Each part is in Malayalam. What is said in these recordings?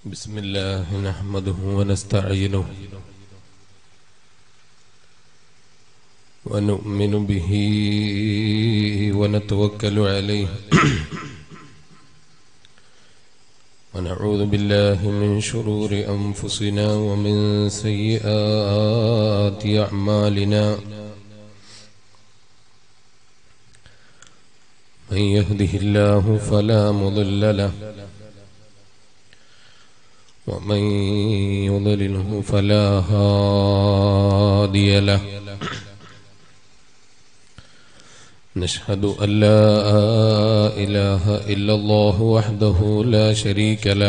بسم الله نحمده ونستعينه ونؤمن به ونتوكل عليه ونعوذ بالله من شرور أنفسنا ومن سيئات أعمالنا من يهده الله فلا مضل له ومن يضلله فلا هادي له نشهد أن لا إله إلا الله وحده لا شريك له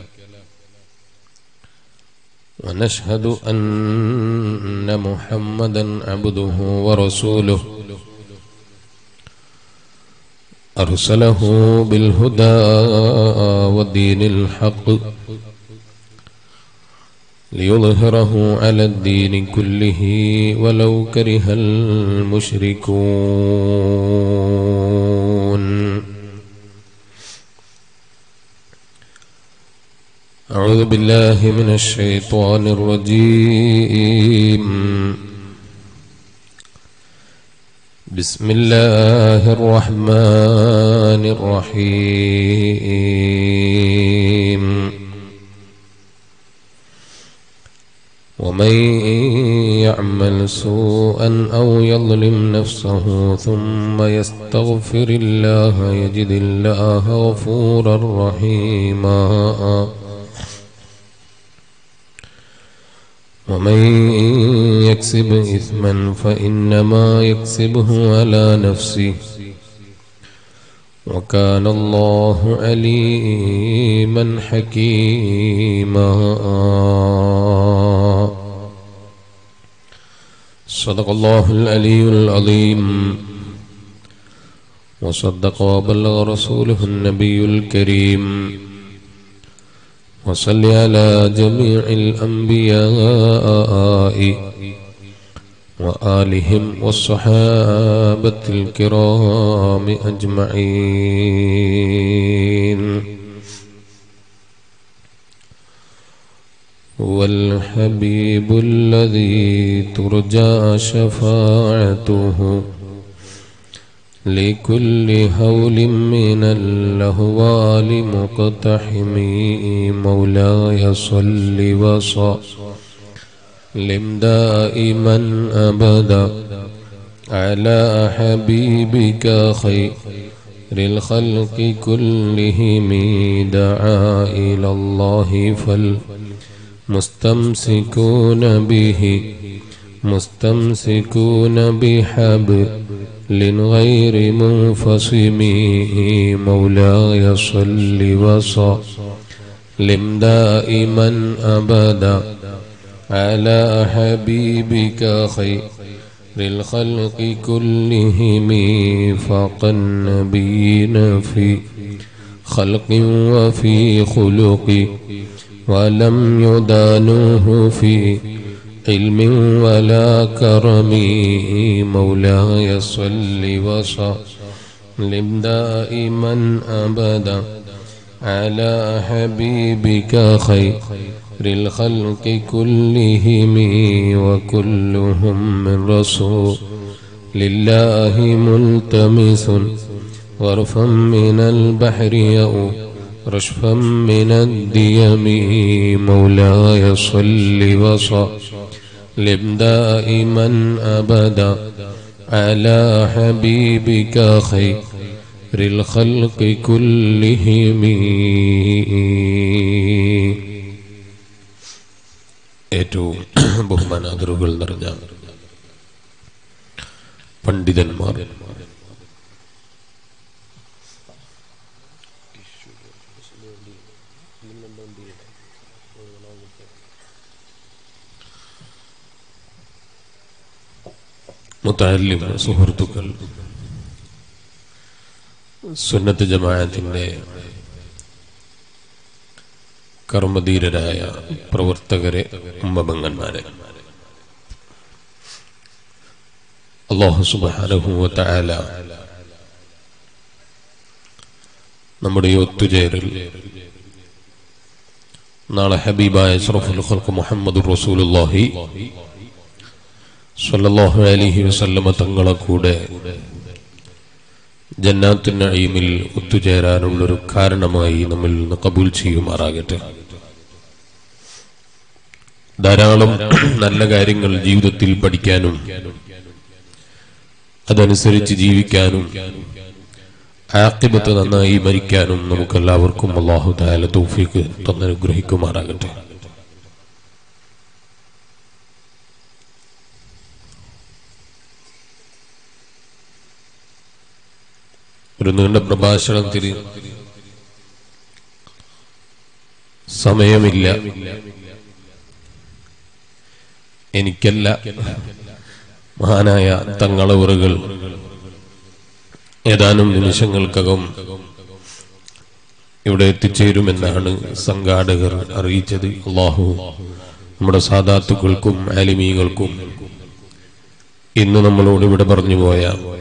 ونشهد أن محمدا عبده ورسوله أرسله بالهدى والدين الحق ليظهره على الدين كله ولو كره المشركون أعوذ بالله من الشيطان الرجيم بسم الله الرحمن الرحيم ومن يعمل سوءا أو يظلم نفسه ثم يستغفر الله يجد الله غفورا رحيما ومن يكسب إثما فإنما يكسبه على نفسه وكان الله عليما حكيما صدق الله العلي العظيم وصدق وبلغ رسوله النبي الكريم وصل على جميع الأنبياء وآلهم والصحابة الكرام أجمعين هو الحبيب الذي ترجى شفاعته لكل هول من الأهوال مقتحم مولاي صل وسلم دائما أبدا على حبيبك خير الخلق كلهم دعا إلى الله فالمستمسكون به مستمسكون بحبل غير منفصم مولاي صل وسلم دائما أبدا على حبيبك خير الخلق كلهم فاق النبيين في خلق وفي خلق ولم يدانوه في علم ولا كرم مولاي صل وسلم دائما أبدا على حبيبك خير الخلق كلهم وكلهم من رسول لله ملتمس غرفا من البحر يؤ رشفا من الديم مولاي صل وسلم دائما أبدا على حبيبك خير الخلق كلهم ഏറ്റവും ബഹുമാനാദറുകൾ നിറഞ്ഞ പണ്ഡിതന്മാർ മുത്താലിം സുഹൃത്തുക്കൾ സുന്നത്ത് ജമാഅത്തിന്റെ കർമ്മധീരരായ പ്രവർത്തകരെ ഉമ്മബങ്ങന്മാരെ അള്ളാഹു സുബാനഹുവല നമ്മുടെ ഈ ഒത്തുചേരൽ നാളെ ഹബീബായ അഷ്റഫുൽ ഖൽഖ് മുഹമ്മദ് റസൂലുള്ളാഹി സ്വല്ലല്ലാഹു അലൈഹി വസല്ലമ തങ്ങളെ കൂടെ ജന്നാത്തു നഈമിൽ ഒത്തുചേരാനുള്ളൊരു കാരണമായി നമ്മിൽ നിന്ന് കബൂൽ ചെയ്യുമാറാകട്ടെ ധാരാളം നല്ല കാര്യങ്ങൾ ജീവിതത്തിൽ പഠിക്കാനും അതനുസരിച്ച് ജീവിക്കാനും ആക്കിബത്ത് നന്നായി മരിക്കാനും നമുക്കെല്ലാവർക്കും അള്ളാഹു താല തൗഫീക്ക് തന്നനുഗ്രഹിക്കുമാറാകട്ടെ ഒരു നീണ്ട പ്രഭാഷണത്തിന് സമയമില്ല എനിക്കല്ല മഹാനായ തങ്ങളവറുകൾ ഏതാനും നിമിഷങ്ങൾക്കകം ഇവിടെ എത്തിച്ചേരുമെന്നാണ് സംഘാടകർ അറിയിച്ചത് അള്ളാഹു നമ്മുടെ സാധാത്തുക്കൾക്കും ആലിമീകൾക്കും ഇന്ന് നമ്മളോട് ഇവിടെ പറഞ്ഞുപോയ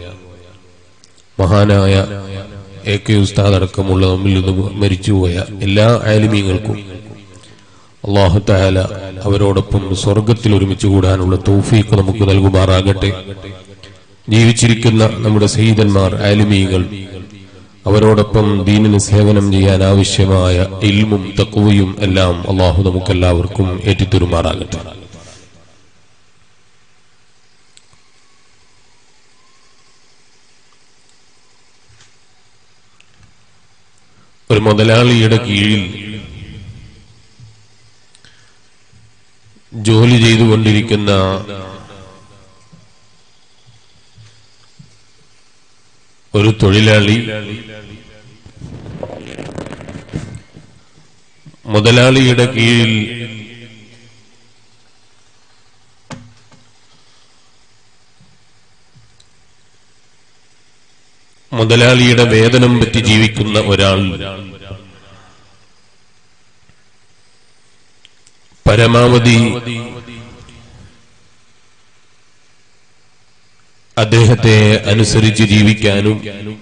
മഹാനായ എ കെ ഉസ്താദ് അടക്കമുള്ള നമ്മിൽ നിന്ന് മരിച്ചുപോയ എല്ലാ ആലിമീങ്ങൾക്കും അള്ളാഹു താല അവരോടൊപ്പം സ്വർഗത്തിൽ ഒരുമിച്ച് കൂടാനുള്ള തൗഫീഖ് നമുക്ക് നൽകുമാറാകട്ടെ ജീവിച്ചിരിക്കുന്ന നമ്മുടെ സയ്യിദന്മാർ ആലിമീങ്ങൾ അവരോടൊപ്പം ദീനിന് സേവനം ചെയ്യാൻ ആവശ്യമായ ഇൽമും തക്കുവയും എല്ലാം അള്ളാഹു നമുക്കെല്ലാവർക്കും ഏറ്റിത്തരുമാറാകട്ടെ ഒരു മുതലാളിയുടെ കീഴിൽ ജോലി ചെയ്തുകൊണ്ടിരിക്കുന്ന ഒരു തൊഴിലാളി മുതലാളിയുടെ കീഴിൽ മുതലാളിയുടെ വേതനം പറ്റി ജീവിക്കുന്ന ഒരാൾ പരമാവധി അദ്ദേഹത്തെ അനുസരിച്ച് ജീവിക്കാനും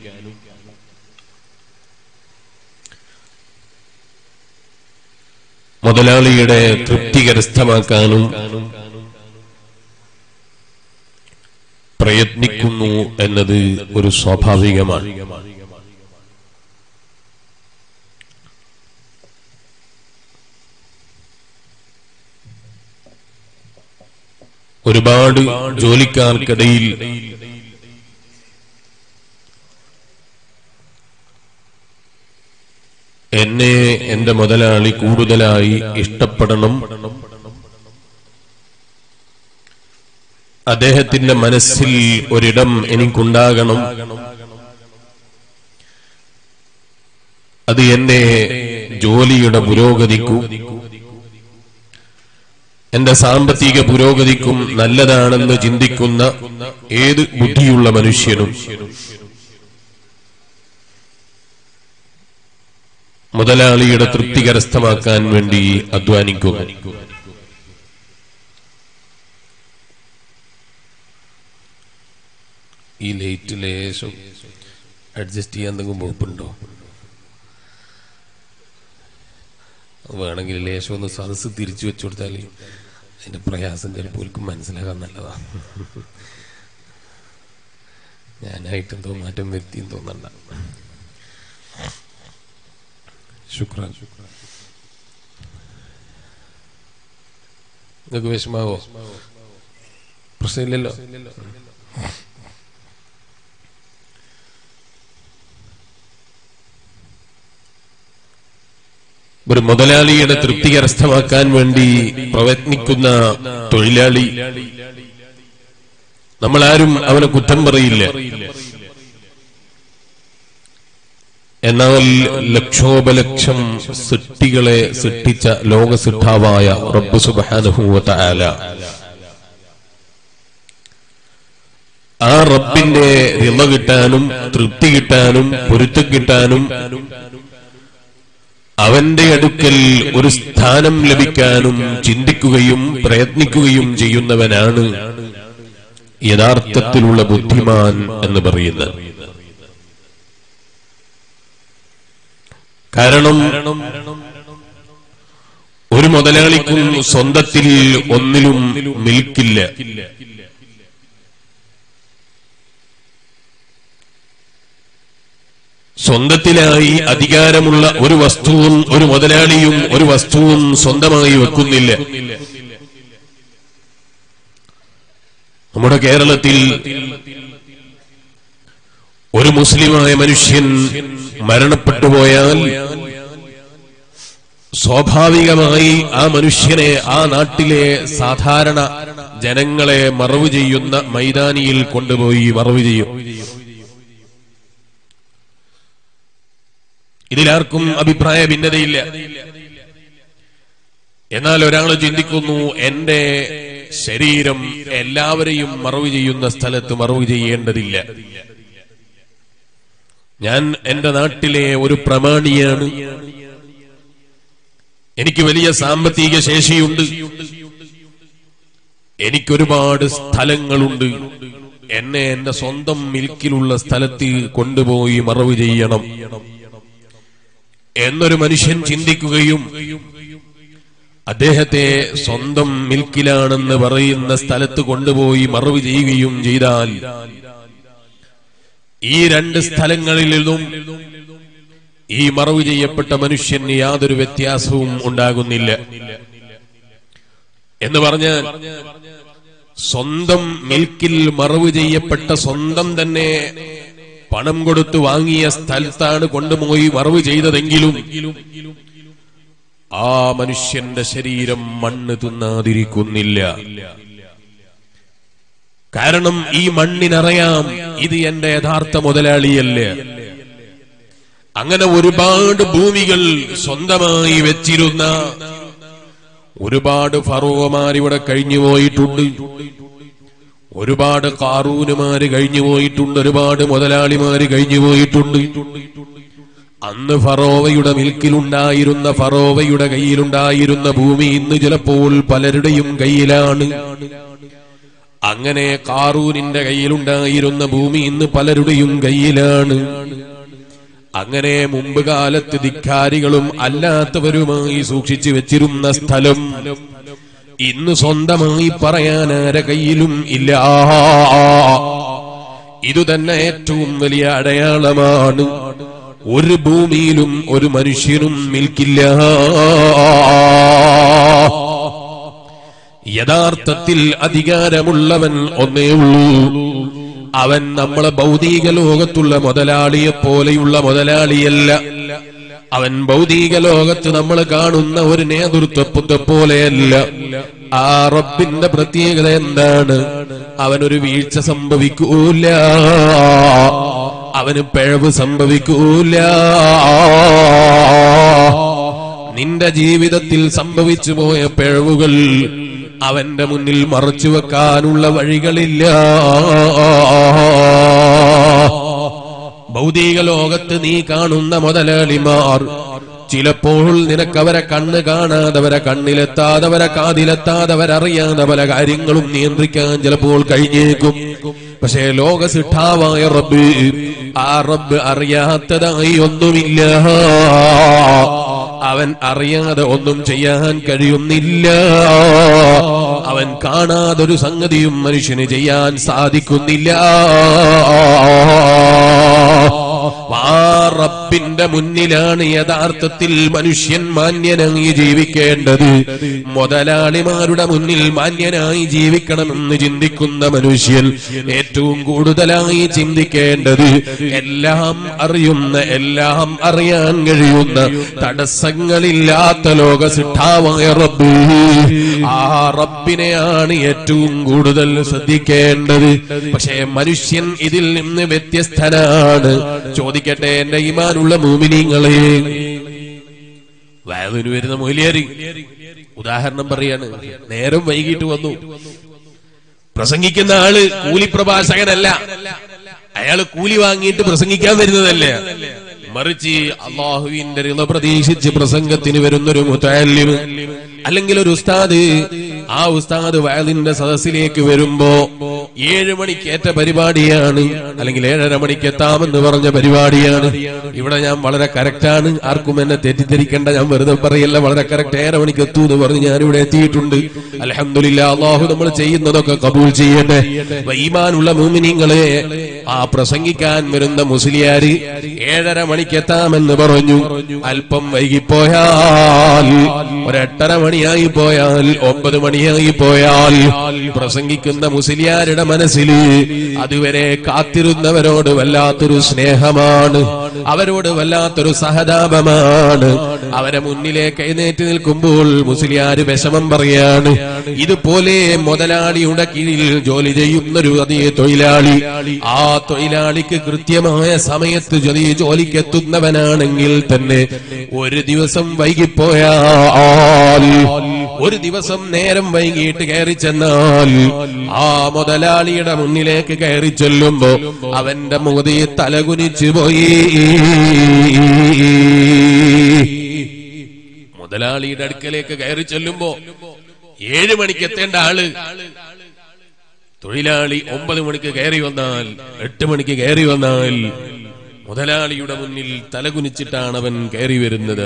മുതലാളിയുടെ തൃപ്തി കരസ്ഥമാക്കാനും പ്രയത്നിക്കുന്നു എന്നത് ഒരു സ്വാഭാവികമാണ് ഒരുപാട് ജോലിക്കാർക്കിടയിൽ എന്നെ എന്റെ മുതലാളി കൂടുതലായി ഇഷ്ടപ്പെടണം അദ്ദേഹത്തിന്റെ മനസ്സിൽ ഒരിടം എനിക്കുണ്ടാകണം അത് എന്റെ ജോലിയുടെ പുരോഗതിക്കും എന്റെ സാമ്പത്തിക പുരോഗതിക്കും നല്ലതാണെന്ന് ചിന്തിക്കുന്ന ഏത് ബുദ്ധിയുള്ള മനുഷ്യനും മുതലാളിയുടെ തൃപ്തി കരസ്ഥമാക്കാൻ വേണ്ടി അധ്വാനിക്കുന്നു ഈ ലൈറ്റ് ലേശം അഡ്ജസ്റ്റ് ചെയ്യാൻ എന്തെങ്കിലും വകുപ്പുണ്ടോ വേണമെങ്കിൽ ലേശം ഒന്ന് സദസ് തിരിച്ചു വെച്ചു കൊടുത്താൽ അതിന്റെ പ്രയാസം ചിലപ്പോൾ ഓൽക്കും മനസ്സിലാകാൻ നല്ലതാ ഞാനായിട്ട് എന്തോ മാറ്റം വരുത്തിയെന്ന് തോന്നണ്ട ശുക്രാൻ നിങ്ങൾക്ക് വിഷമാവോ പ്രശ്നമില്ലല്ലോ ഒരു മുതലാളിയുടെ തൃപ്തി കരസ്ഥമാക്കാൻ വേണ്ടി പ്രയത്നിക്കുന്ന തൊഴിലാളി നമ്മളാരും അവനെ കുറ്റം പറയില്ല എന്നാൽ ലക്ഷോപലക്ഷം സൃഷ്ടികളെ സൃഷ്ടിച്ച ലോകസിദ്ധാവായ റബ്ബ് സുബാനുഭൂവത്ത ആല ആ റബ്ബിന്റെ റിമ കിട്ടാനും തൃപ്തി കിട്ടാനും പൊരുത്തം കിട്ടാനും അവന്റെ അടുക്കൽ ഒരു സ്ഥാനം ലഭിക്കാനും ചിന്തിക്കുകയും പ്രയത്നിക്കുകയും ചെയ്യുന്നവനാണ് യഥാർത്ഥത്തിലുള്ള ബുദ്ധിമാൻ എന്ന് പറയുന്നത് കാരണം ഒരു മുതലാളിക്കും സ്വന്തത്തിൽ ഒന്നിലും മിൽക്കില്ല സ്വന്തത്തിലായി അധികാരമുള്ള ഒരു വസ്തുവും ഒരു മുതലാളിയും ഒരു വസ്തുവും സ്വന്തമായി വെക്കുന്നില്ല നമ്മുടെ കേരളത്തിൽ ഒരു മുസ്ലിമായ മനുഷ്യൻ മരണപ്പെട്ടു പോയാൽ സ്വാഭാവികമായി ആ മനുഷ്യനെ ആ നാട്ടിലെ സാധാരണ ജനങ്ങളെ മറവ് ചെയ്യുന്ന മൈതാനിയിൽ കൊണ്ടുപോയി മറവ് ചെയ്യും ഇതിലാർക്കും അഭിപ്രായ ഭിന്നതയില്ല എന്നാൽ ഒരാൾ ചിന്തിക്കുന്നു എന്റെ ശരീരം എല്ലാവരെയും മറവ് ചെയ്യുന്ന സ്ഥലത്ത് മറവ് ചെയ്യേണ്ടതില്ല ഞാൻ എന്റെ നാട്ടിലെ ഒരു പ്രമാണിയാണ് എനിക്ക് വലിയ സാമ്പത്തിക ശേഷിയുണ്ട് എനിക്കൊരുപാട് സ്ഥലങ്ങളുണ്ട് എന്നെ എന്റെ സ്വന്തം മിൽക്കിലുള്ള സ്ഥലത്ത് കൊണ്ടുപോയി മറവ് ചെയ്യണം എന്നൊരു മനുഷ്യൻ ചിന്തിക്കുകയും അദ്ദേഹത്തെ സ്വന്തം മിൽക്കിലാണെന്ന് പറയുന്ന സ്ഥലത്ത് കൊണ്ടുപോയി മറവ് ചെയ്യുകയും ചെയ്താൽ ഈ രണ്ട് സ്ഥലങ്ങളിൽ നിന്നും ഈ മറവ് ചെയ്യപ്പെട്ട മനുഷ്യന് യാതൊരു വ്യത്യാസവും ഉണ്ടാകുന്നില്ല എന്ന് പറഞ്ഞാൽ സ്വന്തം മിൽക്കിൽ മറവ് ചെയ്യപ്പെട്ട സ്വന്തം തന്നെ പണം കൊടുത്ത് വാങ്ങിയ സ്ഥലത്താണ് കൊണ്ടുപോയി മറവ് ചെയ്തതെങ്കിലും ആ മനുഷ്യന്റെ ശരീരം മണ്ണ് തിന്നാതിരിക്കുന്നില്ല കാരണം ഈ മണ്ണിനറിയാം ഇത് എന്റെ യഥാർത്ഥ മുതലാളിയല്ല അങ്ങനെ ഒരുപാട് ഭൂമികൾ സ്വന്തമായി വെച്ചിരുന്ന ഒരുപാട് ഫറോവമാർ ഇവിടെ കഴിഞ്ഞു പോയിട്ടുണ്ട് ഒരുപാട് കാറൂനുമാര് കഴിഞ്ഞു പോയിട്ടുണ്ട് ഒരുപാട് മുതലാളിമാര് കഴിഞ്ഞു പോയിട്ടുണ്ട് അന്ന് ഫറോവയുടെ മിൽക്കിലുണ്ടായിരുന്ന ഫറോവയുടെ കയ്യിലുണ്ടായിരുന്ന ഭൂമി ഇന്ന് ചിലപ്പോൾ പലരുടെയും കയ്യിലാണ് അങ്ങനെ കാറൂനിന്റെ കയ്യിലുണ്ടായിരുന്ന ഭൂമി ഇന്ന് പലരുടെയും കയ്യിലാണ് അങ്ങനെ മുമ്പ് കാലത്ത് ധിക്കാരികളും അല്ലാത്തവരുമായി സൂക്ഷിച്ചു വെച്ചിരുന്ന സ്ഥലം ഇന്ന് സ്വന്തമായി പറയാൻ ആരെ കയ്യിലും ഇല്ല ഇതുതന്നെ ഏറ്റവും വലിയ അടയാളമാണ് ഒരു ഭൂമിയിലും ഒരു മനുഷ്യനും നിൽക്കില്ല യഥാർത്ഥത്തിൽ അധികാരമുള്ളവൻ ഒന്നേ ഉള്ളൂ അവൻ നമ്മളെ ഭൗതിക ലോകത്തുള്ള മുതലാളിയെ പോലെയുള്ള മുതലാളിയല്ല അവൻ ഭൗതിക ലോകത്ത് നമ്മൾ കാണുന്ന ഒരു നേതൃത്വത്തെ പോലെയല്ല ആ റബ്ബിന്റെ പ്രത്യേകത എന്താണ് അവനൊരു വീഴ്ച സംഭവിക്കൂല അവന് പിഴവ് സംഭവിക്കൂല നിന്റെ ജീവിതത്തിൽ സംഭവിച്ചു പോയ പിഴവുകൾ അവന്റെ മുന്നിൽ മറച്ചു വെക്കാനുള്ള വഴികളില്ല ഭൗതിക ലോകത്ത് നീ കാണുന്ന മുതലാളിമാർ ചിലപ്പോൾ നിനക്കവരെ കണ്ണ് കാണാതവരെ കണ്ണിലെത്താതവരെ കാതിലെത്താതവരറിയാതെ പല കാര്യങ്ങളും നിയന്ത്രിക്കാൻ ചിലപ്പോൾ കഴിഞ്ഞേക്കും പക്ഷേ ലോക സിട്ടാവായ റബ്ബ് ആ റബ്ബ് അറിയാത്തതായി ഒന്നുമില്ല അവൻ അറിയാതെ ഒന്നും ചെയ്യാൻ കഴിയുന്നില്ല അവൻ കാണാതൊരു സംഗതിയും മനുഷ്യന് ചെയ്യാൻ സാധിക്കുന്നില്ല ആ റബ്ബിന്റെ മുന്നിലാണ് യഥാർത്ഥത്തിൽ മനുഷ്യൻ മാന്യനായി ജീവിക്കേണ്ടത് മുതലാളിമാരുടെ മുന്നിൽ മാന്യനായി ജീവിക്കണമെന്ന് ചിന്തിക്കുന്ന മനുഷ്യൻ ഏറ്റവും കൂടുതലായി ചിന്തിക്കേണ്ടത് എല്ലാം അറിയുന്ന എല്ലാം അറിയാൻ കഴിയുന്ന തടസ്സങ്ങളില്ലാത്ത ലോക സിട്ടാവായ റബ്ബ് ആ റബ്ബിനെയാണ് ഏറ്റവും കൂടുതൽ ശ്രദ്ധിക്കേണ്ടത് പക്ഷേ മനുഷ്യൻ ഇതിൽ നിന്ന് വ്യത്യസ്തനാണ് ചോദിക്കട്ടെ എന്റെ ഈമാനുള്ള മൂമിനിങ്ങളെ വയലിന് വരുന്ന മൊയിലേറി ഉദാഹരണം പറയാണ് നേരം വൈകിട്ട് വന്നു പ്രസംഗിക്കുന്ന ആള് കൂലിപ്രഭാഷകനല്ല അയാള് കൂലി വാങ്ങിയിട്ട് പ്രസംഗിക്കാൻ വരുന്നതല്ല മറിച്ച് അള്ളാഹുവിന്റെ റിള പ്രതീക്ഷിച്ച് പ്രസംഗത്തിന് വരുന്നൊരു മുത്തല്ലിമ് അല്ലെങ്കിൽ ഒരു ഉസ്താദ് ആ ഉസ്താദ് വയലിന്റെ സദസ്സിലേക്ക് വരുമ്പോ ഏഴ് മണിക്കേറ്റ പരിപാടിയാണ് അല്ലെങ്കിൽ ഏഴര മണിക്ക് എത്താമെന്ന് പറഞ്ഞ പരിപാടിയാണ് ഇവിടെ ഞാൻ വളരെ കറക്റ്റാണ് ആർക്കും എന്നെ തെറ്റിദ്ധരിക്കേണ്ട ഞാൻ വെറുതെ പറയല്ല വളരെ കറക്റ്റ് ഏഴര മണിക്ക് എത്തൂ എന്ന് പറഞ്ഞ് ഞാൻ ഇവിടെ എത്തിയിട്ടുണ്ട് അലഹമില്ല അള്ളാഹു നമ്മൾ ചെയ്യുന്നതൊക്കെ കബൂൽ ചെയ്യട്ടെ അപ്പൊ ഈമാനുള്ള മൂമിനിങ്ങളെ ആ പ്രസംഗിക്കാൻ വരുന്ന മുസ്ലിയാര് ഏഴര മണിക്ക് എത്താമെന്ന് പറഞ്ഞു അല്പം വൈകിപ്പോയാൽ ഒരെട്ടര മണിയായി പോയാൽ ഒമ്പത് മണിയായി പോയാൽ പ്രസംഗിക്കുന്ന മുസ്ലിയാരുടെ മനസ്സിൽ അതുവരെ കാത്തിരുന്നവരോട് വല്ലാത്തൊരു സ്നേഹമാണ് അവരോട് വല്ലാത്തൊരു സഹതാപമാണ് അവരെ മുന്നിലേക്ക് എഴുന്നേറ്റ് നിൽക്കുമ്പോൾ മുസ്ലിയാര് വിഷമം പറയാണ് ഇതുപോലെ മുതലാളിയുടെ കീഴിൽ ജോലി ചെയ്യുന്നൊരു അതേ തൊഴിലാളി ആ തൊഴിലാളിക്ക് കൃത്യമായ സമയത്ത് ജോലി ജോലിക്ക് എത്തുന്നവനാണെങ്കിൽ തന്നെ ഒരു ദിവസം വൈകിപ്പോയാൽ ഒരു ദിവസം നേരം വൈകിട്ട് കയറി ചെന്നാൽ ആ മുതലാളിയുടെ മുന്നിലേക്ക് കയറി ചെല്ലുമ്പോ അവന്റെ മുഖതി തലകുനിച്ചു പോയി മുതലാളിയുടെ അടുക്കലേക്ക് കയറി ചെല്ലുമ്പോ ഏഴ് മണിക്ക് എത്തേണ്ട ആള് തൊഴിലാളി ഒമ്പത് മണിക്ക് കയറി വന്നാൽ എട്ട് മണിക്ക് കയറി വന്നാൽ മുതലാളിയുടെ മുന്നിൽ തലകുനിച്ചിട്ടാണ് അവൻ കയറി വരുന്നത്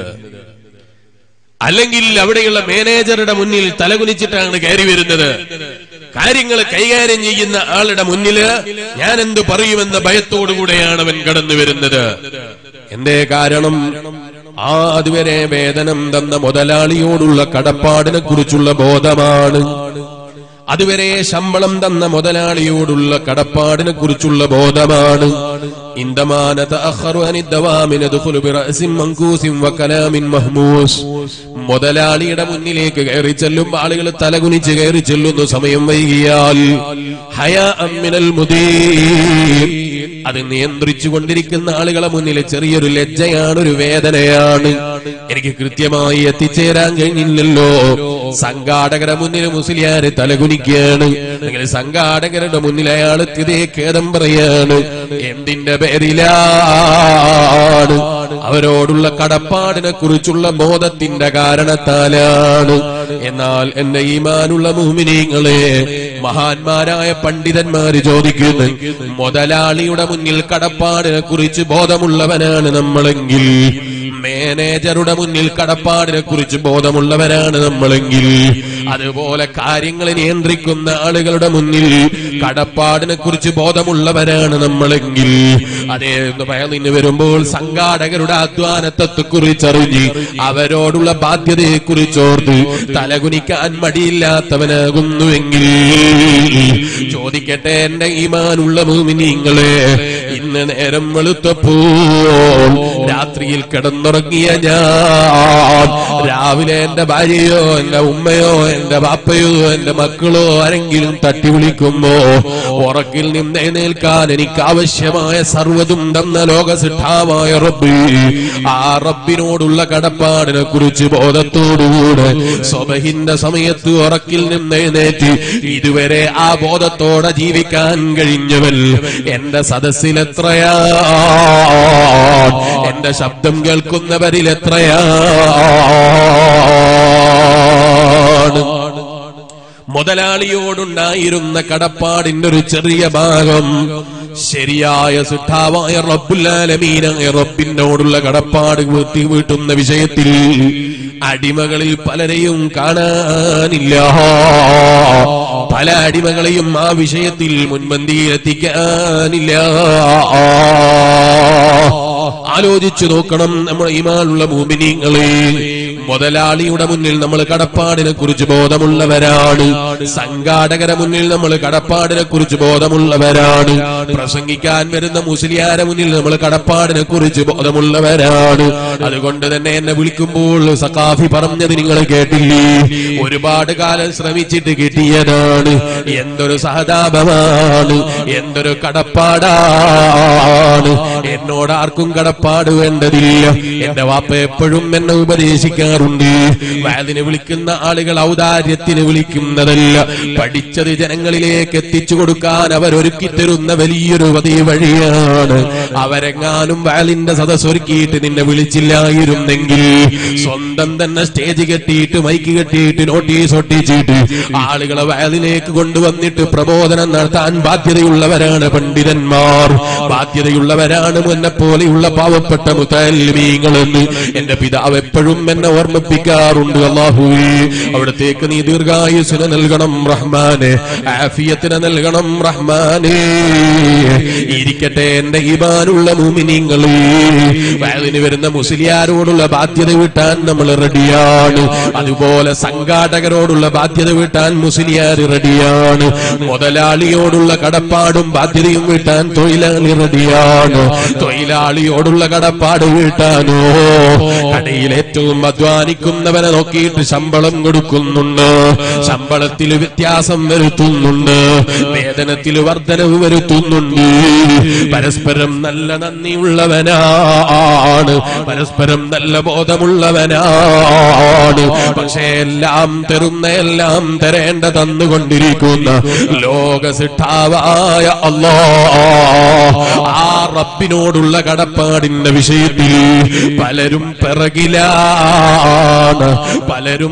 അല്ലെങ്കിൽ അവിടെയുള്ള മാനേജറുടെ മുന്നിൽ തലകുനിച്ചിട്ടാണ് കയറി വരുന്നത് കാര്യങ്ങൾ കൈകാര്യം ചെയ്യുന്ന ആളുടെ മുന്നില് ഞാൻ എന്ത് പറയുമെന്ന ഭയത്തോടുകൂടെയാണ് അവൻ കടന്നു വരുന്നത് എന്തേ കാരണം ആ അതുവരെ വേതനം തന്ന മുതലാളിയോടുള്ള കടപ്പാടിനെ കുറിച്ചുള്ള ബോധമാണ് അതുവരെ ശമ്പളം തന്ന മുതലാളിയോടുള്ള കടപ്പാടിനെ കുറിച്ചുള്ള ബോധമാണ് ഇന്ദമാന തഅഖറു അനി ദവാമിന ദഖുലു ബിറഅസിൻ മൻകൂസിൻ വകലാമിൻ മഹ്മൂസ് മുതലാളിയുടെ മുന്നിലേക്ക് കയറി ചെല്ലും ആളുകൾ തലകുനിച്ച് കയറി ചെല്ലുന്നു സമയം വൈകിയാൽ ഹയാ അമ്മിനൽ മുദീർ അത് നിയന്ത്രിച്ചു കൊണ്ടിരിക്കുന്ന ആളുകളെ മുന്നിൽ ചെറിയൊരു ലജ്ജയാണ് ഒരു വേദനയാണ് എനിക്ക് കൃത്യമായി എത്തിച്ചേരാൻ കഴിഞ്ഞില്ലല്ലോ സംഘാടകരുടെ മുന്നിൽ മുസ്ലിയാര് തലകുനിക്കുകയാണ് അല്ലെങ്കിൽ സംഘാടകരുടെ മുന്നിൽ അയാൾ എത്തിയതേ ഖേദം പറയാണ് എന്തിന്റെ പേരിലാണ് അവരോടുള്ള കടപ്പാടിനെ കുറിച്ചുള്ള ബോധത്തിന്റെ കാരണത്താലാണ് എന്നാൽ എന്റെ ഈമാനുള്ള മുഹ്മിനീങ്ങളെ മഹാന്മാരായ പണ്ഡിതന്മാര് ചോദിക്കുന്നു മുതലാളിയുടെ മുന്നിൽ കടപ്പാടിനെ കുറിച്ച് ബോധമുള്ളവനാണ് നമ്മളെങ്കിൽ മാനേജറുടെ മുന്നിൽ കടപ്പാടിനെ കുറിച്ച് ബോധമുള്ളവരാണ് നമ്മളെങ്കിൽ അതുപോലെ കാര്യങ്ങളെ നിയന്ത്രിക്കുന്ന ആളുകളുടെ മുന്നിൽ കടപ്പാടിനെ കുറിച്ച് ബോധമുള്ളവരാണ് നമ്മളെങ്കിൽ അതേ ഭയന്നിന് വരുമ്പോൾ സംഘാടകരുടെ അധ്വാനത്തെ കുറിച്ചറിഞ്ഞ് അവരോടുള്ള ബാധ്യതയെ കുറിച്ചോർത്ത് തലകുനിക്കാൻ മടിയില്ലാത്തവനാകുന്നുവെങ്കിൽ ചോദിക്കട്ടെ എന്റെ ഈമാനുള്ള മൂമിനിങ്ങളെ ഇന്ന് നേരം വെളുത്തപ്പോൾ രാത്രിയിൽ കിടന്നുറങ്ങിയ ഞാൻ രാവിലെ എന്റെ ഭാര്യയോ എന്റെ ഉമ്മയോ എന്റെ ബാപ്പയോ എന്റെ മക്കളോ ആരെങ്കിലും തട്ടി വിളിക്കുമ്പോ ഉറക്കിൽ നിന്ന് എഴുന്നേൽക്കാൻ എനിക്ക് ആവശ്യമായ സർവ്വതും തന്ന ലോകസിദ്ധാമായ റബ്ബ് ആ റബ്ബിനോടുള്ള കടപ്പാടിനെ കുറിച്ച് ബോധത്തോടുകൂടെ സ്വബഹിന്റെ സമയത്ത് ഉറക്കിൽ നിന്ന് എഴുന്നേറ്റ് ഇതുവരെ ആ ബോധത്തോടെ ജീവിക്കാൻ കഴിഞ്ഞവൻ എന്റെ സദസ്സിൽ എത്രയാ എന്റെ ശബ്ദം കേൾക്കുന്നവരിൽ എത്രയാണ് മുതലാളിയോടുണ്ടായിരുന്ന കടപ്പാടിന്റെ ഒരു ചെറിയ ഭാഗം ശരിയായ സുഠാവായ റബ്ബുല്ലാലമീനായ റബ്ബിനോടുള്ള കടപ്പാട് വീട്ടി വീട്ടുന്ന വിഷയത്തിൽ അടിമകളിൽ പലരെയും കാണാനില്ല പല അടിമകളെയും ആ വിഷയത്തിൽ മുൻപന്തിയിൽ എത്തിക്കാനില്ല ആലോചിച്ചു നോക്കണം നമ്മുടെ ഈമാനുള്ള ഭൂമിനിങ്ങളെ മുതലാളിയുടെ മുന്നിൽ നമ്മൾ കടപ്പാടിനെ കുറിച്ച് ബോധമുള്ളവരാണ് സംഘാടകരെ മുന്നിൽ നമ്മൾ കടപ്പാടിനെ കുറിച്ച് ബോധമുള്ളവരാണ് പ്രസംഗിക്കാൻ വരുന്ന മുസ്ലിയാരെ മുന്നിൽ നമ്മൾ കടപ്പാടിനെ കുറിച്ച് ബോധമുള്ളവരാണ് അതുകൊണ്ട് തന്നെ എന്നെ വിളിക്കുമ്പോൾ സഖാഫി പറഞ്ഞത് നിങ്ങൾ കേട്ടില്ലേ ഒരുപാട് കാലം ശ്രമിച്ചിട്ട് കിട്ടിയതാണ് എന്തൊരു സഹതാപമാണ് എന്തൊരു കടപ്പാടാണ് എന്നോട് ആർക്കും കടപ്പാട് വേണ്ടതില്ല എന്റെ വാപ്പ എപ്പോഴും എന്നെ ഉപദേശിക്കാൻ പറയാറുണ്ട് വയലിന് വിളിക്കുന്ന ആളുകൾ ഔദാര്യത്തിന് വിളിക്കുന്നതല്ല പഠിച്ചത് ജനങ്ങളിലേക്ക് എത്തിച്ചു കൊടുക്കാൻ അവരൊരുക്കി തരുന്ന വലിയൊരു പതി വഴിയാണ് അവരെങ്ങാനും വയലിന്റെ സദസ്സൊരുക്കിയിട്ട് നിന്നെ വിളിച്ചില്ലായിരുന്നെങ്കിൽ സ്വന്തം തന്നെ സ്റ്റേജ് കെട്ടിയിട്ട് മൈക്ക് കെട്ടിയിട്ട് നോട്ടീസ് ഒട്ടിച്ചിട്ട് ആളുകളെ വയലിലേക്ക് കൊണ്ടുവന്നിട്ട് പ്രബോധനം നടത്താൻ ബാധ്യതയുള്ളവരാണ് പണ്ഡിതന്മാർ ബാധ്യതയുള്ളവരാണ് എന്നെ പോലെയുള്ള പാവപ്പെട്ട മുത്തൽമീങ്ങളെന്ന് എന്റെ പിതാവ് എപ്പോഴും എന്നെ ഓർമ്മിപ്പിക്കാറുണ്ട് അള്ളാഹുവേ അവിടത്തേക്ക് നീ ദീർഘായുസിന് നൽകണം റഹ്മാനെ ആഫിയത്തിന് നൽകണം റഹ്മാനെ ഇരിക്കട്ടെ എന്റെ ഈമാനുള്ള മൂമിനിങ്ങളെ വയലിന് വരുന്ന മുസ്ലിയാരോടുള്ള ബാധ്യത വീട്ടാൻ നമ്മൾ റെഡിയാണ് അതുപോലെ സംഘാടകരോടുള്ള ബാധ്യത വീട്ടാൻ മുസ്ലിയാർ റെഡിയാണ് മുതലാളിയോടുള്ള കടപ്പാടും ബാധ്യതയും വീട്ടാൻ തൊഴിലാളി റെഡിയാണ് തൊഴിലാളിയോടുള്ള കടപ്പാട് വീട്ടാനോ കടയിൽ ഏറ്റവും അധ്വാനിക്കുന്നവനെ നോക്കിയിട്ട് ശമ്പളം കൊടുക്കുന്നുണ്ട് ശമ്പളത്തിൽ വ്യത്യാസം വരുത്തുന്നുണ്ട് വേതനത്തിൽ വർധനവ് വരുത്തുന്നുണ്ട് പരസ്പരം നല്ല നന്ദിയുള്ളവനാണ് പരസ്പരം നല്ല ബോധമുള്ളവനാണ് പക്ഷേ എല്ലാം തരുന്ന എല്ലാം തരേണ്ട തന്നുകൊണ്ടിരിക്കുന്ന ലോകസിട്ടാവായ അല്ലാ ആ റബ്ബിനോടുള്ള കടപ്പാടിന്റെ വിഷയത്തിൽ പലരും പിറകിലാണ് പലരും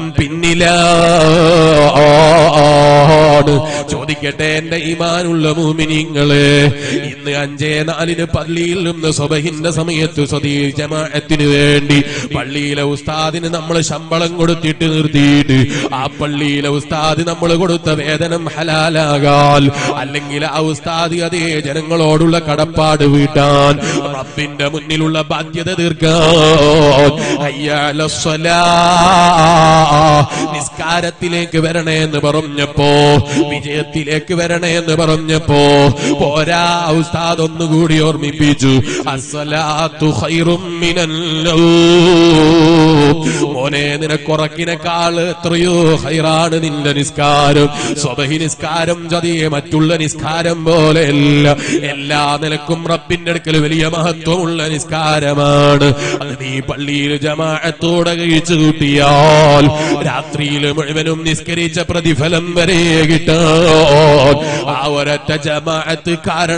പിന്നിലാണ് ചോദിക്കട്ടെ എന്റെ ഈമാനുള്ള മൂമിനിങ്ങളെ ഇന്ന് അഞ്ചേ നാലിന് പള്ളിയിൽ നിന്ന് സ്വബഹിന്റെ സമയത്ത് സ്വതീ ജമാഅത്തിന് വേണ്ടി പള്ളിയിലെ ഉസ്താദിന് നമ്മൾ ശമ്പളം കൊടുത്തിട്ട് നിർത്തിയിട്ട് ആ പള്ളിയിലെ ഉസ്താദ് നമ്മൾ കൊടുത്ത വേതനം ഹലാലാകാൽ അല്ലെങ്കിൽ ആ ഉസ്താദ് അതേ ജനങ്ങളോടുള്ള കടപ്പാട് വീട്ടാൻ റബ്ബിന്റെ മുന്നിലുള്ള ബാധ്യത തീർക്കാൻ ഹയ്യാല സ്വലാ. നിസ്കാരത്തിലേക്ക് വരണേ എന്ന് പറഞ്ഞപ്പോ വിജയത്തിലേക്ക് വരണേ എന്ന് പറഞ്ഞപ്പോ പോരാ ഉസ്താദ് ഒന്നുകൂടി ഓർമ്മിപ്പിച്ചു അസ്സലാത്തു ഖൈറും മിനൽ നൗം. മോനെ നിനക്കുറക്കിനേക്കാൾ എത്രയോ ഹൈറാണ് നിന്റെ നിസ്കാരം സ്വബഹി നിസ്കാരം ചതിയെ മറ്റുള്ള നിസ്കാരം പോലെയല്ല എല്ലാ നിലക്കും റബ്ബിന്റെ അടുക്കൽ വലിയ മഹത്വമുള്ള നിസ്കാരമാണ് അത് നീ പള്ളിയിൽ ജമാഅത്തോടെ കഴിച്ചു കൂട്ടിയാൽ രാത്രിയിൽ മുഴുവനും നിസ്കരിച്ച പ്രതിഫലം വരെ കിട്ടാൻ ആ ഒരൊറ്റ ജമാഅത്ത്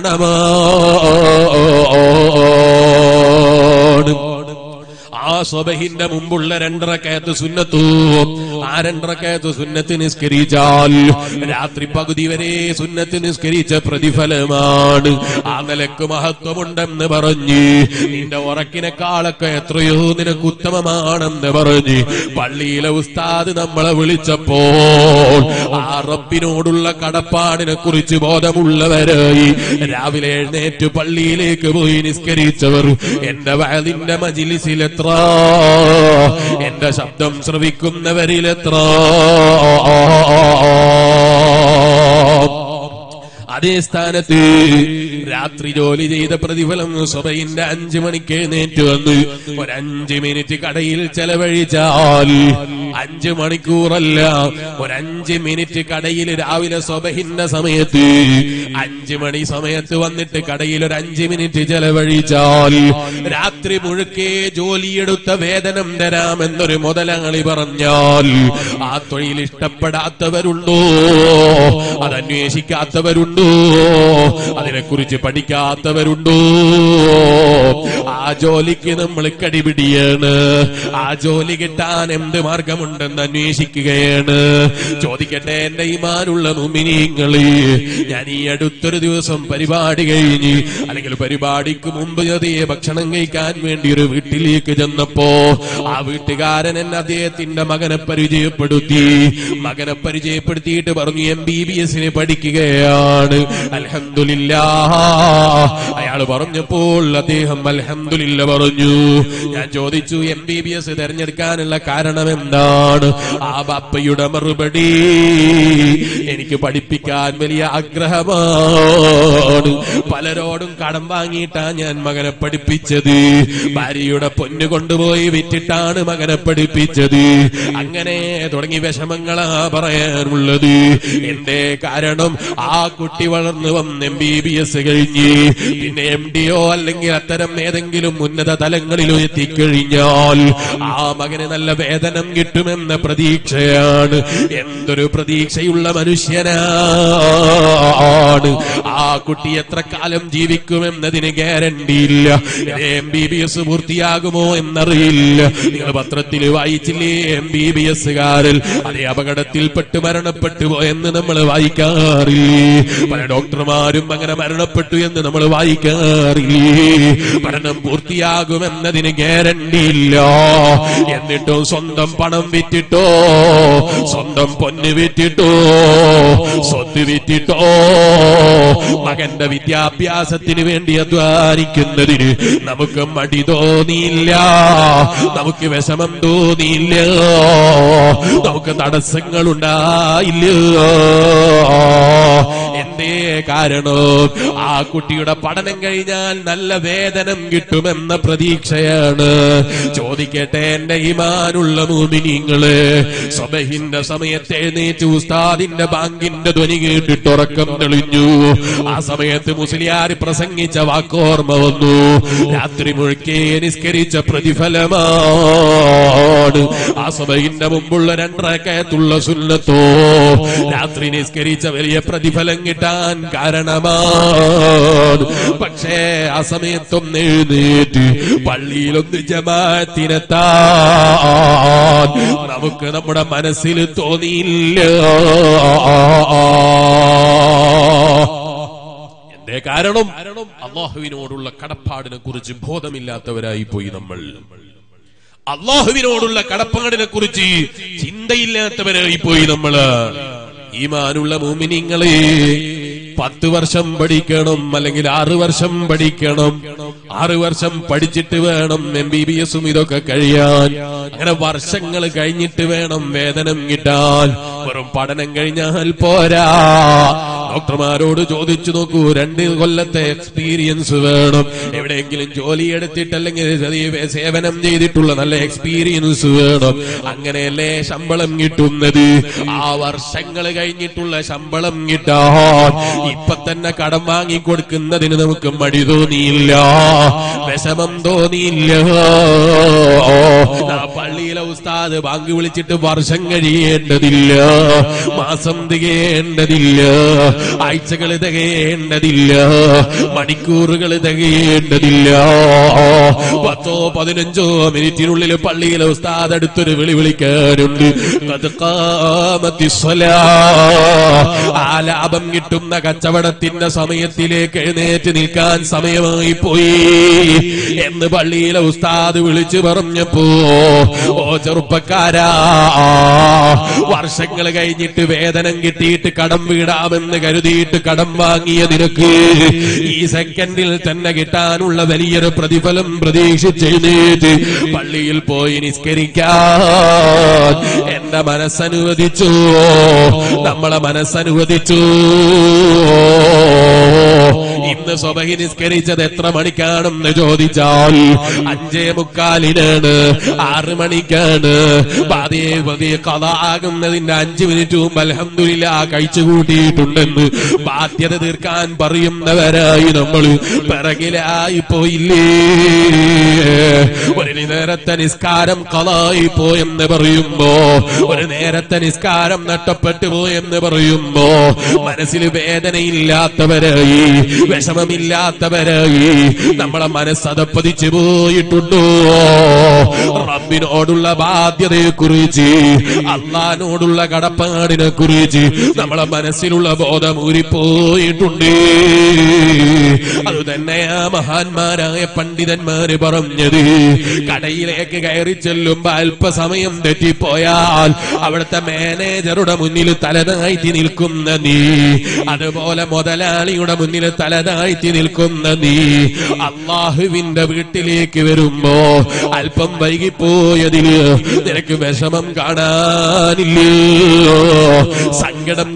കാരണമാണ് ആ സ്വബഹിന്റെ മുമ്പുള്ള രണ്ടറക്കയത്ത് സുന്നത്തു ആ രണ്ടറക്കയത്ത് സുന്നത്ത് നിസ്കരിച്ചാൽ രാത്രി പകുതി വരെ സുന്നത്ത് നിസ്കരിച്ച പ്രതിഫലമാണ് ആ നിലക്ക് മഹത്വമുണ്ടെന്ന് പറഞ്ഞ് നിന്റെ ഉറക്കിനെക്കാളൊക്കെ എത്രയോ നിനക്ക് ഉത്തമമാണെന്ന് പറഞ്ഞ് പള്ളിയിലെ ഉസ്താദ് നമ്മളെ വിളിച്ചപ്പോൾ ആ റബ്ബിനോടുള്ള കടപ്പാടിനെ കുറിച്ച് ബോധമുള്ളവരായി രാവിലെ എഴുന്നേറ്റ് പള്ളിയിലേക്ക് പോയി നിസ്കരിച്ചവർ എന്റെ വയലിന്റെ മജിലിസിൽ എത്ര എന്റെ ശബ്ദം ശ്രവിക്കുന്നവരിൽ എത്ര അതേ സ്ഥാനത്ത് രാത്രി ജോലി ചെയ്ത പ്രതിഫലം സ്വബയിന്റെ അഞ്ചു മണിക്ക് എഴുന്നേറ്റ് വന്ന് ഒരഞ്ച് മിനിറ്റ് കടയിൽ ചെലവഴിച്ചാൽ അഞ്ച് മണിക്കൂറല്ല ഒരഞ്ച് മിനിറ്റ് കടയിൽ രാവിലെ സ്വബഹിന്റെ സമയത്ത് അഞ്ച് മണി സമയത്ത് വന്നിട്ട് കടയിൽ ഒരു അഞ്ച് മിനിറ്റ് ചെലവഴിച്ചാൽ രാത്രി മുഴുക്കെ ജോലിയെടുത്ത വേതനം തരാമെന്നൊരു മുതലാളി പറഞ്ഞാൽ ആ തൊഴിൽ ഇഷ്ടപ്പെടാത്തവരുണ്ടോ അതന്വേഷിക്കാത്തവരുണ്ടോ അതിനെക്കുറിച്ച് പഠിക്കാത്തവരുണ്ടോ ആ ജോലിക്ക് നമ്മൾ കടിപിടിയാണ് ആ ജോലി കിട്ടാൻ എന്ത് മാർഗമുണ്ടെന്ന് അന്വേഷിക്കുകയാണ് ചോദിക്കട്ടെ എന്റെ ഈമാനുള്ള മുമിനിങ്ങള് ഞാൻ ഈ അടുത്തൊരു ദിവസം പരിപാടി കഴിഞ്ഞ് അല്ലെങ്കിൽ പരിപാടിക്ക് മുമ്പ് അതേ ഭക്ഷണം കഴിക്കാൻ വേണ്ടി ഒരു വീട്ടിലേക്ക് ചെന്നപ്പോ ആ വീട്ടുകാരൻ എന്നെ അദ്ദേഹത്തിന്റെ മകനെ പരിചയപ്പെടുത്തി മകനെ പരിചയപ്പെടുത്തിയിട്ട് പറഞ്ഞു എം ബി ബി എസിന് പഠിക്കുകയാണ് അൽഹംദുലില്ലാ അയാൾ പറഞ്ഞപ്പോൾ അദ്ദേഹം അൽഹംദുലില്ല പറഞ്ഞു ഞാൻ ചോദിച്ചു എം ബി ബി എസ് തെരഞ്ഞെടുക്കാനുള്ള കാരണം എന്താ എന്താണ് ആ ബാപ്പയുടെ മറുപടി എനിക്ക് പഠിപ്പിക്കാൻ വലിയ ആഗ്രഹമാണ് പലരോടും കടം വാങ്ങിയിട്ടാ ഞാൻ മകനെ പഠിപ്പിച്ചത് ഭാര്യയുടെ പൊന്നു കൊണ്ടുപോയി വിറ്റിട്ടാണ് മകനെ പഠിപ്പിച്ചത് അങ്ങനെ തുടങ്ങി വിഷമങ്ങളാ പറയാനുള്ളത് എന്റെ കാരണം ആ കുട്ടി വളർന്നു വന്ന് എം ബി ബി എസ് കഴിഞ്ഞ് പിന്നെ എം ഡിഒ അല്ലെങ്കിൽ അത്തരം ഏതെങ്കിലും ഉന്നത തലങ്ങളിലോ എത്തിക്കഴിഞ്ഞാൽ ആ മകന് നല്ല വേതനം കിട്ടുമെന്ന പ്രതീക്ഷയാണ് എന്തൊരു പ്രതീക്ഷയുള്ള മനുഷ്യനാണ് ആ കുട്ടി എത്ര കാലം ജീവിക്കുമെന്നതിന് ഗ്യാരണ്ടി ഇല്ല എം ബി ബി എസ് പൂർത്തിയാകുമോ എന്നറിയില്ല നിങ്ങൾ പത്രത്തിൽ വായിച്ചില്ലേ എം ബി ബി എസ് കാരൽ അതേ അപകടത്തിൽപ്പെട്ട് മരണപ്പെട്ടു പോയെന്ന് നമ്മൾ വായിക്കാറില്ലേ പല ഡോക്ടർമാരും അങ്ങനെ മരണപ്പെട്ടു എന്ന് നമ്മൾ വായിക്കാറില്ലേ പഠനം പൂർത്തിയാകുമെന്നതിന് ഗ്യാരണ്ടി ഇല്ല എന്നിട്ടോ സ്വന്തം പണം വിറ്റിട്ടോ സ്വന്തം പൊന്ന് വിറ്റിട്ടോ സ്വത്ത് വിറ്റിട്ടോ മകന്റെ വിദ്യാഭ്യാസത്തിന് വേണ്ടി അധ്വാനിക്കുന്നതിന് നമുക്ക് മടി തോന്നിയില്ല നമുക്ക് വിഷമം തോന്നിയില്ല നമുക്ക് തടസ്സങ്ങൾ ഉണ്ടായില്ല എന്തേ കാരണം ആ കുട്ടിയുടെ പഠനം കഴിഞ്ഞാൽ നല്ല വേതനം കിട്ടുമെന്ന പ്രതീക്ഷയാണ് ചോദിക്കട്ടെ എന്റെ ഇമാനുള്ള മൂമിനിങ്ങള് സബഹിന്റെ സമയത്ത് എഴുന്നേറ്റ് ഉസ്താദിന്റെ ബാങ്കിന്റെ ധ്വനി കേട്ടിട്ട് ഉറക്കം തെളിഞ്ഞു ആ സമയത്ത് മുസ്ലിയാർ പ്രസംഗിച്ച വാക്കോർമ്മ വന്നു രാത്രി മുഴുക്കെ നിസ്കരിച്ച പ്രതിഫലമാണ് ആ സഭയിന്റെ മുമ്പുള്ള രണ്ടരക്കയത്തുള്ള സുന്നത്തോ രാത്രി നിസ്കരിച്ച വലിയ പ്രതിഫലം കിട്ടാൻ കാരണമാണ് പക്ഷേ ആ സമയത്തൊന്ന് എഴുന്നേറ്റ് പള്ളിയിലൊന്ന് ജമാത്തിനെത്താൻ നമുക്ക് നമ്മുടെ മനസ്സിൽ തോന്നിയില്ല എന്തേ കാരണം അള്ളാഹുവിനോടുള്ള കടപ്പാടിനെ കുറിച്ച് ബോധമില്ലാത്തവരായി പോയി നമ്മൾ അള്ളാഹുവിനോടുള്ള കടപ്പാടിനെ കുറിച്ച് ചിന്തയില്ലാത്തവരായി പോയി നമ്മള് ഈമാനുള്ള മൂമിനിങ്ങളെ പത്ത് വർഷം പഠിക്കണം അല്ലെങ്കിൽ ആറ് വർഷം പഠിക്കണം ആറ് വർഷം പഠിച്ചിട്ട് വേണം എം ബി ബി എസും ഇതൊക്കെ കഴിയാൻ അങ്ങനെ വർഷങ്ങൾ കഴിഞ്ഞിട്ട് വേണം വേതനം കിട്ടാൻ വെറും പഠനം കഴിഞ്ഞാൽ പോരാ ഡോക്ടർമാരോട് ചോദിച്ചു നോക്കൂ രണ്ട് കൊല്ലത്തെ എക്സ്പീരിയൻസ് വേണം എവിടെയെങ്കിലും ജോലി എടുത്തിട്ട് അല്ലെങ്കിൽ ചെറിയ സേവനം ചെയ്തിട്ടുള്ള നല്ല എക്സ്പീരിയൻസ് വേണം അങ്ങനെയല്ലേ ശമ്പളം കിട്ടുന്നത് ആ വർഷങ്ങൾ കഴിഞ്ഞിട്ടുള്ള ശമ്പളം കിട്ടാൻ ഇപ്പൊ തന്നെ കടം വാങ്ങി കൊടുക്കുന്നതിന് നമുക്ക് മടി തോന്നിയില്ല വിഷമം തോന്നിയില്ല ആ പള്ളിയിലെ ഉസ്താദ് ബാങ്ക് വിളിച്ചിട്ട് വർഷം കഴിയേണ്ടതില്ല മാസം തികയേണ്ടതില്ല ആഴ്ചകൾ തികയേണ്ടതില്ല മണിക്കൂറുകൾ തികയേണ്ടതില്ല പത്തോ പതിനഞ്ചോ മിനിറ്റിനുള്ളിൽ പള്ളിയിലെ ഉസ്താദ് അടുത്തൊരു വിളി വിളിക്കാനുണ്ട് ഖദ് ഖാമത്തി സ്വലാ. ആ ലാഭം കിട്ടുന്ന കച്ചവടത്തിന്റെ സമയത്തിലേക്ക് എഴുന്നേറ്റ് നിൽക്കാൻ സമയമായി പോയി എന്ന് പള്ളിയിലെ ഉസ്താദ് വിളിച്ചു പറഞ്ഞപ്പോ ഓ ചെറുപ്പക്കാരാ വർഷങ്ങൾ കഴിഞ്ഞിട്ട് വേതനം കിട്ടിയിട്ട് കടം വീടാമെന്ന് കരുതിയിട്ട് കടം വാങ്ങിയ നിനക്ക് ഈ സെക്കൻഡിൽ തന്നെ കിട്ടാനുള്ള വലിയൊരു പ്രതിഫലം പ്രതീക്ഷിച്ചെഴുന്നേറ്റ് പള്ളിയിൽ പോയി നിസ്കരിക്കാൻ എന്റെ മനസ്സനുവദിച്ചു നമ്മളെ മനസ്സനുവദിച്ചു ഇന്ന് സ്വബഹി നിസ്കരിച്ചത് എത്ര മണിക്കാണെന്ന് ചോദിച്ചാൽ അഞ്ചേ മുക്കാലിനാണ് ആറ് മണിക്കാണ് പതിയെ പതിയെ കഥ ആകുന്നതിന്റെ അഞ്ച് മിനിറ്റ് മുമ്പ് അലഹമില്ല കഴിച്ചു കൂട്ടിയിട്ടുണ്ടെന്ന് ബാധ്യത തീർക്കാൻ പറയുന്നവരായി നമ്മൾ പിറകിലായി പോയില്ലേ ഒരു നേരത്തെ നിസ്കാരം കളായി പോയെന്ന് പറയുമ്പോ ഒരു നേരത്തെ നിസ്കാരം നഷ്ടപ്പെട്ടു പോയെന്ന് പറയുമ്പോ മനസ്സിൽ വേദനയില്ലാത്തവരായി വിഷമമില്ലാത്തവരായി നമ്മളെ മനസ്സതപ്പതിച്ചു പോയിട്ടുണ്ടോ റബ്ബിനോടുള്ള ബാധ്യതയെ കുറിച്ച് അള്ളഹാനോടുള്ള കടപ്പാടിനെ കുറിച്ച് നമ്മളെ മനസ്സിലുള്ള ബോധം ഊരിപ്പോയിട്ടുണ്ട് അത് തന്നെയാ മഹാന്മാരായ പണ്ഡിതന്മാര് പറഞ്ഞത് കടയിലേക്ക് കയറി ചെല്ലുമ്പോ അല്പസമയം തെറ്റിപ്പോയാൽ അവിടുത്തെ മാനേജറുടെ മുന്നിൽ തലതായിട്ട് നിൽക്കുന്ന നീ അതുപോലെ മുതലാളിയുടെ മുന്നിൽ തല അനാഥായിട്ട് നിൽക്കുന്ന നീ അള്ളാഹുവിന്റെ വീട്ടിലേക്ക് വരുമ്പോ അല്പം വൈകിപ്പോയതില് നിനക്ക് വിഷമം കാണാനില്ലയോ സങ്കടം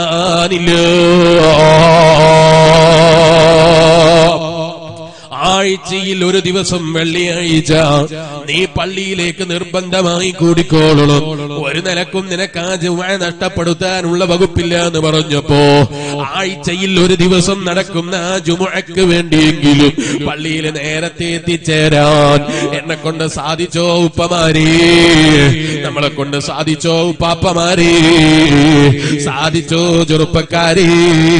കാണാനില്ലയോ ആഴ്ചയിൽ ഒരു ദിവസം വെള്ളിയാഴ്ച നീ പള്ളിയിലേക്ക് നിർബന്ധമായി കൂടിക്കോളണം ഒരു നിലക്കും നിനക്ക് ആ ജുമ നഷ്ടപ്പെടുത്താനുള്ള വകുപ്പില്ല എന്ന് പറഞ്ഞപ്പോ ആഴ്ചയിൽ ഒരു ദിവസം നടക്കുന്ന ആ ജുമക്ക് വേണ്ടിയെങ്കിലും പള്ളിയിൽ നേരത്തെ എത്തിച്ചേരാൻ എന്നെ കൊണ്ട് സാധിച്ചോ ഉപ്പമാരേ നമ്മളെ കൊണ്ട് സാധിച്ചോ ഉപ്പാപ്പമാരേ സാധിച്ചോ ചെറുപ്പക്കാരേ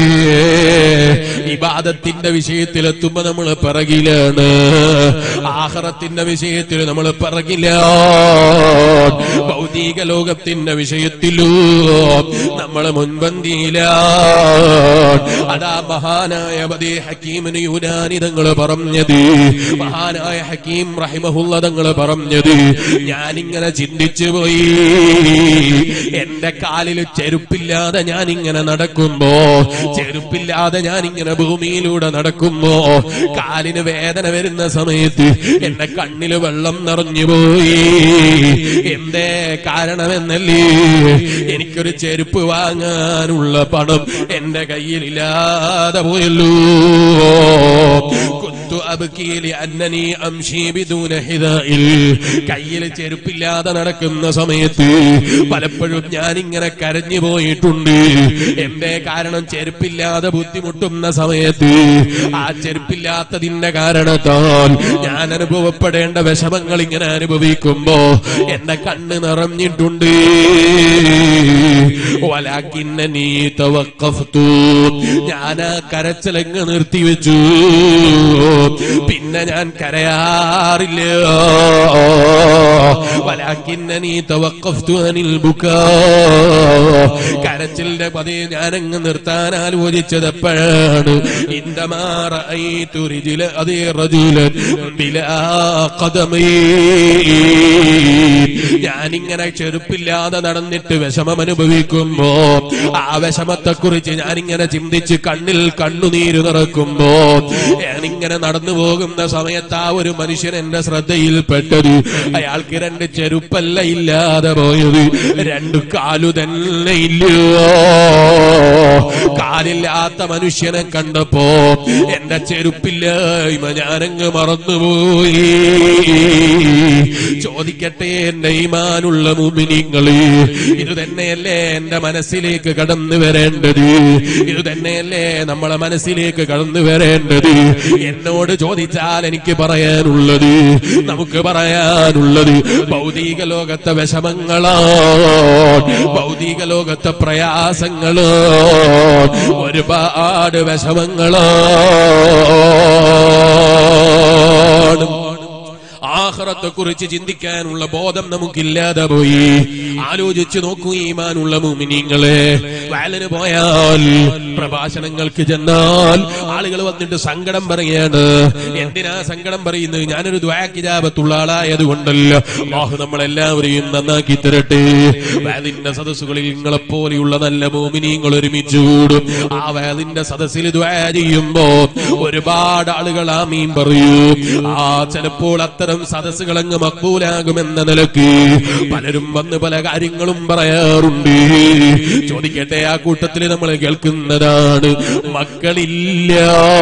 ഇബാദത്തിന്റെ വിഷയത്തിലെത്തുമ്പോ നമ്മൾ പിറകിലാണ് ആഹറത്തിന്റെ വിഷയത്തിൽ നമ്മൾ പിറകിലാണ് ഭൗതിക ലോകത്തിന്റെ വിഷയത്തിലൂ നമ്മൾ മുൻപന്തിയിലാണ് അതാ മഹാനായ ബദേ ഹക്കീമിന് യുനാനിതങ്ങൾ പറഞ്ഞത് മഹാനായ ഹക്കീം റഹിമഹുള്ള തങ്ങൾ പറഞ്ഞത് ഞാനിങ്ങനെ ചിന്തിച്ചു പോയി എന്റെ കാലിൽ ചെരുപ്പില്ലാതെ ഞാനിങ്ങനെ നടക്കുമ്പോ ചെരുപ്പില്ലാതെ ഞാനിങ്ങനെ ഭൂമിയിലൂടെ നടക്കുമ്പോ കാലിന് വേദന വരുന്ന സമയത്ത് എന്റെ കണ്ണില് വെള്ളം നിറഞ്ഞു പോയി എന്തേ കാരണമെന്നല്ലേ എനിക്കൊരു ചെരുപ്പ് വാങ്ങാനുള്ള പണം എന്റെ കയ്യിലില്ലാതെ പോയല്ലോ കുന്തു അബ്കീലി അന്നനി അംശി ബിദൂന ഹിദാഇൽ കയ്യിൽ ചെരുപ്പില്ലാതെ നടക്കുന്ന സമയത്ത് പലപ്പോഴും ഞാൻ ഇങ്ങനെ കരഞ്ഞു പോയിട്ടുണ്ട് എന്തേ കാരണം ചെരുപ്പില്ലാതെ ബുദ്ധിമുട്ടുന്ന സമയത്ത് ആ ചെരുപ്പില്ലാത്തതിന്റെ കാരണത്താൽ ഞാൻ അനുഭവപ്പെടേണ്ട വിഷമങ്ങൾ ഇങ്ങനെ അനുഭവിക്കുമ്പോ എന്റെ കണ്ണ് നിറഞ്ഞിട്ടുണ്ട് വലാക്കിന്ന നീ തവക്കഫ്തു ഞാൻ ആ കരച്ചിലങ്ങ് നിർത്തിവെച്ചു പിന്നെ ഞാൻ കരയാറില്ല വലാക്കിന്ന നീ തവക്കഫ്തു അനിൽ ബുക്കാ കരച്ചിലിന്റെ പതി ഞാനങ്ങ് നിർത്താൻ ആലോചിച്ചത് എപ്പോഴാണ് ഇന്ദമാറില അതേ റജുലൻ ബിലാ ഖദമീ ഞാനിങ്ങനെ ചെറുപ്പില്ലാതെ നടന്നിട്ട് വിഷമം അനുഭവിക്കുമ്പോ ആ വിഷമത്തെ കുറിച്ച് ഞാനിങ്ങനെ ചിന്തിച്ച് കണ്ണിൽ കണ്ണുനീര് നിറക്കുമ്പോ ഞാനിങ്ങനെ നടന്നു പോകുന്ന സമയത്ത് ആ ഒരു മനുഷ്യൻ എന്റെ ശ്രദ്ധയിൽപ്പെട്ടത് അയാൾക്ക് രണ്ട് ചെരുപ്പല്ല ഇല്ലാതെ പോയത് രണ്ട് കാലു തന്നെ ഇല്ലയോ കാലില്ലാത്ത മനുഷ്യനെ കണ്ടപ്പോ എന്റെ ചെരുപ്പില്ലായ്മ ഞാനങ്ങ് മറന്നുപോയി ചോദിക്കട്ടെ എന്റെ ഈമാനുള്ള മുമിനിങ്ങള് ഇത് തന്നെയല്ലേ എന്റെ മനസ്സിലേക്ക് കടന്നു വരേണ്ടത് ഇത് തന്നെയല്ലേ നമ്മളെ മനസ്സിലേക്ക് കടന്നു വരേണ്ടത് എന്നോട് ചോദിച്ചാൽ എനിക്ക് പറയാനുള്ളത് നമുക്ക് പറയാനുള്ളത് ഭൗതിക ലോകത്തെ വിഷമങ്ങളോ ഭൗതിക ലോകത്തെ പ്രയാസങ്ങളോ ഒരുപാട് വിഷമങ്ങളോ ആഹ്റത്തെ കുറിച്ച് ചിന്തിക്കാനുള്ള ബോധം നമുക്കില്ലാതെ പോയി ആലോചിച്ചു നോക്കൂ ഈമാനുള്ള മുമിനിങ്ങളെ വയലിന് പോയാൽ പ്രഭാഷണങ്ങൾക്ക് ചെന്നാൽ ആളുകൾ വന്നിട്ട് സങ്കടം പറയാണ് എന്തിനാ സങ്കടം പറയുന്നത് ഞാനൊരു ദ്വാക്കിജാപത്തുള്ള ആളായത് കൊണ്ടല്ല അള്ളാഹു നമ്മളെല്ലാവരെയും നന്നാക്കി തരട്ടെ വയലിന്റെ സദസ്സുകളിൽ നിങ്ങളെപ്പോലെയുള്ള നല്ല മോമിനിയങ്ങൾ ഒരുമിച്ച് കൂടും ആ വയലിന്റെ സദസ്സിൽ ദ്വാ ചെയ്യുമ്പോ ഒരുപാട് ആളുകൾ ആ മീൻ പറയൂ ആ ചിലപ്പോൾ അത്തരം സദസ്സുകൾ അങ്ങ് മക്ബൂലാകുമെന്ന നിലക്ക് പലരും വന്ന് പല കാര്യങ്ങളും പറയാറുണ്ട് ചോദിക്കട്ടെ ആ കൂട്ടത്തിൽ നമ്മൾ കേൾക്കുന്നതാണ് മക്കളില്ല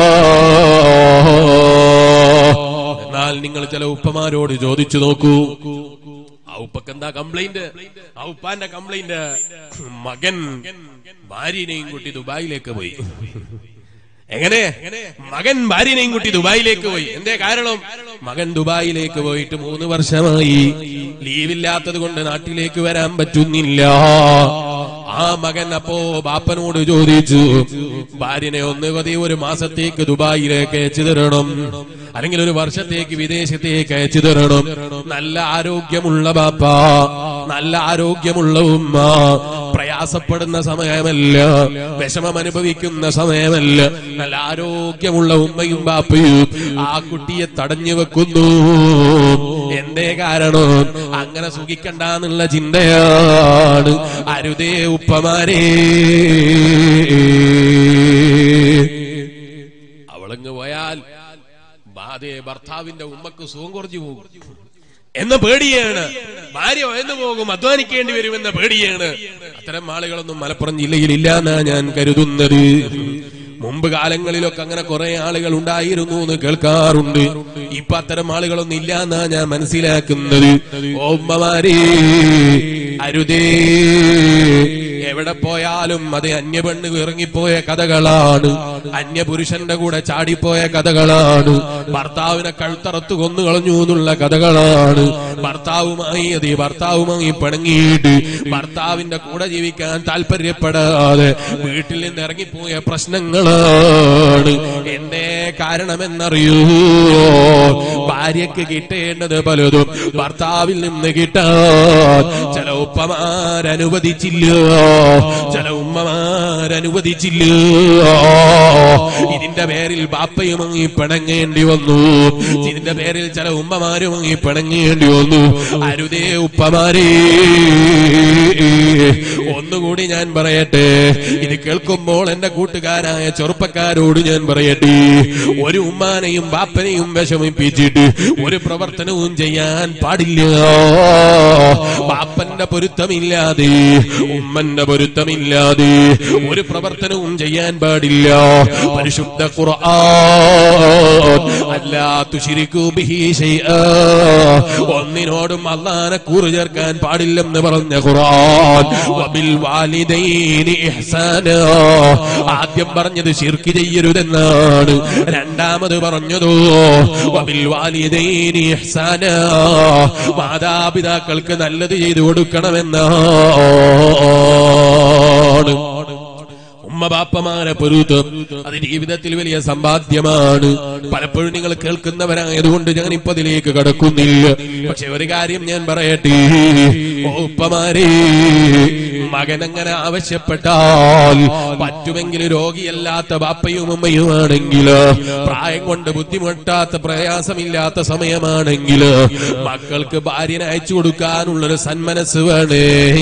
എന്നാൽ നിങ്ങൾ ചില ഉപ്പമാരോട് ചോദിച്ചു നോക്കൂ ആ ഉപ്പക്ക് എന്താ കംപ്ലൈന്റ് ആ ഉപ്പാന്റെ കംപ്ലൈന്റ് മകൻ ഭാര്യനെയും കൂട്ടി ദുബായിലേക്ക് പോയി എങ്ങനെ മകൻ ഭാര്യനെയും കുട്ടി ദുബായിലേക്ക് പോയി എന്തേ കാരണം മകൻ ദുബായിലേക്ക് പോയിട്ട് മൂന്ന് വർഷമായി ലീവില്ലാത്തത് കൊണ്ട് നാട്ടിലേക്ക് വരാൻ പറ്റുന്നില്ല ആ മകൻ അപ്പോ ബാപ്പനോട് ചോദിച്ചു ഭാര്യനെ ഒന്ന് കൊതി ഒരു മാസത്തേക്ക് ദുബായിലേക്ക് അയച്ചു തരണം അല്ലെങ്കിൽ ഒരു വർഷത്തേക്ക് വിദേശത്തേക്ക് അയച്ചു തരണം നല്ല ആരോഗ്യമുള്ള ബാപ്പ നല്ല ആരോഗ്യമുള്ള ഉമ്മ പ്രയാസപ്പെടുന്ന സമയമല്ല വിഷമം അനുഭവിക്കുന്ന സമയമല്ല നല്ല ആരോഗ്യമുള്ള ഉമ്മയും ബാപ്പയും ആ കുട്ടിയെ തടഞ്ഞു വെക്കുന്നു എന്തേ കാരണം അങ്ങനെ സുഖിക്കണ്ടെന്നുള്ള ചിന്തയാണ് അരുതേ ഉപ്പമാരേ അതേ ഭർത്താവിന്റെ ഉമ്മക്ക് സുഖം കുറഞ്ഞു പോകും എന്ന പേടിയാണ് ഭാര്യ വയന്നു പോകും അധ്വാനിക്കേണ്ടി വരുമെന്ന പേടിയാണ് അത്തരം ആളുകളൊന്നും മലപ്പുറം ജില്ലയിൽ ഇല്ല എന്നാ ഞാൻ കരുതുന്നത് മുമ്പ് കാലങ്ങളിലൊക്കെ അങ്ങനെ കുറെ ആളുകൾ ഉണ്ടായിരുന്നു എന്ന് കേൾക്കാറുണ്ട് ഇപ്പൊ അത്തരം ആളുകളൊന്നും ഇല്ല എന്നാ ഞാൻ മനസ്സിലാക്കുന്നത് ഓമ്മമാരേ അരുതേ എവിടെ പോയാലും അത് അന്യപെണ്ണ് ഇറങ്ങിപ്പോയ കഥകളാണ് അന്യപുരുഷന്റെ കൂടെ ചാടിപ്പോയ കഥകളാണ് ഭർത്താവിനെ കഴുത്തറത്ത് കൊന്നു കളഞ്ഞു എന്നുള്ള കഥകളാണ് ഭർത്താവുമായി അത് ഭർത്താവുമായി പിണങ്ങിയിട്ട് ഭർത്താവിന്റെ കൂടെ ജീവിക്കാൻ താല്പര്യപ്പെടാതെ വീട്ടിൽ നിന്ന് ഇറങ്ങിപ്പോയ പ്രശ്നങ്ങളാണ് എന്തേ കാരണമെന്നറിയൂ ഭാര്യക്ക് കിട്ടേണ്ടത് പലതും ഭർത്താവിൽ നിന്ന് കിട്ടാൻ ചില ഉപ്പമാരനുവദിച്ചില്ല ചില ഉമ്മമാരനുവദിച്ചില്ല ഇതിന്റെ പേരിൽ ബാപ്പയുമായി പിണങ്ങേണ്ടി വന്നു ഇതിന്റെ പേരിൽ ചില ഉമ്മമാരുമായി പിണങ്ങേണ്ടി വന്നു അരുതേ ഉപ്പമാരേ ഒന്നുകൂടി ഞാൻ പറയട്ടെ ഇത് കേൾക്കുമ്പോൾ എന്റെ കൂട്ടുകാരായ ചെറുപ്പക്കാരോട് ഞാൻ പറയട്ടെ ഒരു ഉമ്മാനെയും ബാപ്പനെയും വിഷമിപ്പിച്ചിട്ട് ഒരു പ്രവർത്തനവും ചെയ്യാൻ പാടില്ല ബാപ്പന്റെ പൊരുത്തമില്ലാതെ ഉമ്മന്റെ പൊരുത്തമില്ലാതെ ഒരു പ്രവർത്തനവും ചെയ്യാൻ പാടില്ല പരിശുദ്ധ ഖുർആൻ അല്ലാ തുശിരിക്കൂ ബിഹി ശൈആ ഒന്നിനോടും അള്ളാനെ കൂറ് ചേർക്കാൻ പാടില്ലെന്ന് പറഞ്ഞ ഖുർആൻ വബിൽ വാലിദൈനി ഇഹ്സാനാ ആദ്യം പറഞ്ഞത് ശിർക്ക് ചെയ്യരുതെന്നാണ് രണ്ടാമത് പറഞ്ഞതോ വബിൽ വാലിദൈനി ഇഹ്സാനാ മാതാപിതാക്കൾക്ക് നല്ലത് ചെയ്തു കൊടുക്കണമെന്നാണ് ഉമ്മ ബാപ്പമാരെ പൊരുത്തം അത് ജീവിതത്തിൽ വലിയ സമ്പാദ്യമാണ് പലപ്പോഴും നിങ്ങൾ കേൾക്കുന്നവരായതുകൊണ്ട് ഞാൻ ഇപ്പൊ അതിലേക്ക് കടക്കുന്നില്ല പക്ഷെ ഒരു കാര്യം ഞാൻ പറയട്ടെ ഓ ഉപ്പമാരെ മകൻ അങ്ങനെ ആവശ്യപ്പെട്ടാൽ പറ്റുമെങ്കിൽ രോഗിയല്ലാത്ത ബാപ്പയും ഉമ്മയുമാണെങ്കിൽ പ്രായം കൊണ്ട് ബുദ്ധിമുട്ടാത്ത പ്രയാസമില്ലാത്ത സമയമാണെങ്കിൽ മക്കൾക്ക് ഭാര്യനെ അയച്ചു കൊടുക്കാനുള്ളൊരു സന്മനസ് വേണേ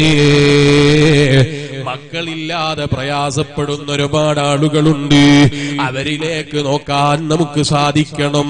മക്കളില്ലാതെ പ്രയാസപ്പെടുന്ന ഒരുപാട് ആളുകളുണ്ട് അവരിലേക്ക് നോക്കാൻ നമുക്ക് സാധിക്കണം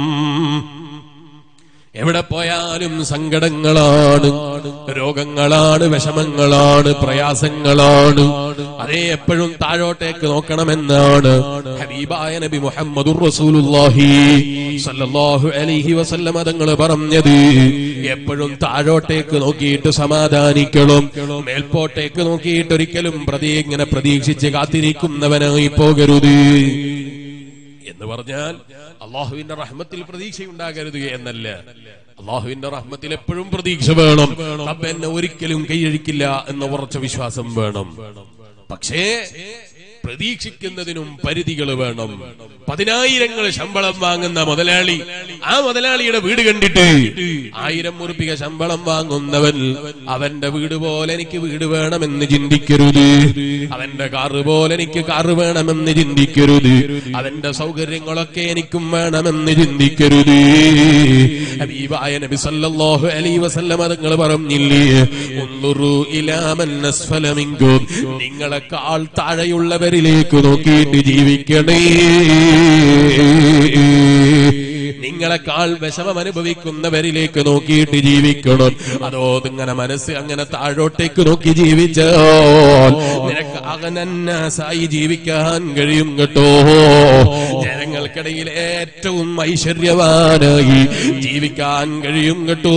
എവിടെ പോയാലും സങ്കടങ്ങളാണ് രോഗങ്ങളാണ് വിഷമങ്ങളാണ് പ്രയാസങ്ങളാണ് അതേ എപ്പോഴും താഴോട്ടേക്ക് നോക്കണമെന്നാണ് ഹബീബായ നബി മുഹമ്മദുർ റസൂലുള്ളാഹി സല്ലല്ലാഹു അലൈഹി വസല്ലമ തങ്ങൾ പറഞ്ഞത് എപ്പോഴും താഴോട്ടേക്ക് നോക്കിയിട്ട് സമാധാനിക്കണം മേൽപോട്ടേക്ക് നോക്കിയിട്ട് ഒരിക്കലും പ്രതി ഇങ്ങനെ പ്രതീക്ഷിച്ച് കാത്തിരിക്കുന്നവനായി പോകരുത് എന്ന് പറഞ്ഞാൽ അള്ളാഹുവിന്റെ റഹ്മത്തിൽ പ്രതീക്ഷയുണ്ടാകരുത് എന്നല്ല അള്ളാഹുവിന്റെ റഹ്മത്തിൽ എപ്പോഴും പ്രതീക്ഷ വേണം റബ്ബ് എന്നെ ഒരിക്കലും കൈയഴിക്കില്ല എന്ന ഉറച്ച വിശ്വാസം വേണം പക്ഷേ പ്രതീക്ഷിക്കുന്നതിനും പരിധികൾ വേണം പതിനായിരങ്ങൾ ശമ്പളം വാങ്ങുന്ന മുതലാളി ആ മുതലാളിയുടെ വീട് കണ്ടിട്ട് ആയിരം ഉറുപ്പിക ശമ്പളം വാങ്ങുന്നവൻ അവന്റെ വീട് പോലെ എനിക്ക് വീട് വേണമെന്ന് ചിന്തിക്കരുത് അവന്റെ കാറ് പോലെ എനിക്ക് കാറ് വേണമെന്ന് ചിന്തിക്കരുത് അവന്റെ സൗകര്യങ്ങളൊക്കെ എനിക്കും വേണമെന്ന് ചിന്തിക്കരുത് ഹബീബായ നബി സല്ലല്ലാഹു അലൈഹി വസല്ലമ തങ്ങൾ പറഞ്ഞില്ലേ ഉന്നുറു ഇലാ മൻ അസ്ഫല മിൻകും നിങ്ങളെക്കാൾ താഴെയുള്ളവരിലേക്ക് നോക്കിയിട്ട് ജീവിക്കണേ നിങ്ങളെക്കാൾ വിഷമം അനുഭവിക്കുന്നവരിലേക്ക് നോക്കിയിട്ട് ജീവിക്കണം അതോ ഇങ്ങനെ മനസ്സ് അങ്ങനെ താഴോട്ടേക്ക് നോക്കി ജീവിച്ചാൽ നിനക്ക് അകനന്നാസായി ജീവിക്കാൻ കഴിയും കേട്ടോ ജനങ്ങൾക്കിടയിൽ ഏറ്റവും ഐശ്വര്യവാനായി ജീവിക്കാൻ കഴിയും കേട്ടോ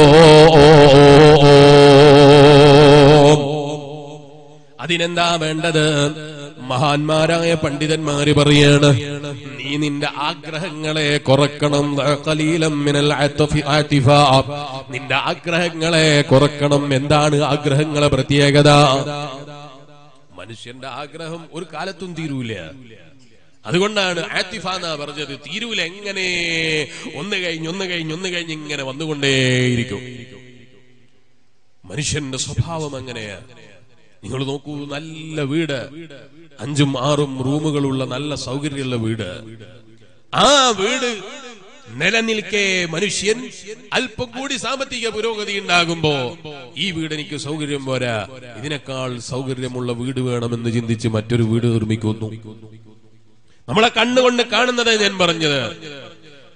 അതിനെന്താ വേണ്ടത് മഹാന്മാരായ പണ്ഡിതന്മാര് പറയാണ് നീ നിന്റെ ആഗ്രഹങ്ങളെ കുറക്കണം ഖലീലം മിനൽ ആത്ഫി ആതിഫ. നിന്റെ ആഗ്രഹങ്ങളെ കുറക്കണം എന്താണ് ആഗ്രഹങ്ങളെ പ്രത്യേകത മനുഷ്യന്റെ ആഗ്രഹം ഒരു കാലത്തും തീരൂല അതുകൊണ്ടാണ് ആത്തിഫ എന്നാ പറഞ്ഞത് തീരൂല എങ്ങനെ ഒന്ന് കഴിഞ്ഞ് ഒന്ന് കഴിഞ്ഞ് ഒന്ന് കഴിഞ്ഞ് ഇങ്ങനെ വന്നുകൊണ്ടേയിരിക്കും മനുഷ്യന്റെ സ്വഭാവം അങ്ങനെയാ നിങ്ങൾ നോക്കൂ നല്ല വീട് അഞ്ചും ആറും റൂമുകളുള്ള നല്ല സൗകര്യമുള്ള വീട് ആ വീട് നിലനിൽക്കെ മനുഷ്യൻ അല്പം കൂടി സാമ്പത്തിക പുരോഗതി ഉണ്ടാകുമ്പോ ഈ വീട് എനിക്ക് സൗകര്യം പോരാ ഇതിനേക്കാൾ സൗകര്യമുള്ള വീട് വേണമെന്ന് ചിന്തിച്ച് മറ്റൊരു വീട് നിർമ്മിക്കുന്നു നമ്മളെ കണ്ണുകൊണ്ട് കാണുന്നത് ഞാൻ പറഞ്ഞത്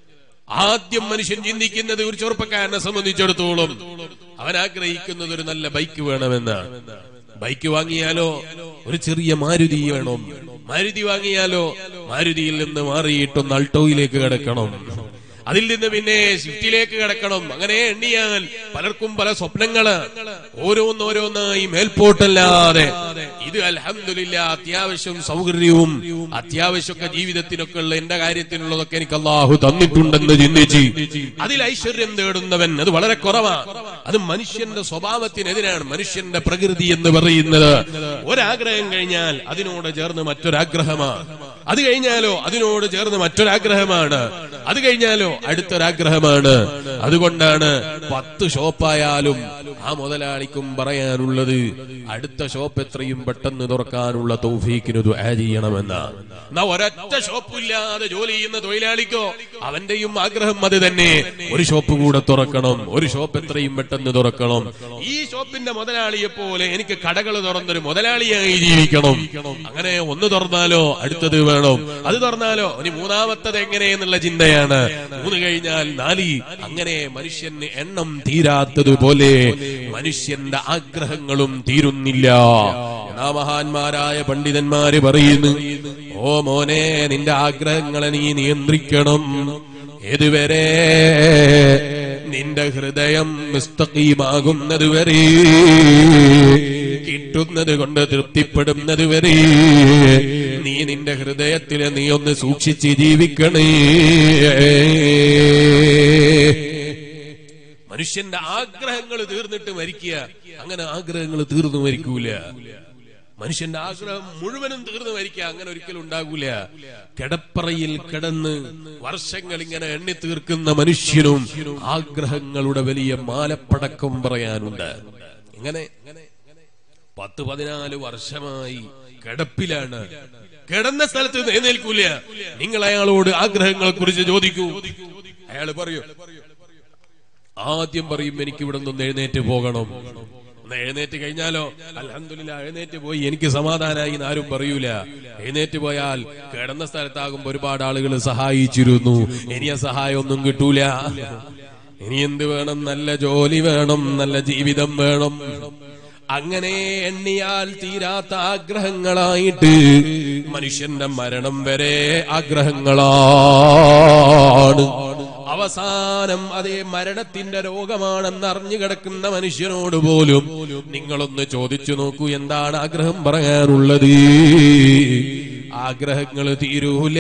ആദ്യം മനുഷ്യൻ ചിന്തിക്കുന്നത് ഒരു ചെറുപ്പക്കാരനെ സംബന്ധിച്ചിടത്തോളം അവൻ ആഗ്രഹിക്കുന്നത് ഒരു നല്ല ബൈക്ക് വേണമെന്നാണ് ബൈക്ക് വാങ്ങിയാലോ ഒരു ചെറിയ മാരുതി വേണം മാരുതി വാങ്ങിയാലോ മാരുതിയിൽ നിന്ന് മാറിയിട്ടൊന്ന് അൾട്ടോയിലേക്ക് കിടക്കണം അതിൽ നിന്ന് പിന്നെ സ്വിഫ്റ്റിലേക്ക് കിടക്കണം അങ്ങനെ എണ്ണിയാൽ പലർക്കും പല സ്വപ്നങ്ങള് ഓരോന്നോരോന്നായി മേൽപോട്ടല്ലാതെ ഇത് അൽഹംദുലില്ല അത്യാവശ്യം സൗകര്യവും അത്യാവശ്യമൊക്കെ ജീവിതത്തിനൊക്കെ ഉള്ള എന്റെ കാര്യത്തിനുള്ളതൊക്കെ എനിക്ക് അള്ളാഹു തന്നിട്ടുണ്ടെന്ന് ചിന്തിച്ച് അതിൽ ഐശ്വര്യം തേടുന്നവൻ അത് വളരെ കുറവാണ് അത് മനുഷ്യന്റെ സ്വഭാവത്തിനെതിരാണ് മനുഷ്യന്റെ പ്രകൃതി എന്ന് പറയുന്നത് ഒരാഗ്രഹം കഴിഞ്ഞാൽ അതിനോട് ചേർന്ന് മറ്റൊരാഗ്രഹമാണ് അത് കഴിഞ്ഞാലോ അതിനോട് ചേർന്ന് മറ്റൊരാഗ്രഹമാണ് അത് കഴിഞ്ഞാലോ അടുത്തൊരാഗ്രഹമാണ് അതുകൊണ്ടാണ് പത്ത് ഷോപ്പായാലും ആ മുതലാളിക്കും പറയാനുള്ളത് അടുത്ത ഷോപ്പ് എത്രയും പെട്ടെന്ന് തുറക്കാനുള്ള തൗഫീക്കിന് ദുആ ചെയ്യണമെന്നാണ് എന്നാ ഒരൊറ്റ ഷോപ്പില്ലാതെ ജോലി ചെയ്യുന്ന തൊഴിലാളിക്കോ അവന്റെയും ആഗ്രഹം അത് തന്നെ ഒരു ഷോപ്പ് കൂടെ തുറക്കണം ഒരു ഷോപ്പ് എത്രയും പെട്ടെന്ന് തുറക്കണം ഈ ഷോപ്പിന്റെ മുതലാളിയെ പോലെ എനിക്ക് കടകൾ തുറന്നൊരു മുതലാളിയായി ജീവിക്കണം അങ്ങനെ ഒന്ന് തുറന്നാലോ അടുത്തത് വേണം അത് തുറന്നാലോ ഇനി മൂന്നാമത്തത് എങ്ങനെയെന്നുള്ള ചിന്തയാണ് മൂന്ന് കഴിഞ്ഞാൽ നാലി അങ്ങനെ മനുഷ്യന് എണ്ണം തീരാത്തതുപോലെ മനുഷ്യന്റെ ആഗ്രഹങ്ങളും തീരുന്നില്ല എന്നാ മഹാന്മാരായ പണ്ഡിതന്മാര് പറയുന്നു ഓ മോനെ നിന്റെ ആഗ്രഹങ്ങളെ നീ നിയന്ത്രിക്കണം ഏതുവരെ നിന്റെ ഹൃദയം മുസ്തഖീമാകുന്നത് വരെ കിട്ടുന്നത് കൊണ്ട് തൃപ്തിപ്പെടുന്നത് വരെ നീ നിന്റെ ഹൃദയത്തിലെ നീ ഒന്ന് സൂക്ഷിച്ച് ജീവിക്കണേ മനുഷ്യന്റെ ആഗ്രഹങ്ങൾ തീർന്നിട്ട് മരിക്കുക അങ്ങനെ ആഗ്രഹങ്ങൾ തീർന്നു മരിക്കൂല മനുഷ്യന്റെ ആഗ്രഹം മുഴുവനും തീർന്നു മരിക്കുക അങ്ങനെ ഒരിക്കലും ഉണ്ടാകൂല കിടപ്പറയിൽ കിടന്ന് വർഷങ്ങൾ ഇങ്ങനെ എണ്ണി തീർക്കുന്ന മനുഷ്യനും ആഗ്രഹങ്ങളുടെ വലിയ മാലപ്പടക്കം പറയാനുണ്ട് ഇങ്ങനെ പത്ത് പതിനാല് വർഷമായി കിടപ്പിലാണ് കിടന്ന സ്ഥലത്ത് നിന്ന് എഴുന്നേൽക്കൂല നിങ്ങൾ അയാളോട് ആഗ്രഹങ്ങളെ കുറിച്ച് ചോദിക്കൂ അയാൾ പറയൂ ആദ്യം പറയും എനിക്ക് ഇവിടെ നിന്ന് എഴുന്നേറ്റ് പോകണം ഒന്ന് എഴുന്നേറ്റ് കഴിഞ്ഞാലോ അലഹമില്ല എഴുന്നേറ്റ് പോയി എനിക്ക് സമാധാനായി എന്ന് ആരും പറയൂല എഴുന്നേറ്റ് പോയാൽ കിടന്ന സ്ഥലത്താകുമ്പോ ഒരുപാട് ആളുകൾ സഹായിച്ചിരുന്നു ഇനി ആ സഹായം ഒന്നും കിട്ടൂല ഇനി എന്ത് വേണം നല്ല ജോലി വേണം നല്ല ജീവിതം വേണം അങ്ങനെ എണ്ണിയാൽ തീരാത്ത ആഗ്രഹങ്ങളായിട്ട് മനുഷ്യന്റെ മരണം വരെ ആഗ്രഹങ്ങളാണ് അവസാനം അതേ മരണത്തിന്റെ രോഗമാണെന്ന് അറിഞ്ഞു കിടക്കുന്ന മനുഷ്യനോട് പോലും നിങ്ങളൊന്ന് ചോദിച്ചു നോക്കൂ എന്താണ് ആഗ്രഹം പറയാനുള്ളത് ആഗ്രഹങ്ങൾ തീരൂല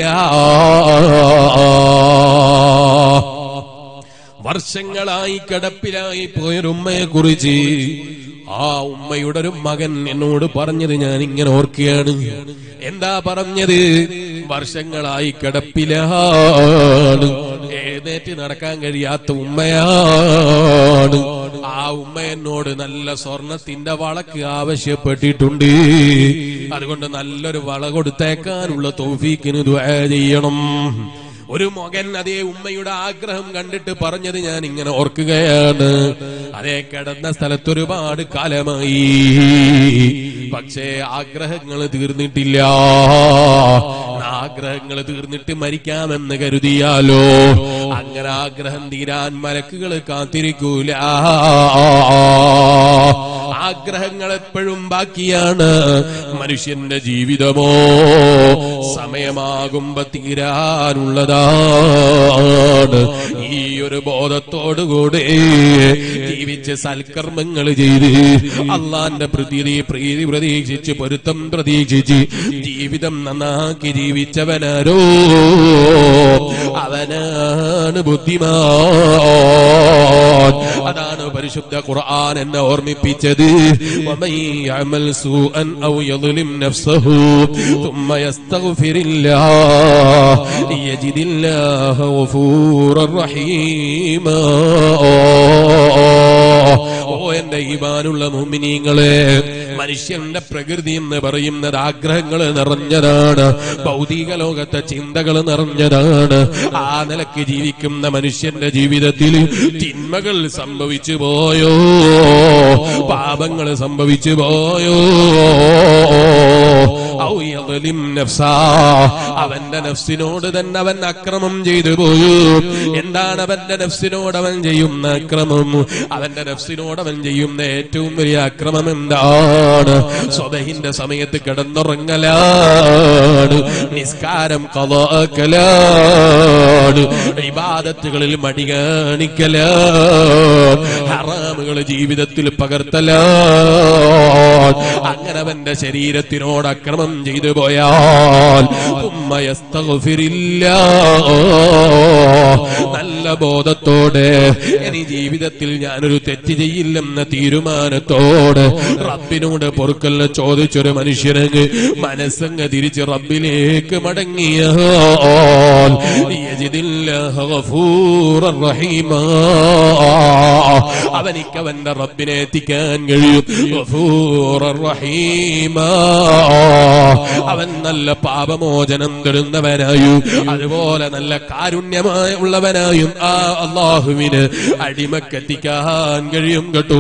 വർഷങ്ങളായി കിടപ്പിലായി പോയൊരുമ്മയെ കുറിച്ച് ആ ഉമ്മയുടെ ഒരു മകൻ എന്നോട് പറഞ്ഞത് ഞാൻ ഇങ്ങനെ ഓർക്കുകയാണ് എന്താ പറഞ്ഞത് വർഷങ്ങളായി കിടപ്പിലാണ് എഴുന്നേറ്റ് നടക്കാൻ കഴിയാത്ത ഉമ്മയാണ് ആ ഉമ്മ എന്നോട് നല്ല സ്വർണത്തിന്റെ വളക്ക് ആവശ്യപ്പെട്ടിട്ടുണ്ട് അതുകൊണ്ട് നല്ലൊരു വള കൊടുത്തേക്കാനുള്ള തൗഫീക്കിന് ദുആ ചെയ്യണം ഒരു മകൻ അതേ ഉമ്മയുടെ ആഗ്രഹം കണ്ടിട്ട് പറഞ്ഞത് ഞാൻ ഇങ്ങനെ ഓർക്കുകയാണ് അതേ കിടന്ന സ്ഥലത്ത് ഒരുപാട് കാലമായി പക്ഷേ ആഗ്രഹങ്ങൾ തീർന്നിട്ടില്ല ആഗ്രഹങ്ങൾ തീർന്നിട്ട് മരിക്കാമെന്ന് കരുതിയാലോ അങ്ങനെ ആഗ്രഹം തീരാൻ മലക്കുകൾ കാത്തിരിക്കൂല ആഗ്രഹങ്ങൾ എപ്പോഴും ബാക്കിയാണ് മനുഷ്യന്റെ ജീവിതമോ സമയമാകുമ്പോ തീരാനുള്ളതാണ് ഈ ഒരു ബോധത്തോടുകൂടി ജീവിച്ച് സൽക്കർമ്മങ്ങൾ ചെയ്ത് അള്ളാന്റെ പ്രതീതി പ്രീതി പ്രതീക്ഷിച്ച് പൊരുത്തം പ്രതീക്ഷിച്ച് ജീവിതം നന്നാക്കി ജീവിച്ചവനാരോ അവനാണ് ബുദ്ധിമാൻ അതാണ് പരിശുദ്ധ ഖുർആൻ എന്നെ ഓർമ്മിപ്പിച്ചത് ومن يعمل سوءا أو يظلم نفسه ثم يستغفر الله يجد الله غفورا رحيما ഓ എന്റെ ഈമാനുള്ള മുമിനീങ്ങളെ മനുഷ്യന്റെ പ്രകൃതി എന്ന് പറയുന്നത് ആഗ്രഹങ്ങൾ നിറഞ്ഞതാണ് ഭൗതിക ലോകത്തെ ചിന്തകൾ നിറഞ്ഞതാണ് ആ നിലക്ക് ജീവിക്കുന്ന മനുഷ്യന്റെ ജീവിതത്തിൽ തിന്മകൾ സംഭവിച്ചു പോയോ പാപങ്ങൾ സംഭവിച്ചു പോയോ ഔ യദ്ലിം നഫ്സാ. അവന്റെ നഫ്സിനോട് തന്നെ അവൻ അക്രമം ചെയ്തു പോയി എന്താണ് അവന്റെ നഫ്സിനോട് അവൻ ചെയ്യുന്ന അക്രമം അവന്റെ നഫ്സിനോട് അവൻ ചെയ്യുന്ന ഏറ്റവും വലിയ അക്രമം എന്താണ് സ്വബഹിന്റെ സമയത്ത് കിടന്നുറങ്ങലാണ് നിസ്കാരം കലാക്കലാണ് ഇബാദത്തുകളിൽ മടി കാണിക്കലാണ് ഹറാമുകൾ ജീവിതത്തിൽ പകർത്തലാണ് അങ്ങനെ അവന്റെ ശരീരത്തിനോട് അക്രമം ചെയ്തു പോയാൽ ഉമ്മ യസ്തഗ്ഫിരില്ല. നല്ല ബോധത്തോടെ ഇനി ജീവിതത്തിൽ ഞാനൊരു തെറ്റ് ചെയ്യില്ലെന്ന തീരുമാനത്തോടെ റബ്ബിനോട് പൊറുക്കലിനെ ചോദിച്ചൊരു മനുഷ്യനങ്ങ് മനസ്സങ്ങ് തിരിച്ച് റബ്ബിലേക്ക് മടങ്ങിയാൽ യജിദില്ലാഹ ഗഫൂറർ റഹീമാ. അവനിക്ക് അവന്റെ റബ്ബിനെ എത്തിക്കാൻ കഴിയും ഗഫൂറർ റഹീമാ. അവൻ നല്ല പാപമോചനം തരുന്നവനായും അതുപോലെ നല്ല കാരുണ്യമായ ഉള്ളവനായും ആ അള്ളാഹുവിന് അടിമക്കെത്തിക്കാൻ കഴിയും കേട്ടോ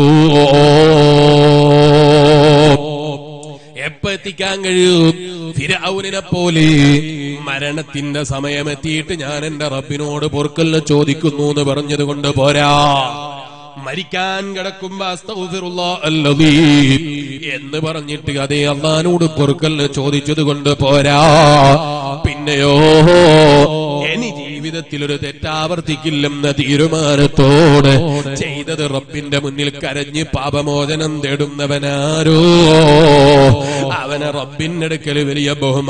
എപ്പ എത്തിക്കാൻ കഴിയും ഫിരൗനിനെ പോലെ മരണത്തിന്റെ സമയമെത്തിയിട്ട് ഞാൻ എന്റെ റബ്ബിനോട് പൊറുക്കലിനെ ചോദിക്കുന്നു എന്ന് പറഞ്ഞത് കൊണ്ട് പോരാ മരിക്കാൻ കിടക്കുമ്പോ അസ്തഗ്ഫിറുല്ലാ അല്ലദീം എന്ന് പറഞ്ഞിട്ട് അതേ അള്ളഹാനോട് പൊറുക്കലിനെ ചോദിച്ചത് കൊണ്ട് പോരാ പിന്നെയോ ഇനി ജീവിതത്തിൽ ഒരു തെറ്റാവർത്തിക്കില്ലെന്ന തീരുമാനത്തോടെ ചെയ്തത് റബ്ബിന്റെ മുന്നിൽ കരഞ്ഞ് പാപമോചനം തേടുന്നവനാരോ അവനെ റബ്ബിന്റെ അടുക്കൽ വലിയ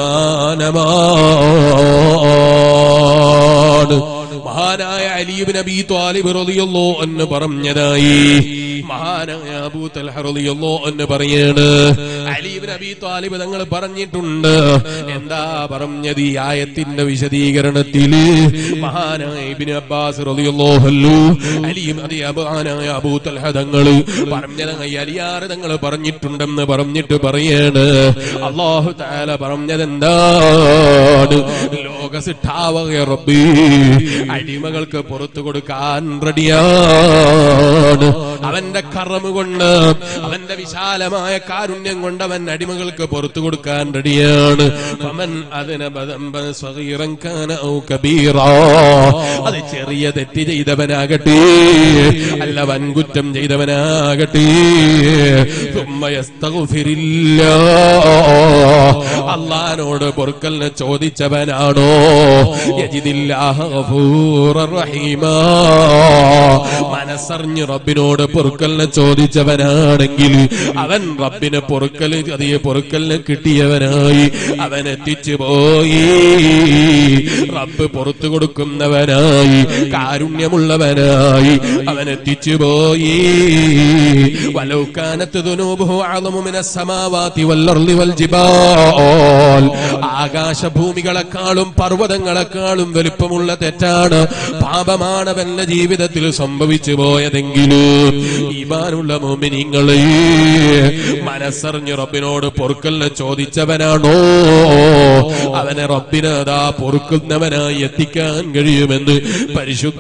ബഹുമാനമാണ് മഹാനായ അലീബ് നബി ത്വാലിബ് റളിയല്ലാഹു അൻഹു പറഞ്ഞതായി മഹാനായ അബൂ തൽഹ റളിയല്ലാഹു അൻഹു പറയാണ് അലീബ് നബി ത്വാലിബ് തങ്ങൾ പറഞ്ഞിട്ടുണ്ട് എന്താ പറഞ്ഞത് ഈ ആയത്തിന്റെ വിശദീകരണത്തിൽ മഹാനായ ഇബ്നു അബ്ബാസ് റളിയല്ലാഹു അൻഹു അലീം അതി അബാനായ അബൂ തൽഹ തങ്ങൾ പറഞ്ഞതായി അലിയാറ് തങ്ങൾ പറഞ്ഞിട്ടുണ്ടെന്ന് പറഞ്ഞിട്ട് പറയാണ് അല്ലാഹു തആല പറഞ്ഞതെന്താണ് ലോക സിട്ടാവക റബ്ബി അടിമകൾക്ക് പുറത്തു കൊടുക്കാൻ റെഡിയാണ് അവന്റെ കറമ് കൊണ്ട് അവന്റെ വിശാലമായ കാരുണ്യം കൊണ്ട് അവൻ അടിമകൾക്ക് പുറത്തു കൊടുക്കാൻ റെഡിയാണ് ഫമൻ അദ്നബ ദംബൻ സഗീറൻ കാന ഔ കബീറാ അത് ചെറിയ തെറ്റ് ചെയ്തവനാകട്ടെ അല്ല വൻകുറ്റം ചെയ്തവനാകട്ടെ ثم يستغفر الله അള്ളഹാനോട് പൊറുക്കലിനെ ചോദിച്ചവനാണോ യജിദില്ലാഹ ഗഫൂറർ റഹീമാ മനസ്സറിഞ്ഞ് റബ്ബിനോട് പൊറുക്കലിനെ ചോദിച്ചവനാണെങ്കിൽ അവൻ റബ്ബിനെ പൊറുക്കൽ അതേ പൊറുക്കലിനെ കിട്ടിയവനായി അവൻ എത്തിച്ചു പോയി റബ്ബ് പുറത്തു കൊടുക്കുന്നവനായി കാരുണ്യമുള്ളവനായി അവൻ എത്തിച്ചു പോയി വലൗക്കാനത്ത് ദുനൂബുഹു അഅളമു മിനസ് സമാവാതി വൽ വൽ ജിബാൽ ആകാശഭൂമികളെക്കാളും പർവ്വതങ്ങളെക്കാളും വലുപ്പമുള്ള തെറ്റാണ് പാപമാണ് അവന്റെ ജീവിതത്തിൽ സംഭവിച്ചു പോയതെങ്കിലും ഈമാനുള്ള മോമിനിങ്ങളെ മനസ്സറിഞ്ഞ് റബ്ബിനോട് പൊറുക്കലിനെ ചോദിച്ചവനാണോ അവനെ റബ്ബിന് അതാ പൊറുക്കുന്നവനായി എത്തിക്കാൻ കഴിയുമെന്ന് പരിശുദ്ധ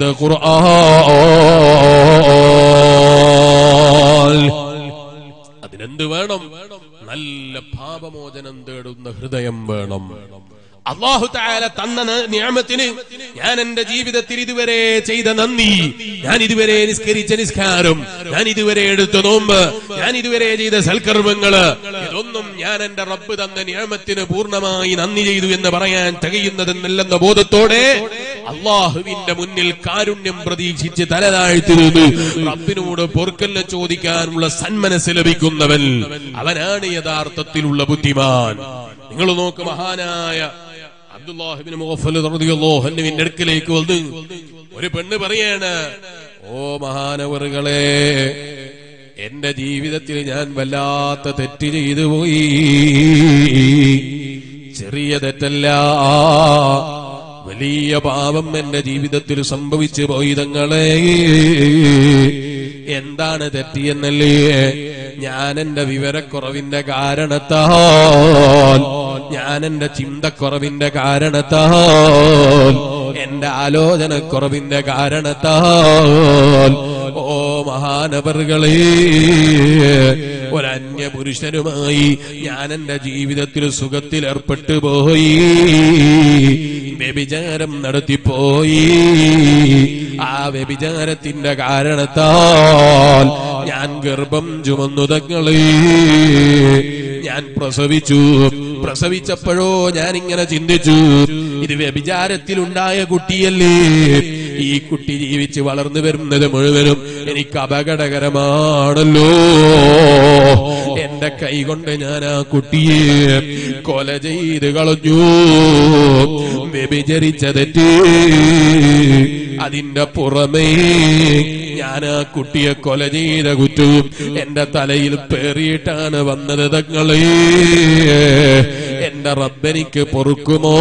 ഖുർആൻ അതിനെന്ത് വേണം നല്ല പാപമോചനം തേടുന്ന ഹൃദയം വേണം അള്ളാഹു താല തന്ന ന- നിയമത്തിന് ഞാൻ എന്റെ ജീവിതത്തിൽ ഇതുവരെ ചെയ്ത നന്ദി ഞാൻ ഇതുവരെ നിസ്കരിച്ച നിസ്കാരം ഞാൻ ഇതുവരെ എടുത്ത നോമ്പ് ഞാൻ ഇതുവരെ ചെയ്ത സൽക്കർമ്മങ്ങള് ഇതൊന്നും ഞാൻ എന്റെ റബ്ബ് തന്ന നിയമത്തിന് പൂർണ്ണമായി നന്ദി ചെയ്തു എന്ന് പറയാൻ തികയുന്നതെന്നല്ലെന്ന ബോധത്തോടെ അള്ളാഹുവിന്റെ മുന്നിൽ കാരുണ്യം പ്രതീക്ഷിച്ച് തലതാഴ്ത്തിരുന്ന് റബ്ബിനോട് പൊറുക്കലിനെ ചോദിക്കാനുള്ള സന്മനസ് ലഭിക്കുന്നവൻ അവനാണ് യഥാർത്ഥത്തിലുള്ള ബുദ്ധിമാൻ നിങ്ങൾ നോക്ക് മഹാനായ അബ്ദുല്ലാഹിബിന് മുഹഫലിന്റെ അടുക്കലേക്ക് വന്ന് ഒരു പെണ്ണ് പറയാണ് ഓ മഹാനവറുകളെ എന്റെ ജീവിതത്തിൽ ഞാൻ വല്ലാത്ത തെറ്റ് ചെയ്തു പോയി ചെറിയ തെറ്റല്ല വലിയ പാപം എന്റെ ജീവിതത്തിൽ സംഭവിച്ചു പോയി തങ്ങളെ എന്താണ് തെറ്റിയെന്നല്ലേ ഞാൻ എന്റെ വിവരക്കുറവിന്റെ കാരണത്താൽ ഞാൻ എന്റെ ചിന്തക്കുറവിന്റെ കാരണത്താൽ എന്റെ ആലോചനക്കുറവിന്റെ കാരണത്താൽ ഓ മഹാനവറുകളെ ഒരന്യ പുരുഷനുമായി ഞാൻ എന്റെ ജീവിതത്തിൽ സുഖത്തിൽ ഏർപ്പെട്ടു പോയി വ്യഭിചാരം നടത്തിപ്പോയി ആ വ്യഭിചാരത്തിന്റെ കാരണത്താൽ ഞാൻ ഗർഭം ചുമന്നു തങ്ങളെ ഞാൻ പ്രസവിച്ചു പ്രസവിച്ചപ്പോഴോ ഞാൻ ഇങ്ങനെ ചിന്തിച്ചു ഇത് വ്യഭിചാരത്തിലുണ്ടായ കുട്ടിയല്ലേ ഈ കുട്ടി ജീവിച്ച് വളർന്നു വരുന്നത് മുഴുവനും എനിക്ക് അപകടകരമാണല്ലോ എന്റെ കൈ കൊണ്ട് ഞാൻ ആ കുട്ടിയെ കൊല ചെയ്ത് കളഞ്ഞു വ്യഭിചരിച്ച തെറ്റ് അതിന്റെ പുറമേ ഞാൻ ആ കുട്ടിയെ കൊല ചെയ്ത കുറ്റവും എന്റെ തലയിൽ പേറിയിട്ടാണ് വന്നത് തങ്ങളെ എന്റെ റബ്ബനിക്ക് പൊറുക്കുമോ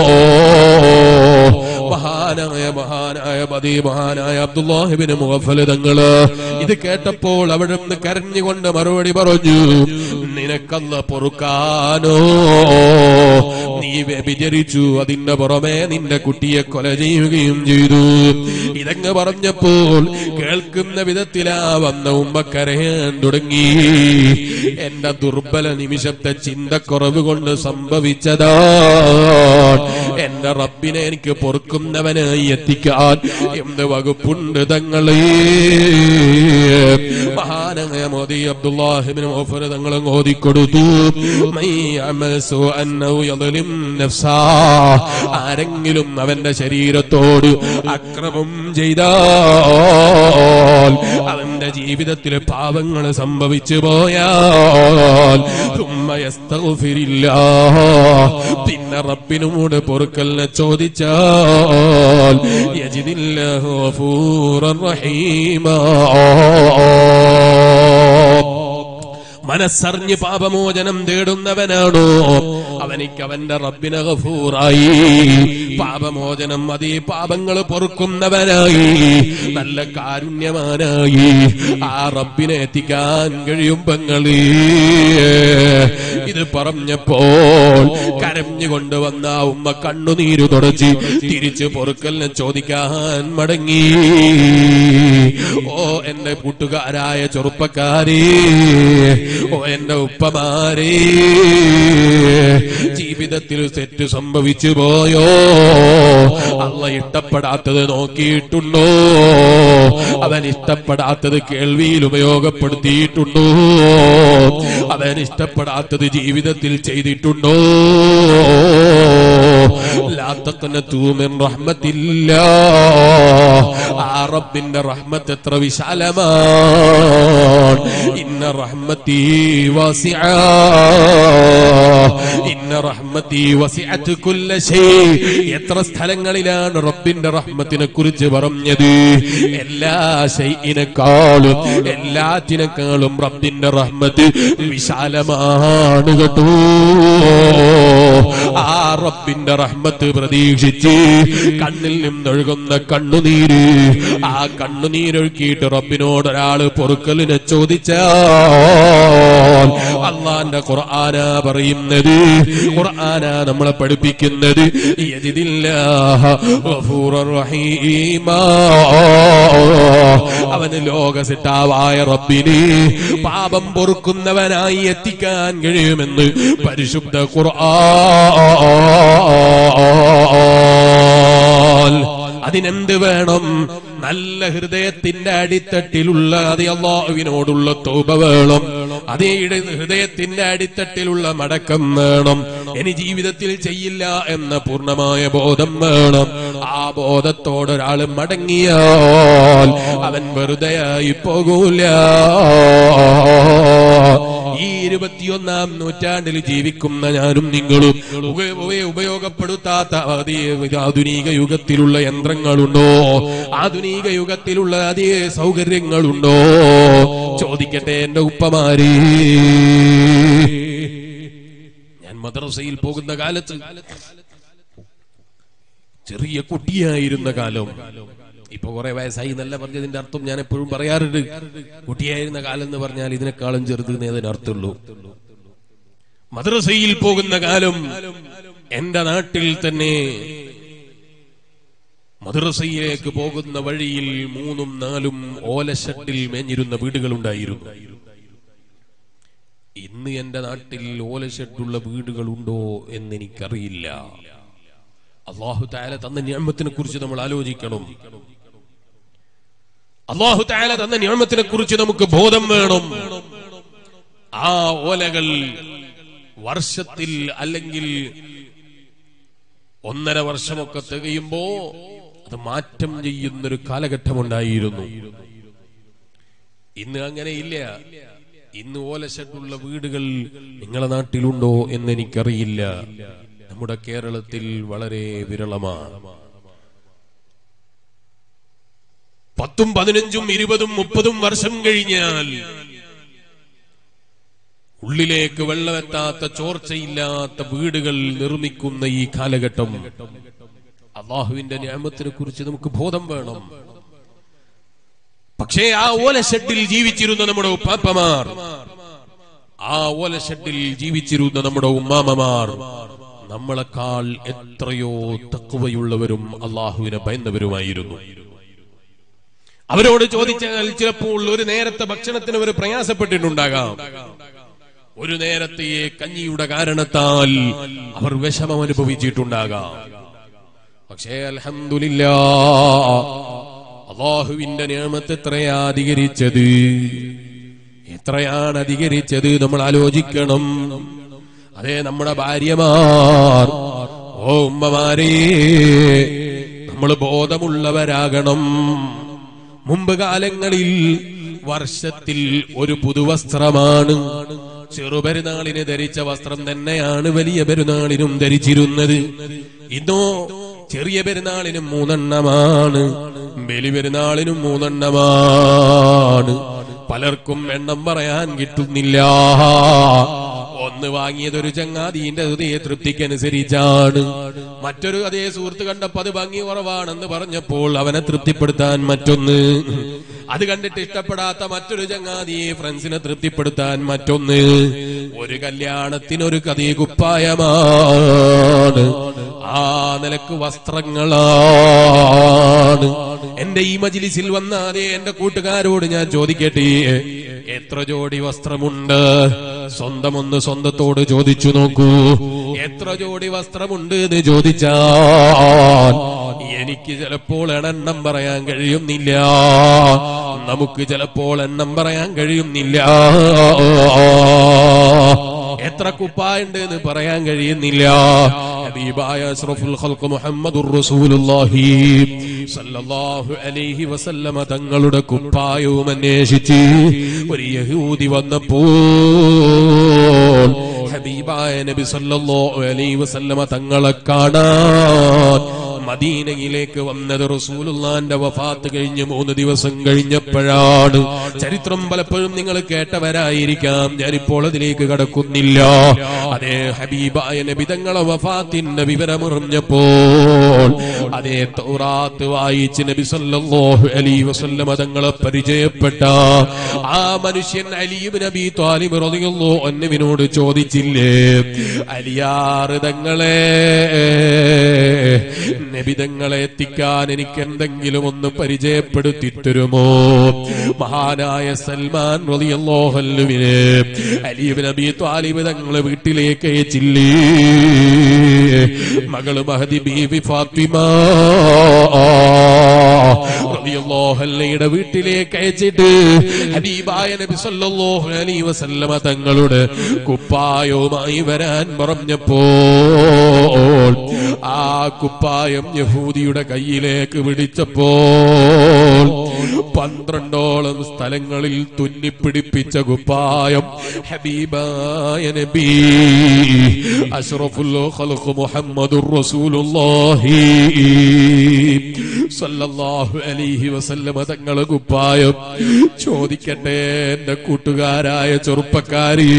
മഹാനായ മഹാനായ പതി മഹാനായ അബ്ദുല്ലാഹിബിന് മുഖഫല് തങ്ങള് ഇത് കേട്ടപ്പോൾ അവിടെ നിന്ന് കരഞ്ഞുകൊണ്ട് മറുപടി പറഞ്ഞു നിനക്കല്ല പൊറുക്കാനോ നീ വ്യഭിചരിച്ചു അതിന്റെ പുറമെ നിന്റെ കുട്ടിയെ കൊല ചെയ്യുകയും ചെയ്തു ഇതങ്ങ് പറഞ്ഞപ്പോൾ കേൾക്കുന്ന വിധത്തിലാ വന്ന ഉമ്മ കരയാൻ തുടങ്ങി എന്റെ ദുർബല നിമിഷത്തെ ചിന്തക്കുറവ് കൊണ്ട് സംഭവിച്ചതാ എന്റെ റബ്ബിനെ എനിക്ക് പൊറുക്കുന്നവനായി എത്തിക്കാൻ എന്ത് വകുപ്പുണ്ട് തങ്ങളെ മഹാനായ മോദി അബ്ദുല്ലാഹിബിന് ഓഫർ തങ്ങളും ഓതിക്കൊടുത്തു മൈ അമൽ സുഅൻ ഔ യദ്ലിം നഫ്സാ. ആരെങ്കിലും അവന്റെ ശരീരത്തോട് അക്രമം ചെയ്താൽ അവന്റെ ജീവിതത്തിൽ പാപങ്ങൾ സംഭവിച്ചു പോയാൽ തുമ്മ യസ്തഗ്ഫിരില്ലാ. പിന്നെ റബ്ബിനോട് പൊറുക്കലിനെ ചോദിച്ചാൽ യജിദില്ലാഹു ഗഫൂറൻ റഹീമാ മനസ്സറിഞ്ഞ് പാപമോചനം തേടുന്നവനാണോ അവനിക്ക് അവന്റെ റബ്ബിന് ഗഫൂറായി പാപമോചനം അതേ പാപങ്ങൾ പൊറുക്കുന്നവനായി നല്ല കാരുണ്യമാനായി ആ റബ്ബിനെ എത്തിക്കാൻ കഴിയും പെങ്ങളീ ഇത് പറഞ്ഞപ്പോൾ കരഞ്ഞുകൊണ്ട് വന്ന ആ ഉമ്മ കണ്ണുനീര് തുടച്ച് തിരിച്ച് പൊറുക്കലിനെ ചോദിക്കാൻ മടങ്ങി ഓ എന്റെ കൂട്ടുകാരായ ചെറുപ്പക്കാരേ ഓ എന്റെ ഉപ്പമാരേ ജീവിതത്തിൽ തെറ്റ് സംഭവിച്ചു പോയോ അല്ല ഇഷ്ടപ്പെടാത്തത് നോക്കിയിട്ടുണ്ടോ അവൻ ഇഷ്ടപ്പെടാത്തത് കേൾവിയിൽ ഉപയോഗപ്പെടുത്തിയിട്ടുണ്ടോ അവൻ ഇഷ്ടപ്പെടാത്തത് ജീവിതത്തിൽ ചെയ്തിട്ടുണ്ടോ ലാത്തക്കനത്തൂമിൻ റഹ്മത്തില്ല ആ റബ്ബിന്റെ റഹ്മത്ത് എത്ര വിശാലമാണ് ഇന്ന റഹ്മത്തി വാസിഅ ഇന്ന റഹ്മത്തി വസിഅത്ത് കുല്ല ശൈ എത്ര സ്ഥലങ്ങളിലാണ് റബ്ബിന്റെ റഹ്മത്തിനെ കുറിച്ച് പറഞ്ഞത് എല്ലാ ശൈഇനെക്കാളും എല്ലാറ്റിനേക്കാളും റബ്ബിന്റെ റഹ്മത്ത് വിശാലമാണ് കേട്ടോ ആ റബ്ബിന്റെ റഹ്മത്ത് പ്രതീക്ഷിച്ച് കണ്ണിൽ നിന്നൊഴുകുന്ന കണ്ണുനീര് ആ കണ്ണുനീരൊഴുക്കിയിട്ട് റബ്ബിനോട് ഒരാള് പൊറുക്കലിനെ ചോദിച്ചാൽ അള്ളാന്റെ ഖുർആന പറയുന്നത് ഖുർആന നമ്മളെ പഠിപ്പിക്കുന്നത് യജിദില്ലാഹ ഗഫൂറർ റഹീമാ. അവന് ലോകസിട്ടാവായ റബ്ബിന് പാപം പൊറുക്കുന്നവനായി എത്തിക്കാൻ കഴിയുമെന്ന് പരിശുദ്ധ ഖുർആൻ അതിനെന്ത് വേണം നല്ല ഹൃദയത്തിന്റെ അടിത്തട്ടിലുള്ള അതേ അള്ളാഹുവിനോടുള്ള തോപ വേണം അതേ ഇട- ഹൃദയത്തിന്റെ അടിത്തട്ടിലുള്ള മടക്കം വേണം ഇനി ജീവിതത്തിൽ ചെയ്യില്ല എന്ന പൂർണ്ണമായ ബോധം വേണം ആ ബോധത്തോടൊരാൾ മടങ്ങിയാൽ അവൻ വെറുതെയായി പോകൂല ഈ ഇരുപത്തിയൊന്നാം നൂറ്റാണ്ടിൽ ജീവിക്കുന്ന ഞാനും നിങ്ങളും ഉപ- ഉപ- ഉപയോഗപ്പെടുത്താത്ത അതേ ആധുനിക യുഗത്തിലുള്ള യന്ത്രങ്ങളുണ്ടോ ആധുനിക യുഗത്തിലുള്ള അതേ സൗകര്യങ്ങളുണ്ടോ ചോദിക്കട്ടെ എന്റെ ഉപ്പമാരെ ഞാൻ മദ്രസയിൽ പോകുന്ന കാലത്ത് ചെറിയ കുട്ടിയായിരുന്ന കാലം ഇപ്പൊ കുറെ വയസ്സായി എന്നല്ല പറഞ്ഞതിന്റെ അർത്ഥം ഞാൻ എപ്പോഴും പറയാറുണ്ട് കുട്ടിയായിരുന്ന കാലം എന്ന് പറഞ്ഞാൽ ഇതിനേക്കാളും ചെറുത് എന്നേ അതിന് അർത്ഥമുള്ളൂ മദ്രസയിൽ പോകുന്ന കാലം എന്റെ നാട്ടിൽ തന്നെ മദ്രസയിലേക്ക് പോകുന്ന വഴിയിൽ മൂന്നും നാലും ഓലഷട്ടിൽ മേഞ്ഞിരുന്ന വീടുകളുണ്ടായിരുന്നു ഇന്ന് എന്റെ നാട്ടിൽ ഓലഷെട്ടുള്ള വീടുകളുണ്ടോ എന്നെനിക്കറിയില്ല അള്ളാഹു താല തന്ന നിയമത്തിനെ കുറിച്ച് നമ്മൾ ആലോചിക്കണം അള്ളാഹു താല തന്ന നിയമത്തിനെ കുറിച്ച് നമുക്ക് ബോധം വേണം ആ ഓലകൾ വർഷത്തിൽ അല്ലെങ്കിൽ ഒന്നര വർഷമൊക്കെ തികയുമ്പോ അത് മാറ്റം ചെയ്യുന്നൊരു കാലഘട്ടമുണ്ടായിരുന്നു ഇന്ന് അങ്ങനെയില്ല ഇന്ന് ഓലഷെട്ടുള്ള വീടുകൾ നിങ്ങളെ നാട്ടിലുണ്ടോ എന്ന് എനിക്കറിയില്ല നമ്മുടെ കേരളത്തിൽ വളരെ വിരളമാണ് പത്തും പതിനഞ്ചും ഇരുപതും മുപ്പതും വർഷം കഴിഞ്ഞാൽ ഉള്ളിലേക്ക് വെള്ളമെത്താത്ത ചോർച്ചയില്ലാത്ത വീടുകൾ നിർമ്മിക്കുന്ന ഈ കാലഘട്ടം അള്ളാഹുവിന്റെ ന്യാമത്തിനെ കുറിച്ച് നമുക്ക് ബോധം വേണം പക്ഷേ ആ ഓലഷെഡിൽ ജീവിച്ചിരുന്ന നമ്മുടെ ഉപ്പാപ്പമാർ ആ ഓലഷെഡിൽ ജീവിച്ചിരുന്ന നമ്മുടെ ഉമ്മാമമാർ നമ്മളെക്കാൾ എത്രയോ തക്കുവയുള്ളവരും അള്ളാഹുവിനെ ഭയന്നവരുമായിരുന്നു അവരോട് ചോദിച്ചാൽ ചിലപ്പോൾ ഒരു നേരത്തെ ഭക്ഷണത്തിന് അവർ പ്രയാസപ്പെട്ടിട്ടുണ്ടാകാം ഒരു നേരത്തെ കഞ്ഞിയുടെ കാരണത്താൽ അവർ വിഷമം അനുഭവിച്ചിട്ടുണ്ടാകാം പക്ഷേ അൽഹംദുലില്ല അള്ളാഹുവിന്റെ നിയമത്തെ എത്രയാ അധികരിച്ചത് എത്രയാണ് അധികരിച്ചത് നമ്മൾ ആലോചിക്കണം അതേ നമ്മുടെ ഭാര്യമാർ ഓ ഉമ്മമാരേ നമ്മൾ ബോധമുള്ളവരാകണം മുമ്പ് കാലങ്ങളിൽ വർഷത്തിൽ ഒരു പുതുവസ്ത്രമാണ് ചെറുപെരുന്നാളിന് ധരിച്ച വസ്ത്രം തന്നെയാണ് വലിയ പെരുന്നാളിനും ധരിച്ചിരുന്നത് ഇന്നോ ചെറിയ പെരുന്നാളിനും മൂന്നെണ്ണമാണ് ബലി പെരുന്നാളിനും മൂന്നെണ്ണമാണ് പലർക്കും എണ്ണം പറയാൻ കിട്ടുന്നില്ല ഒന്ന് വാങ്ങിയത് ഒരു ചങ്ങാതിന്റെ ഹൃദയ തൃപ്തിക്കനുസരിച്ചാണ് മറ്റൊരു അതേ സുഹൃത്ത് കണ്ടപ്പോ അത് ഭംഗി കുറവാണെന്ന് പറഞ്ഞപ്പോൾ അവനെ തൃപ്തിപ്പെടുത്താൻ മറ്റൊന്ന് അത് കണ്ടിട്ട് ഇഷ്ടപ്പെടാത്ത മറ്റൊരു ചങ്ങാതിയെ ഫ്രണ്ട്സിനെ തൃപ്തിപ്പെടുത്താൻ മറ്റൊന്ന് ഒരു കല്യാണത്തിനൊരു കഥ കുപ്പായമാണ് ആ നിലക്ക് വസ്ത്രങ്ങളാണ് എന്റെ ഈ മജിലിസിൽ വന്ന അതേ എന്റെ കൂട്ടുകാരോട് ഞാൻ ചോദിക്കട്ടെ എത്ര ജോഡി വസ്ത്രമുണ്ട് സ്വന്തം ഒന്ന് സ്വന്തത്തോട് ചോദിച്ചു നോക്കൂ എത്ര ജോഡി വസ്ത്രമുണ്ട് എന്ന് ചോദിച്ചാൽ എനിക്ക് ചിലപ്പോൾ എണ്ണം പറയാൻ കഴിയുന്നില്ല നമുക്ക് ചിലപ്പോൾ എണ്ണം പറയാൻ കഴിയുന്നില്ല എത്ര കുപ്പായുണ്ട് എന്ന് പറയാൻ കഴിയുന്നില്ല ഹബീബായ അഷ്റഫുൽ ഖൽഖ് മുഹമ്മദുർ റസൂലുള്ളാഹി സല്ലല്ലാഹു അലൈഹി വസല്ലമ തങ്ങളുടെ കുപ്പായവും അന്വേഷിച്ച് ഒരു യഹൂദി വന്നപ്പോൾ ഹബീബായ നബി സല്ലല്ലാഹു അലൈഹി വസല്ലമ തങ്ങളെ കാണാൻ മദീനയിലേക്ക് വന്നത് റസൂലുള്ളാന്റെ വഫാത്ത് കഴിഞ്ഞ് മൂന്ന് ദിവസം കഴിഞ്ഞപ്പോഴാണ് ചരിത്രം പലപ്പോഴും നിങ്ങൾ കേട്ടവരായിരിക്കാം ഞാനിപ്പോൾ അതിലേക്ക് കടക്കുന്നില്ല അതേ ഹബീബായ നബി തങ്ങളെ വഫാത്തിന്റെ വിവരമറിഞ്ഞപ്പോൾ അതേ തൗറാത്ത് വായിച്ച് നബി സല്ലല്ലാഹു അലൈഹി വസല്ലമ തങ്ങളെ പരിചയപ്പെട്ട ആ മനുഷ്യൻ അലീബ് നബി താലിബ് റളിയല്ലാഹു അൻഹുവിനോട് ചോദിച്ചില്ലേ അലിയാറ് തങ്ങളെ നബിതങ്ങളെ എത്തിക്കാൻ എനിക്ക് എന്തെങ്കിലും ഒന്ന് പരിചയപ്പെടുത്തി തരുമോ മഹാനായ സൽമാൻ റളിയല്ലാഹുവിനെ അലീബ് നബി ത്വാലിബ് തങ്ങളെ വീട്ടിലേക്ക് അയച്ചില്ലേ മകള് മഹദി ബീവി ഫാത്തിമ റളിയല്ലാഹുവിന്റെ വീട്ടിലേക്ക് അയച്ചിട്ട് ഹബീബായ നബി സല്ലല്ലാഹു അലൈഹി വസല്ലമ തങ്ങളുടെ കുപ്പായവുമായി വരാൻ പറഞ്ഞപ്പോൾ ആ കുപ്പായം യഹൂദിയുടെ കയ്യിലേക്ക് പിടിച്ചപ്പോൾ പന്ത്രണ്ടോളം സ്ഥലങ്ങളിൽ തുന്നിപ്പിടിപ്പിച്ച കുപ്പായം ഹബീബായ നബി അഷ്റഫുൽ ഖൽഖ് മുഹമ്മദുർ റസൂലുള്ളാഹി സല്ലല്ലാഹു അലൈഹി വസല്ലമ തങ്ങളെ കുപ്പായം ചോദിക്കട്ടെ എന്റെ കൂട്ടുകാരായ ചെറുപ്പക്കാരി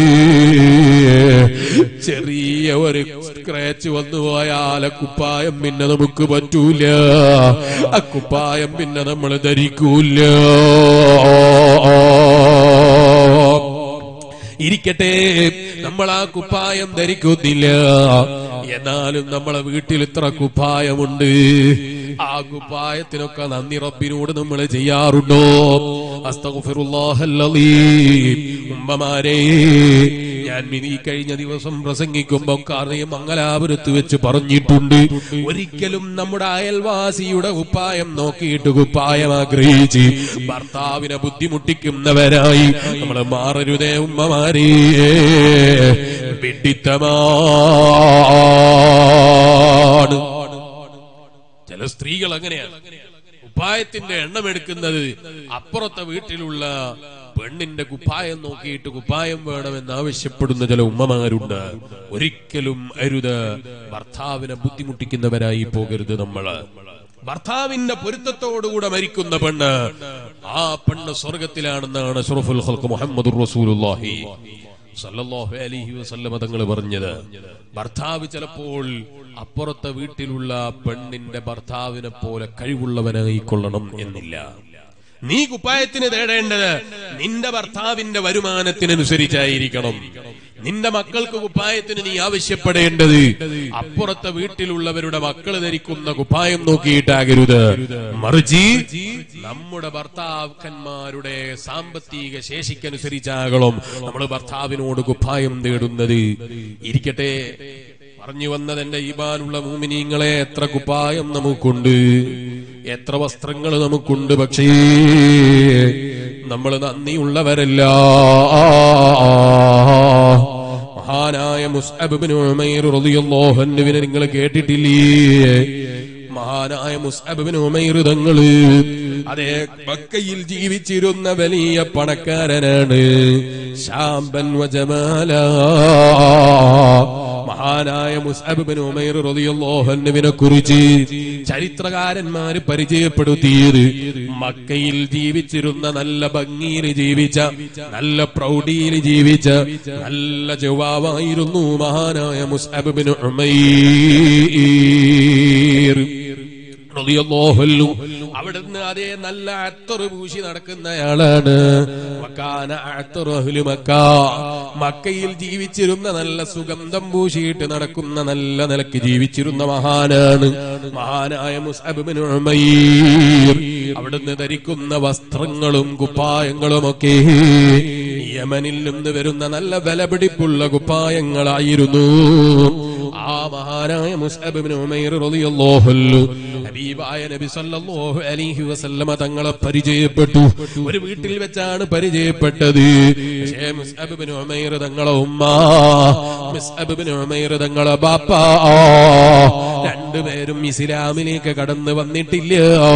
ചെറിയ ഒരു സ്ക്രാച്ച് വന്നു പോയാൽ ആ കുപ്പായം പിന്നെ നമുക്ക് പറ്റൂല ആ കുപ്പായം പിന്നെ നമ്മൾ ധരിക്കൂല ഇരിക്കട്ടെ നമ്മൾ ആ കുപ്പായം ധരിക്കുന്നില്ല എന്നാലും നമ്മളെ വീട്ടിൽ ഇത്ര കുപ്പായമുണ്ട് ആ കുപ്പായത്തിനൊക്കെ നന്ദി റബ്ബിനോട് നമ്മൾ ചെയ്യാറുണ്ടോ അസ്തഗ്ഫിറുല്ലാഹല്ലദീം. ഉമ്മമാരെ ഞാൻ ഈ കഴിഞ്ഞ ദിവസം പ്രസംഗിക്കുമ്പോ കാർണിയം മംഗലാപുരത്ത് വെച്ച് പറഞ്ഞിട്ടുണ്ട് ഒരിക്കലും നമ്മുടെ അയൽവാസിയുടെ കുപ്പായം നോക്കിയിട്ട് കുപ്പായം ആഗ്രഹിച്ച് ഭർത്താവിനെ ബുദ്ധിമുട്ടിക്കുന്നവരായി നമ്മൾ മാറരുതേ ഉമ്മമാരെ വിഡിത്തമാണ് ചില സ്ത്രീകൾ അങ്ങനെയാണ് കുപ്പായത്തിന്റെ എണ്ണം എടുക്കുന്നത് അപ്പുറത്തെ വീട്ടിലുള്ള പെണ്ണിന്റെ കുപ്പായം നോക്കിയിട്ട് കുപ്പായം വേണമെന്ന് ആവശ്യപ്പെടുന്ന ചില ഉമ്മമാരുണ്ട് ഒരിക്കലും അരുത് ഭർത്താവിനെ ബുദ്ധിമുട്ടിക്കുന്നവരായി പോകരുത് നമ്മള് ഭർത്താവിന്റെ പൊരുത്തത്തോടുകൂടെ മരിക്കുന്ന പെണ്ണ് ആ പെണ്ണ് സ്വർഗത്തിലാണെന്നാണ് ഷറഫുൽ ഖൽഖ് മുഹമ്മദ് റസൂലുള്ളാഹി സല്ലല്ലാഹു അലൈഹി വസല്ലമ തങ്ങൾ പറഞ്ഞത് ഭർത്താവ് ചിലപ്പോൾ അപ്പുറത്തെ വീട്ടിലുള്ള പെണ്ണിന്റെ ഭർത്താവിനെ പോലെ കഴിവുള്ളവനായി കൊള്ളണം എന്നില്ല നീ കുപ്പായത്തിന് തേടേണ്ടത് നിന്റെ ഭർത്താവിന്റെ വരുമാനത്തിനനുസരിച്ചായിരിക്കണം നിന്റെ മക്കൾക്ക് കുപ്പായത്തിന് നീ ആവശ്യപ്പെടേണ്ടത് അപ്പുറത്തെ വീട്ടിലുള്ളവരുടെ മക്കൾ ധരിക്കുന്ന കുപ്പായം നോക്കിയിട്ടാകരുത് മറിച്ച് നമ്മുടെ ഭർത്താക്കന്മാരുടെ സാമ്പത്തിക ശേഷിക്കനുസരിച്ചാകണം നമ്മൾ ഭർത്താവിനോട് കുപ്പായം തേടുന്നത് ഇരിക്കട്ടെ പറഞ്ഞു വന്നത് എന്റെ ഈമാനുള്ള മൂമിനീങ്ങളെ എത്ര കുപ്പായം നമുക്കുണ്ട് എത്ര വസ്ത്രങ്ങൾ നമുക്കുണ്ട് പക്ഷേ നമ്മൾ നന്ദിയുള്ളവരല്ല മഹാനായ മുസ്അബിന് ഉമൈർ റളിയല്ലാഹു അൻഹുവിനെ നിങ്ങൾ കേട്ടിട്ടില്ലേ മഹാനായ മുസ്അബിന് ഉമൈർ തങ്ങള് അതേ മക്കയിൽ ജീവിച്ചിരുന്ന വലിയ പണക്കാരനാണ് ശാമ്പൻ വജമാല മഹാനായ മുസ്അബിന് ഉമൈർ റളിയല്ലാഹു അൻഹുവിനെ കുറിച്ച് ചരിത്രകാരന്മാര് പരിചയപ്പെടുത്തിയത് മക്കയിൽ ജീവിച്ചിരുന്ന നല്ല ഭംഗിയിൽ ജീവിച്ച നല്ല പ്രൗഢിയിൽ ജീവിച്ച നല്ല ജവാവായിരുന്നു മഹാനായ മുസ്അബിന് ഉമൈർ റളിയല്ലാഹു അൻഹു. അവിടുന്ന് അതേ നല്ല അത്തറ് പൂശി നടക്കുന്നയാളാണ് വക്കാന അത്തറ് അഹ്ലു മക്ക. മക്കയിൽ ജീവിച്ചിരുന്ന നല്ല സുഗന്ധം പൂശിയിട്ട് നടക്കുന്ന നല്ല നിലക്ക് ജീവിച്ചിരുന്ന മഹാനാണ് മഹാനായ മുസ്അബിന് ഉമൈർ അവിടുന്ന് ധരിക്കുന്ന വസ്ത്രങ്ങളും കുപ്പായങ്ങളും ഒക്കെ യമനിൽ നിന്ന് വരുന്ന നല്ല വിലപിടിപ്പുള്ള കുപ്പായങ്ങളായിരുന്നു ആ മഹാനായ മുസ്അബിന് ഉമൈർ റളിയല്ലാഹു അൻഹു ഹബീബായ നബി സല്ലല്ലാഹു അലൈഹി വസല്ലമ തങ്ങളെ പരിചയപ്പെട്ടു ഒരു വീട്ടിൽ വെച്ചാണ് പരിചയപ്പെട്ടത് പക്ഷേ മുസ്അബ് ഇബ്നു ഉമൈർ തങ്ങളെ ഉമ്മ മുസ്അബ് ഇബ്നു ഉമൈർ തങ്ങളെ ബാപ്പ രണ്ടുപേരും ഇസ്ലാമിലേക്ക് കടന്നു വന്നിട്ടില്ല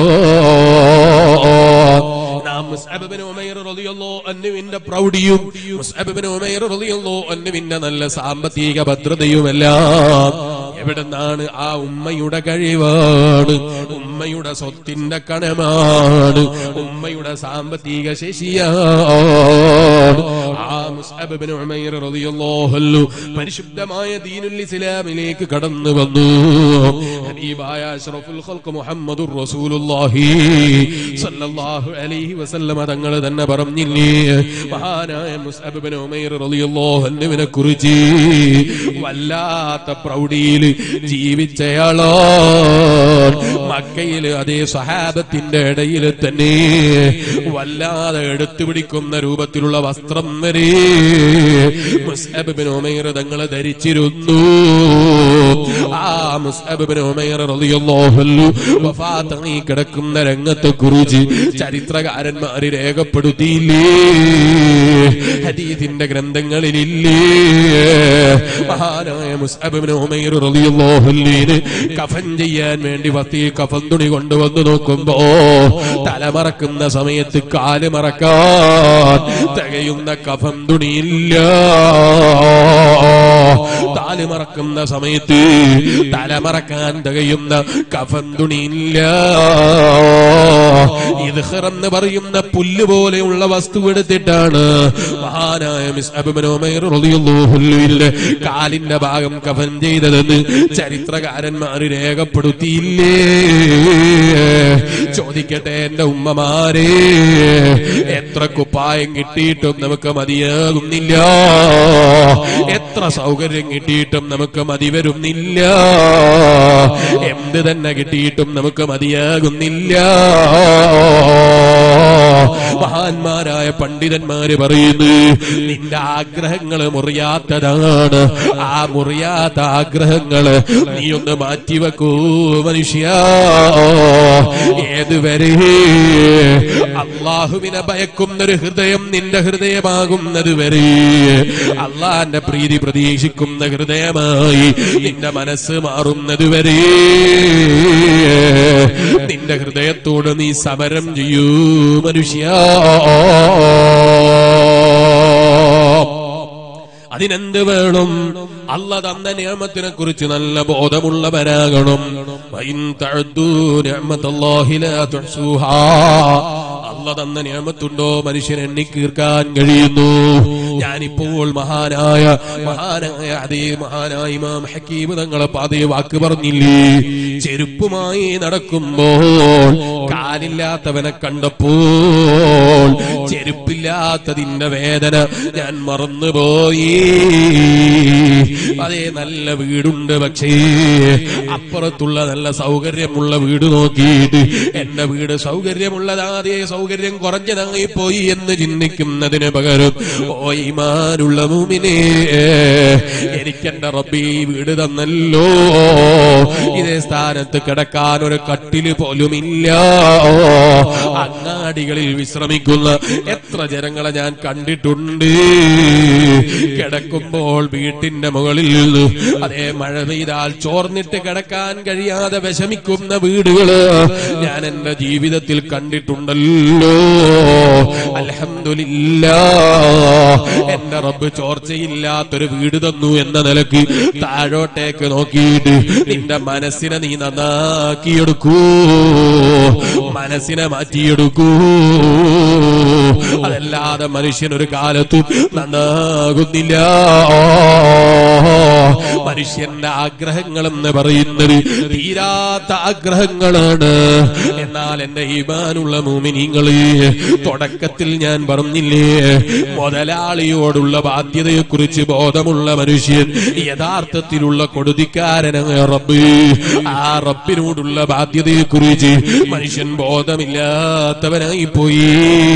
നാം മുസ്അബ് ഇബ്നു ഉമൈർ റളിയല്ലാഹു അൻഹുവിന്റെ പ്രൗഢിയും മുസ്അബ് ഇബ്നു ഉമൈർ റളിയല്ലാഹു അൻഹുവിന്റെ നല്ല സാമ്പത്തിക ഭദ്രതയുമെല്ലാം എവിടെന്നാണ് ആ ഉമ്മയുടെ കഴിവാണ് ഉമ്മയുടെ സ്വത്തിന്റെ കണമാണ് ഉമ്മയുടെ സാമ്പത്തിക ശേഷിയാണ് ആ മുസ്അബ് ഇബ്നു ഉമൈർ റളിയല്ലാഹു അൻഹു പരിശുദ്ധമായ ദീനുൽ ഇസ്ലാമിലേക്ക് കടന്നു വന്നു ഹബീബായ അഷ്റഫുൽ ഖൽഖ് മുഹമ്മദുർ റസൂലുള്ളാഹി സല്ലല്ലാഹു അലൈഹി വസല്ലമ തങ്ങൾ തന്നെ പറഞ്ഞില്ലേ മഹാനായ മുസ്അബ് ഇബ്നു ഉമൈർ റളിയല്ലാഹു അൻഹുവിനെ കുറിച്ച് വല്ലാത്ത പ്രൗഢിയിൽ ജീവിച്ചയാളാണ് മക്കയിൽ അതേ സഹാബത്തിന്റെ ഇടയിൽ തന്നെ വല്ലാതെ എടുത്തു പിടിക്കുന്ന രൂപത്തിലുള്ള വസ്ത്രം വരെ മുസ്അബ് ഇബ്നു ഉമൈർ തങ്ങൾ ധരിച്ചിരുന്നു ആ മുസ്അബ് ഇബ്നു ഉമൈർ റളിയല്ലാഹു അൻഹു വഫാത്തായി കിടക്കുന്ന രംഗത്തെ കുറിച്ച് ചരിത്രകാരന്മാര് രേഖപ്പെടുത്തിയില്ലേ ഹദീസിന്റെ ഗ്രന്ഥങ്ങളിലില്ലേ മഹാനായ മുസ്അബ് ഇബ്നു ഉമൈർ റളിയല്ലാഹു അൻഹുവിന് കഫൻ ചെയ്യാൻ വേണ്ടി വത്തി കഫൻ തുണി കൊണ്ടുവന്ന് നോക്കുമ്പോ തലമറക്കുന്ന സമയത്ത് കാല് മറക്കാൻ തികയുന്ന കഫൻ തുണിയില്ല താല് മറക്കുന്ന സമയത്ത് തലമറക്കാൻ തികയുന്ന കഫൻ തുണിയില്ല ഇത് എന്ന് പറയുന്ന പുല്ല് പോലെയുള്ള വസ്തു എടുത്തിട്ടാണ് മഹാനായ മിസ് അബിമനോമയുടെ കാലിന്റെ ഭാഗം കഫൻ ചെയ്തതെന്ന് ചരിത്രകാരന്മാര് രേഖപ്പെടുത്തിയില്ലേ ചോദിക്കട്ടെ എന്റെ ഉമ്മമാരെ എത്ര കുപ്പായം കിട്ടിയിട്ടും നമുക്ക് മതിയാകുന്നില്ല എത്ര സൗകര്യം കിട്ടിയിട്ടും കിട്ടിയിട്ടും നമുക്ക് മതി വരുന്നില്ല എന്ത് തന്നെ കിട്ടിയിട്ടും നമുക്ക് മതിയാകുന്നില്ല മഹാന്മാരായ പണ്ഡിതന്മാര് പറയുന്നു നിന്റെ ആഗ്രഹങ്ങൾ മുറിയാത്തതാണ് ആ മുറിയാത്ത ആഗ്രഹങ്ങള് നീ ഒന്ന് മാറ്റിവെക്കൂ മനുഷ്യ ഏതുവരെ അള്ളാഹുവിനെ ഭയക്കുന്നൊരു ഹൃദയം നിന്റെ ഹൃദയമാകുന്നത് വരെ അള്ളാന്റെ പ്രീതി പ്രതീക്ഷിക്കുന്ന ഹൃദയമായി നിന്റെ മനസ്സ് മാറുന്നത് വരെ നിന്റെ ഹൃദയത്തോട് നീ സമരം ചെയ്യൂ മനുഷ്യ അതിനെന്ത് വേണം അല്ല തന്ന നിയമത്തിനെ കുറിച്ച് നല്ല ബോധമുള്ളവരാകണം വൈൻ തഅദ്ദൂ നിഅമത്തല്ലാഹി ലാ തുഹ്സുഹാ. അല്ല തന്ന നിയമത്തുണ്ടോ മനുഷ്യൻ എണ്ണിക്കീർക്കാൻ കഴിയുന്നു ഞാനിപ്പോൾ മഹാനായ മഹാനായ അതേ മഹാനായ ഇമാം ഹക്കീം തങ്ങളെ അതേ വാക്ക് പറഞ്ഞില്ലേ ചെരുപ്പുമായി നടക്കുമ്പോൾ കാലില്ലാത്തവനെ കണ്ടപ്പോൾ ചെരുപ്പില്ലാത്തതിന്റെ വേദന ഞാൻ മറന്നുപോയി അതേ നല്ല വീടുണ്ട് പക്ഷേ അപ്പുറത്തുള്ള നല്ല സൗകര്യമുള്ള വീട് നോക്കിയിട്ട് എന്റെ വീട് സൗകര്യമുള്ളതാ അതേ സൗകര്യം കുറഞ്ഞതായി പോയി എന്ന് ചിന്തിക്കുന്നതിന് പകരം ഓ ഈമാനുള്ള മൂമിനെ എനിക്കെന്റെ റബ്ബി ഈ വീട് തന്നല്ലോ ഇതേ സ്ഥാനത്ത് കിടക്കാൻ ഒരു കട്ടില് പോലുമില്ല അങ്ങാടികളിൽ വിശ്രമിക്കുന്ന എത്ര ജനങ്ങളെ ഞാൻ കണ്ടിട്ടുണ്ട് കിടക്കുമ്പോൾ വീട്ടിന്റെ മുകളിൽ നിന്ന് അതേ മഴ പെയ്താൽ ചോർന്നിട്ട് കിടക്കാൻ കഴിയാതെ വിഷമിക്കുന്ന വീടുകള് ഞാൻ എന്റെ ജീവിതത്തിൽ കണ്ടിട്ടുണ്ടല്ലോ അലഹമില്ല എന്റെ റബ്ബ് ചോർച്ചയില്ലാത്തൊരു വീട് തന്നു എന്ന നിലക്ക് താഴോട്ടേക്ക് നോക്കിയിട്ട് നിന്റെ മനസ്സിനെ നീ നന്നാക്കിയെടുക്കൂ മനസ്സിനെ മാറ്റിയെടുക്കൂ അതല്ലാതെ മനുഷ്യൻ ഒരു കാലത്തും നന്നാകുന്നില്ല മനുഷ്യന്റെ ആഗ്രഹങ്ങൾ എന്ന് പറയുന്നത് തീരാത്ത ആഗ്രഹങ്ങളാണ് എന്നാൽ എന്റെ ഈമാനുള്ള മൂമിനിങ്ങളെ തുടക്കത്തിൽ ഞാൻ പറഞ്ഞില്ലേ മുതലാളിയോടുള്ള ബാധ്യതയെ കുറിച്ച് ബോധമുള്ള മനുഷ്യൻ യഥാർത്ഥത്തിലുള്ള കൊടുതിക്കാരനായ റബ്ബ് ആ റബ്ബിനോടുള്ള ബാധ്യതയെ കുറിച്ച് മനുഷ്യൻ ബോധമില്ലാത്തവനായി പോയി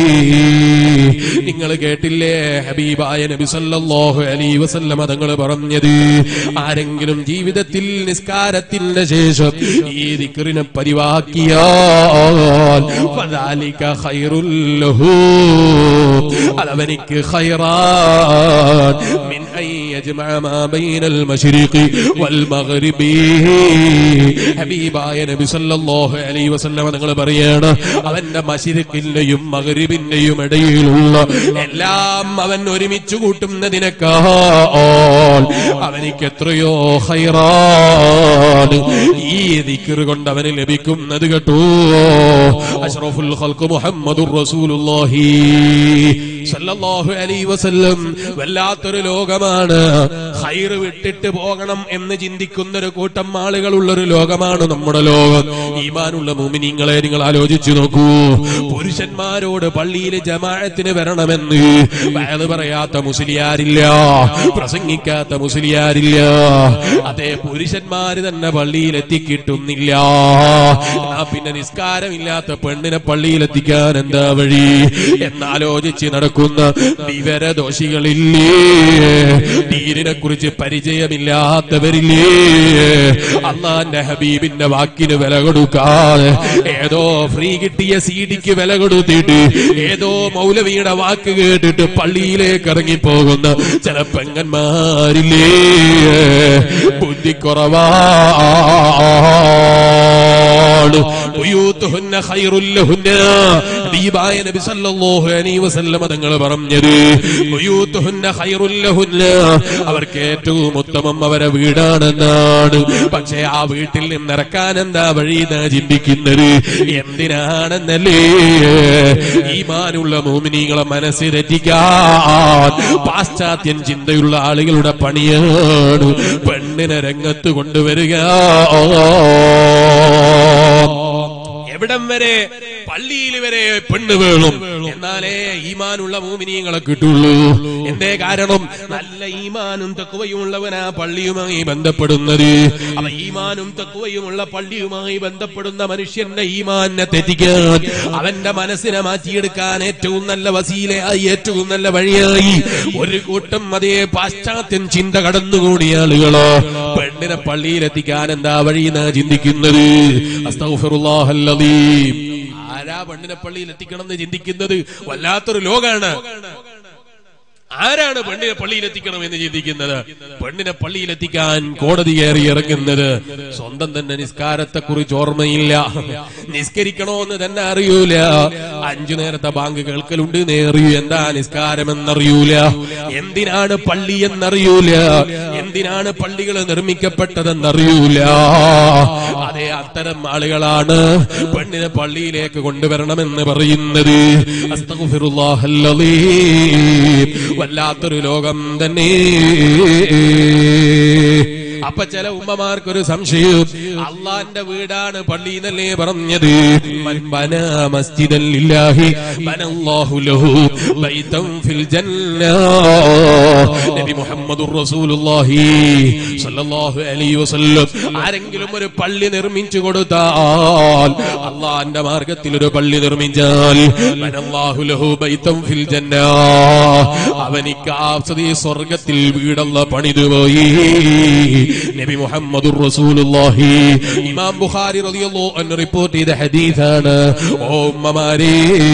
നിങ്ങൾ കേട്ടില്ലേ ഹബീബായ നബി സല്ലല്ലാഹു അലൈഹി വസല്ലമ തങ്ങൾ പറഞ്ഞത് ആരെങ്കിലും ജീവിതത്തിൽ നിസ്കാരത്തിന്റെ ശേഷം ഈ ദിക്റിനെ പരിവാക്കിയാൽ ഫദാലിക ഖൈറുൽ ലഹു അതവനിക്ക് ഖൈറാൻ മിൻ അൻ യജ്മഅ മാ ബൈനൽ മശ്രിഖി വൽ മഗ്രിബി ഹബീബായ നബി സല്ലല്ലാഹു അലൈഹി വസല്ലമ തങ്ങൾ പറയാണ് അവന്റെ മശ്രിഖിന്റെയും മഗ്രിബിന്റെയും ഇടയിലുള്ള എല്ലാം അവൻ ഒരുമിച്ച് കൂട്ടുന്നതിനേക്കാൾ അവനിക്ക് എത്രയോ ഹൈറാണ് ഈ ദിക്ർ കൊണ്ട് അവന് ലഭിക്കുന്നത് കേട്ടോ അഷ്റഫുൽ ഖൽഖ് മുഹമ്മദുർ റസൂലുള്ളാഹി സല്ലല്ലാഹു അലൈഹി വസല്ലം വല്ലാത്തൊരു ലോകമാണ് ഹൈർ വിട്ടിട്ട് പോകണം എന്ന് ചിന്തിക്കുന്ന ഒരു കൂട്ടം ആളുകളുള്ള ഒരു ലോകമാണ് നമ്മുടെ ലോകം ഈമാനുള്ള മുമിനിങ്ങളെ നിങ്ങൾ ആലോചിച്ചു നോക്കൂ പുരുഷന്മാരോട് പള്ളിയിൽ ജമാഅത്തിന് വരണമെന്ന് വയത് പറയാത്ത മുസ്ലിയാരില്ല പ്രസംഗിക്കാത്ത മുസ്ലിയാരില്ല അതേ പുരുഷന്മാര് തന്നെ പള്ളിയിൽ എത്തിക്കിട്ടുന്നില്ല എന്നാ പിന്നെ നിസ്കാരമില്ലാത്ത പെണ്ണിനെ പള്ളിയിൽ എത്തിക്കാൻ എന്താ വഴി എന്നാലോചിച്ച് നടക്കുന്ന വിവരദോഷികളില്ലേ ദീനിനെ കുറിച്ച് പരിചയമില്ലാത്തവരില്ലേ അള്ളാന്റെ ഹബീബിന്റെ വാക്കിന് വില കൊടുക്കാതെ ഏതോ ഫ്രീ കിട്ടിയ സീഡിക്ക് വില കൊടുത്തിട്ട് ഏതോ മൗലവിയുടെ വാക്ക് കേട്ടിട്ട് പള്ളിയിലേക്ക് ഇറങ്ങിപ്പോകുന്ന ചില പെങ്ങന്മാരില്ലേ ബുദ്ധി കുറവാണ് ബുയൂത്തുഹുന്ന ഖൈറുൽ ലഹുന്ന ഹബീബായ നബി സല്ലല്ലാഹു അലൈഹി വസല്ലമ തങ്ങൾ പറഞ്ഞത് ബുയൂത്തുഹുന്ന ഖൈറുൽ ലഹുന്ന അവർക്ക് ഏറ്റവും ഉത്തമം അവരെ വീടാണെന്നാണ് പക്ഷേ ആ വീട്ടിൽ നിന്നിറക്കാൻ എന്താ വഴി എന്നാ ചിന്തിക്കുന്നത് എന്തിനാണെന്നല്ലേ ഈമാനുള്ള മോമിനികളെ മനസ്സിൽ തെറ്റിക്കാൻ പാശ്ചാത്യൻ ചിന്തയുള്ള ആളുകളുടെ പണിയാണ് പെണ്ണിനെ രംഗത്ത് കൊണ്ടുവരിക എവിടം വരെ പള്ളിയിൽ വരെ പെണ്ണ് വേണം എന്നാലേ ഈമാനുള്ള മൂമിനിയങ്ങളെ കിട്ടുള്ളൂ എന്തേ കാരണം നല്ല ഈമാനും തക്കുവയും ഉള്ളവനാ പള്ളിയുമായി ബന്ധപ്പെടുന്നത് അപ്പൊ ഈമാനും തക്കുവയുമുള്ള പള്ളിയുമായി ബന്ധപ്പെടുന്ന മനുഷ്യന്റെ ഈമാനെ തെറ്റിക്കാൻ അവന്റെ മനസ്സിനെ മാറ്റിയെടുക്കാൻ ഏറ്റവും നല്ല വസീലയായി ഏറ്റവും നല്ല വഴിയായി ഒരു കൂട്ടം അതേ പാശ്ചാത്യൻ ചിന്ത കടന്നുകൂടിയ ആളുകളോ പെണ്ണിനെ പള്ളിയിലെത്തിക്കാൻ എന്താ വഴി എന്നാ ചിന്തിക്കുന്നത് അസ്തഗ്ഫിറുല്ലാഹല്ലദീം. ആരാ പെണ്ണിനെ പള്ളിയിൽ എത്തിക്കണം എന്ന് ചിന്തിക്കുന്നത് വല്ലാത്തൊരു ലോകാണ് ആരാണ് പെണ്ണിനെ പള്ളിയിൽ എത്തിക്കണം എന്ന് ചിന്തിക്കുന്നത് പെണ്ണിനെ പള്ളിയിൽ എത്തിക്കാൻ കോടതി കയറി ഇറങ്ങുന്നത് സ്വന്തം തന്നെ നിസ്കാരത്തെ കുറിച്ച് ഓർമ്മയില്ല നിസ്കരിക്കണോ എന്ന് തന്നെ അറിയൂല അഞ്ചു നേരത്തെ ബാങ്ക് കേൾക്കലുണ്ട് നേറിയൂ എന്താ നിസ്കാരം എന്നറിയൂല എന്തിനാണ് പള്ളി എന്നറിയൂല എന്തിനാണ് പള്ളികൾ നിർമ്മിക്കപ്പെട്ടതെന്നറിയൂല അതെ അത്തരം ആളുകളാണ് പെണ്ണിനെ പള്ളിയിലേക്ക് കൊണ്ടുവരണമെന്ന് പറയുന്നത് അസ്തഗ്ഫിറുല്ലാഹല്ലദീം. വല്ലാത്തൊരു ലോകം തന്നെ അപ്പൊ ചില ഉമ്മമാർക്കൊരു സംശയം അള്ളാന്റെ വീടാണ് പള്ളി എന്നല്ലേ പറഞ്ഞത് മൻ ബനാ മസ്ജിദൻ ലില്ലാഹി ബനല്ലാഹു ലഹു ബൈതൻ ഫിൽ ജന്ന നബി മുഹമ്മദുർ റസൂലുള്ളാഹി സ്വല്ലല്ലാഹു അലൈഹി വസല്ലം ആരെങ്കിലും ഒരു പള്ളി നിർമ്മിച്ചു കൊടുത്താൽ അള്ളാന്റെ മാർഗത്തിൽ ഒരു പള്ളി നിർമ്മിച്ചാൽ ബനല്ലാഹു ലഹു ബൈതൻ ഫിൽ ജന്ന അവനിക്ക് ആ സതി സ്വർഗത്തിൽ വീടല്ല പണിതുപോയി നബി മുഹമ്മദുർ റസൂലുള്ളാഹി ഇമാം ബുഖാരി റളിയല്ലാഹു അൻഹു റിപ്പോർട്ട് ചെയ്ത ഹദീസാണ് ഓ ഉമ്മമാരേ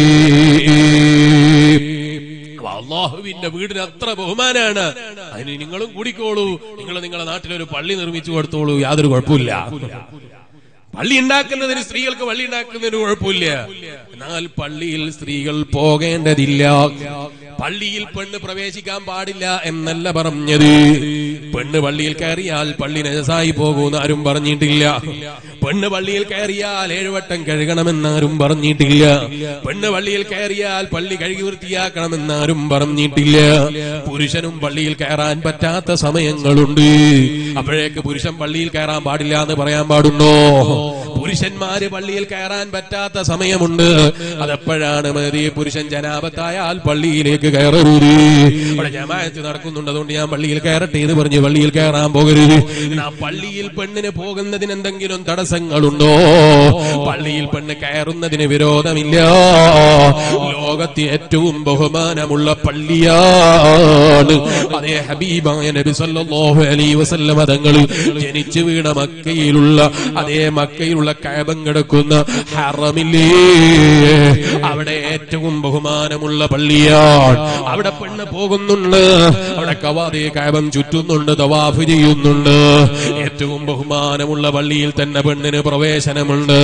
അപ്പൊ അള്ളാഹുവിന്റെ വീടിന് അത്ര ബഹുമാനാണ് അതിന് നിങ്ങളും കൂടിക്കോളൂ നിങ്ങൾ നിങ്ങളുടെ നാട്ടിലൊരു പള്ളി നിർമ്മിച്ചു കൊടുത്തോളൂ യാതൊരു കുഴപ്പമില്ല പള്ളി ഉണ്ടാക്കുന്നതിന് സ്ത്രീകൾക്ക് പള്ളി ഉണ്ടാക്കുന്നതിന് കുഴപ്പമില്ല എന്നാൽ പള്ളിയിൽ സ്ത്രീകൾ പോകേണ്ടതില്ല പള്ളിയിൽ പെണ്ണ് പ്രവേശിക്കാൻ പാടില്ല എന്നല്ല പറഞ്ഞത് പെണ്ണ് പള്ളിയിൽ കയറിയാൽ പള്ളി നജസായി പോകുമെന്ന് ആരും പറഞ്ഞിട്ടില്ല പെണ്ണ് പള്ളിയിൽ കയറിയാൽ ഏഴുവട്ടം കഴുകണമെന്നാരും പറഞ്ഞിട്ടില്ല പെണ്ണ് പള്ളിയിൽ കയറിയാൽ പള്ളി കഴുകി വൃത്തിയാക്കണമെന്നാരും പറഞ്ഞിട്ടില്ല പുരുഷനും പള്ളിയിൽ കയറാൻ പറ്റാത്ത സമയങ്ങളുണ്ട് അപ്പോഴേക്ക് പുരുഷൻ പള്ളിയിൽ കയറാൻ പാടില്ല എന്ന് പറയാൻ പാടുണ്ടോ പുരുഷന്മാര് പള്ളിയിൽ കയറാൻ പറ്റാത്ത സമയമുണ്ട് അതെപ്പോഴാണ് മതി പുരുഷൻ ജനാപത്തായാൽ പള്ളിയിലേക്ക് കയറരുത് അവിടെ ജമാഅത്ത് നടക്കുന്നുണ്ട് അതുകൊണ്ട് ഞാൻ പള്ളിയിൽ കയറട്ടെ എന്ന് പറഞ്ഞ് പള്ളിയിൽ കയറാൻ പോകരുത് എന്നാ പള്ളിയിൽ പെണ്ണിന് പോകുന്നതിന് എന്തെങ്കിലും തടസ്സങ്ങളുണ്ടോ പള്ളിയിൽ പെണ്ണ് കയറുന്നതിന് വിരോധമില്ല ലോകത്തെ ഏറ്റവും ബഹുമാനമുള്ള പള്ളിയാണ് അതേ ഹബീബായ നബി സല്ലല്ലാഹു അലൈഹി വസല്ലമ തങ്ങൾ ജനിച്ചു വീണ മക്കയിലുള്ള അതേ മക്കയിലുള്ള കഅബം കിടക്കുന്ന ഹറമില്ലേ അവിടെ ഏറ്റവും ബഹുമാനമുള്ള പള്ളിയാണ് അവിടെ പെണ്ണ് പോകുന്നുണ്ട് അവിടെ കവാദേ കഅബം ചുറ്റുന്നുണ്ട് തവാഫ് ചെയ്യുന്നുണ്ട് ഏറ്റവും ബഹുമാനമുള്ള പള്ളിയിൽ തന്നെ പെണ്ണിന് പ്രവേശനമുണ്ട്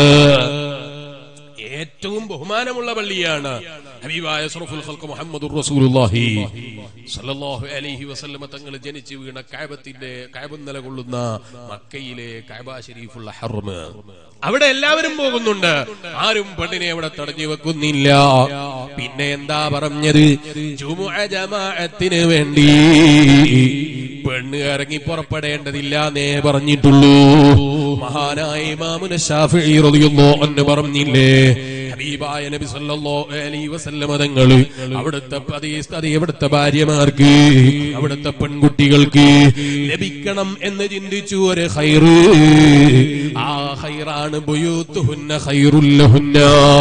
ഏറ്റവും ബഹുമാനമുള്ള പള്ളിയാണ് ഹബീബായ സറഫുൽ ഖൽഖ് മുഹമ്മദുർ റസൂലുള്ളാഹി സല്ലല്ലാഹു അലൈഹി വസല്ലമ തങ്ങൾ ജനിച്ചു വീണ കഅബത്തിന്റെ കഅബം നിലകൊള്ളുന്ന മക്കയിലെ കഅബ ശരീഫുള്ള ഹറം അവിടെ എല്ലാവരും പോകുന്നുണ്ട് ആരും പെണ്ണിനെ അവിടെ തടഞ്ഞു വെക്കുന്നില്ല പിന്നെ എന്താ പറഞ്ഞത് ജുമുഅ ജമാഅത്തിന് വേണ്ടി പെണ്ണ് ഇറങ്ങി പുറപ്പെടേണ്ടതില്ല എന്നേ പറഞ്ഞിട്ടുള്ളൂ മഹാനായ ഇമാമുന ഷാഫിഈ റളിയല്ലാഹു അൻഹു പറഞ്ഞില്ലേ ഹബീബായ നബി സല്ലല്ലാഹു അലൈഹി വസല്ലമ തങ്ങൾ അവിടുത്തെ അതേ അതേ അവിടുത്തെ ഭാര്യമാർക്ക് അവിടുത്തെ പെൺകുട്ടികൾക്ക് ലഭിക്കണം എന്ന് ചിന്തിച്ചു ഒരു ഹൈറ് ആ ഹൈറാണ് ബുയൂത്തുഹുന്ന ഖൈറുല്ലഹുന്ന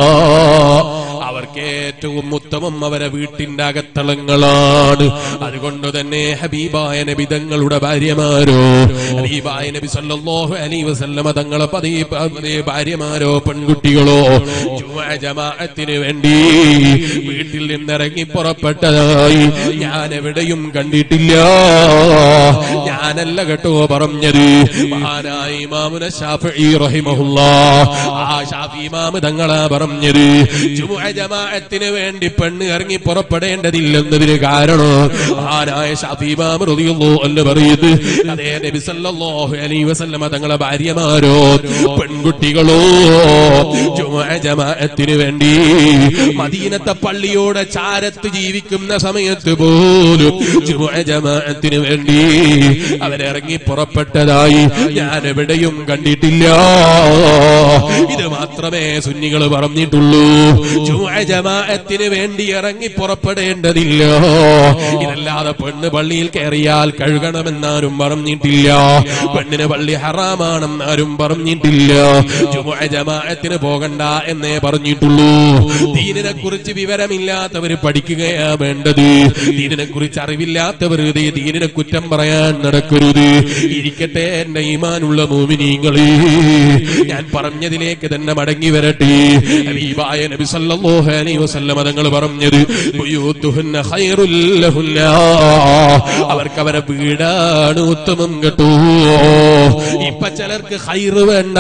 അവർക്ക് ഏറ്റവും ഉത്തമം അവരെ വീട്ടിന്റെ അകത്തളങ്ങളാണ് അതുകൊണ്ട് തന്നെ ഹബീബായ നബി തങ്ങളുടെ ഭാര്യമാരോ ഹബീബായ നബി സല്ലല്ലാഹു അലൈഹി വസല്ലമ തങ്ങളെ പതി പതി ഭാര്യമാരോ പെൺകുട്ടികളോ ജുമുഅ ജമാഅത്തിന് വേണ്ടി വീട്ടിൽ നിന്നിറങ്ങി പുറപ്പെട്ടതായി ഞാൻ എവിടെയും കണ്ടിട്ടില്ല ഞാനല്ല കേട്ടോ പറഞ്ഞത് മഹാനായ ഇമാമുന ഷാഫിഈ റഹിമഹുല്ലാ ആ ഷാഫി ഇമാമ് തങ്ങളാ പറഞ്ഞത് ജുമുഅ ജമാഅത്തിന് വേണ്ടി പെണ്ണ് ഇറങ്ങി പുറപ്പെടേണ്ടതില്ലെന്നതിന് കാരണം ആനായ ഷഫീമാം റളിയല്ലാഹു എന്ന് പറയുന്നത് അതേ നബി സല്ലല്ലാഹു അലൈഹി വസല്ലമ തങ്ങളെ ഭാര്യമാരോ പെൺകുട്ടികളോ ജുമുഅ ജമാഅത്തിന് വേണ്ടി മദീനത്തെ പള്ളിയോടെ ചാരത്ത് ജീവിക്കുന്ന സമയത്ത് പോലും ജുമുഅ ജമാഅത്തിന് വേണ്ടി അവരിറങ്ങി പുറപ്പെട്ടതായി ഞാൻ എവിടെയും കണ്ടിട്ടില്ല ഇത് മാത്രമേ സുന്നികൾ പറഞ്ഞിട്ടുള്ളൂ ജുമുഅ ജമാഅത്തിന് വേണ്ടി ഇറങ്ങി പുറപ്പെടേണ്ടതില്ല ഇതല്ലാതെ പെണ്ണ് പള്ളിയിൽ കയറിയാൽ കഴുകണമെന്നാരും പറഞ്ഞിട്ടില്ല പെണ്ണിന് പള്ളി ഹറാമാണെന്നാരും പറഞ്ഞിട്ടില്ല ജുമുഅ ജമാഅത്തിന് പോകണ്ട എന്നേ പറഞ്ഞിട്ടുള്ളൂ ദീനിനെ കുറിച്ച് വിവരമില്ലാത്തവര് പഠിക്കുകയാ വേണ്ടത് ദീനിനെ കുറിച്ച് അറിവില്ലാത്തവർ ദേ ദീനിനെ കുറ്റം പറയാൻ നടക്കരുത് ഇരിക്കട്ടെ എന്റെ ഈമാനുള്ള മോമിനീങ്ങളെ ഞാൻ പറഞ്ഞതിലേക്ക് തന്നെ മടങ്ങി വരട്ടെ ഹബീബായ നബി സല്ലല്ലാഹു അലൈഹി വസല്ലമ തങ്ങൾ പറഞ്ഞത് ബുയൂത്തുഹുന്ന ഖൈറുൽ ലഹുന്ന അവർക്ക് അവരെ വീടാണ് ഉത്തമം കേട്ടോ ഇപ്പൊ ചിലർക്ക് ഹൈറ് വേണ്ട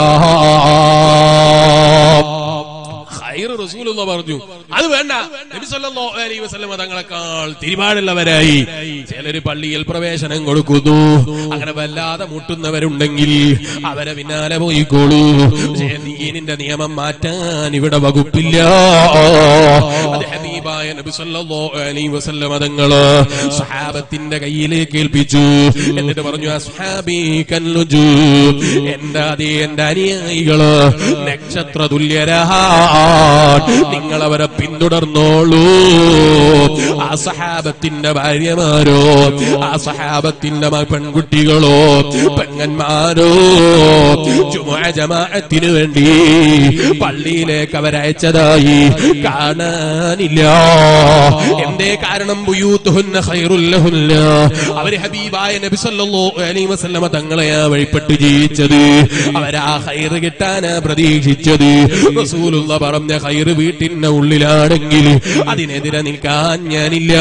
ഹൈറ് റസൂലുള്ള പറഞ്ഞു അത് വേണ്ട നബി സല്ലല്ലാഹു അലൈഹി വസല്ലമ തങ്ങളെക്കാൾ തിരുവാടുള്ളവരായി ചിലര് പള്ളിയിൽ പ്രവേശനം കൊടുക്കുന്നു അങ്ങനെ വല്ലാതെ മുട്ടുന്നവരുണ്ടെങ്കിൽ അവരെ പിന്നാലെ പോയിക്കോളൂ പക്ഷേ ദീനിന്റെ നിയമം മാറ്റാൻ ഇവിടെ വകുപ്പില്ല അത് ഹബീബായ നബി സല്ലല്ലാഹു അലൈഹി വസല്ലമ തങ്ങള് സഹാബത്തിന്റെ കയ്യിലേക്ക് ഏൽപ്പിച്ചു എന്നിട്ട് പറഞ്ഞു അസ്ഹാബി കല്ലുജു എന്റെ അതേ എന്റെ അനുയായികള് നക്ഷത്ര തുല്യരാണ് നിങ്ങൾ അവരെ പിന്തുടർന്നോളൂ ആ സഹാബത്തിന്റെ ഭാര്യമാരോ ആ സഹാബത്തിന്റെ മ- പെൺകുട്ടികളോ പെങ്ങന്മാരോ ജുമുഅ ജമാഅത്തിന് വേണ്ടി പള്ളിയിലേക്ക് അവരയച്ചതായി കാണാനില്ല എന്തേ കാരണം ബുയൂത്തുഹുന്ന ഖൈറുൽ ലഹുന്ന അവര് ഹബീബായ നബി സല്ലല്ലാഹു അലൈഹി വസല്ലമ തങ്ങളെയാ വഴിപ്പെട്ട് ജീവിച്ചത് അവരാ ഹൈറ് കിട്ടാനാ പ്രതീക്ഷിച്ചത് റസൂലുള്ള പറഞ്ഞ ഹൈറ് വീട്ടിന്റെ ഉള്ളിലാണെങ്കിൽ അതിനെതിരെ നിൽക്കാൻ ഞാനില്ല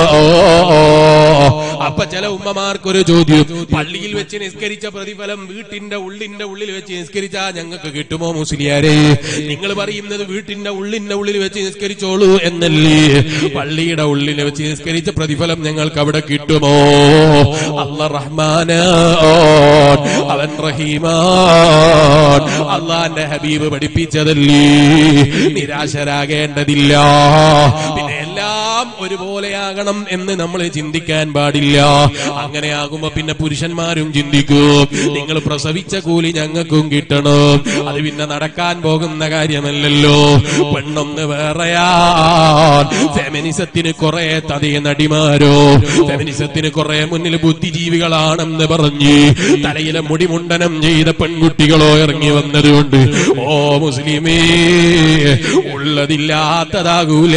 അപ്പൊ ചില ഉമ്മമാർക്കൊരു ചോദ്യം പള്ളിയിൽ വെച്ച് നിസ്കരിച്ച പ്രതിഫലം വീട്ടിന്റെ ഉള്ളിന്റെ ഉള്ളിൽ വെച്ച് നിസ്കരിച്ചാ ഞങ്ങൾക്ക് കിട്ടുമോ മുസ്ലിയാരെ നിങ്ങൾ പറയുന്നത് വീട്ടിന്റെ ഉള്ളിന്റെ ഉള്ളിൽ വെച്ച് നിസ്കരിച്ചോളൂ എന്നല്ലേ പള്ളിയുടെ ഉള്ളിൽ വെച്ച് നിസ്കരിച്ച പ്രതിഫലം ഞങ്ങൾക്ക് അവിടെ കിട്ടുമോ അല്ല റഹ്മാന അവൻ റഹീമാൻ അള്ളാന്റെ ഹബീബ് പഠിപ്പിച്ചതല്ലേ നിരാശരാകേണ്ടതില്ല പിന്നെ എല്ലാം ഒരുപോലെയാകണം എന്ന് നമ്മൾ ചിന്തിക്കാൻ പാടില്ല അങ്ങനെയാകുമ്പോ പിന്നെ പുരുഷന്മാരും ചിന്തിക്കും നിങ്ങൾ പ്രസവിച്ച കൂലി ഞങ്ങൾക്കും കിട്ടണം അത് പിന്നെ നടക്കാൻ പോകുന്ന കാര്യമല്ലല്ലോ പെണ്ണൊന്ന് വേറെയാൻ ഫെമിനിസത്തിന് കുറെ തതേ നടിമാരോ ഫെമിനിസത്തിന് കുറെ മുന്നിൽ ബുദ്ധിജീവികളാണെന്ന് പറഞ്ഞ് തലയിലെ മുടിമുണ്ടനം ചെയ്ത പെൺകുട്ടികളോ ഇറങ്ങി വന്നതുകൊണ്ട് ഓ മുസ്ലിമേ ഉള്ളതില്ലാത്തതാകൂല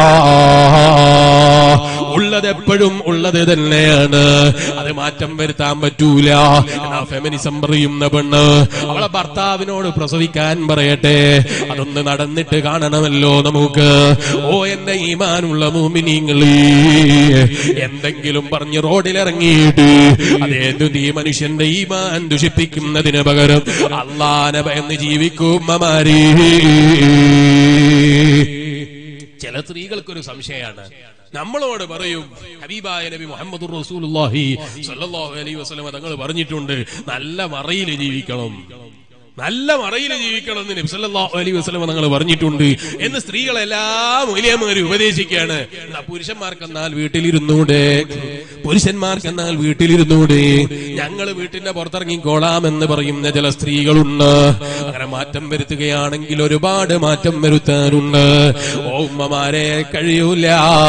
ഉള്ളത് എപ്പോഴും ഉള്ളത് തന്നെയാണ് അത് മാറ്റം വരുത്താൻ പറ്റൂല എന്നാ ഫെമിനിസം പറയുന്ന പെണ്ണ് അവളെ ഭർത്താവിനോട് പ്രസവിക്കാൻ പറയട്ടെ അതൊന്ന് നടന്നിട്ട് കാണണമല്ലോ നമുക്ക് ഓ എന്റെ ഈമാനുള്ള മൂമിനിങ്ങളീ എന്തെങ്കിലും പറഞ്ഞ് റോഡിലിറങ്ങിയിട്ട് അതേതു ഈ മനുഷ്യന്റെ ഈമാൻ ദുഷിപ്പിക്കുന്നതിന് പകരം അള്ളാനെ ഭയന്ന് ജീവിക്കും അമ്മമാരീ ചില സ്ത്രീകൾക്കൊരു സംശയമാണ് നമ്മളോട് പറയും ഹബീബായ നബി മുഹമ്മദ് റസൂലുള്ളാഹി സ്വല്ലല്ലാഹു അലൈഹി വസല്ലം തങ്ങൾ പറഞ്ഞിട്ടുണ്ട് നല്ല മറയിൽ ജീവിക്കണം നല്ല മറയിൽ ജീവിക്കണം എന്ന് നബി സല്ലല്ലാഹു അലൈഹി വസല്ലം തങ്ങൾ പറഞ്ഞിട്ടുണ്ട് എന്ന് സ്ത്രീകളെല്ലാം മൂല്യമാര് ഉപദേശിക്കുകയാണ് എന്നാ പുരുഷന്മാർക്കെന്നാൽ വീട്ടിലിരുന്നൂടെ പുരുഷന്മാർക്കെന്നാൽ വീട്ടിലിരുന്നൂടെ ഞങ്ങൾ വീട്ടിന്റെ പുറത്തിറങ്ങിക്കോളാം എന്ന് പറയുന്ന ചില സ്ത്രീകളുണ്ട് അങ്ങനെ മാറ്റം വരുത്തുകയാണെങ്കിൽ ഒരുപാട് മാറ്റം വരുത്താനുണ്ട് ഓ ഉമ്മമാരെ കഴിയൂല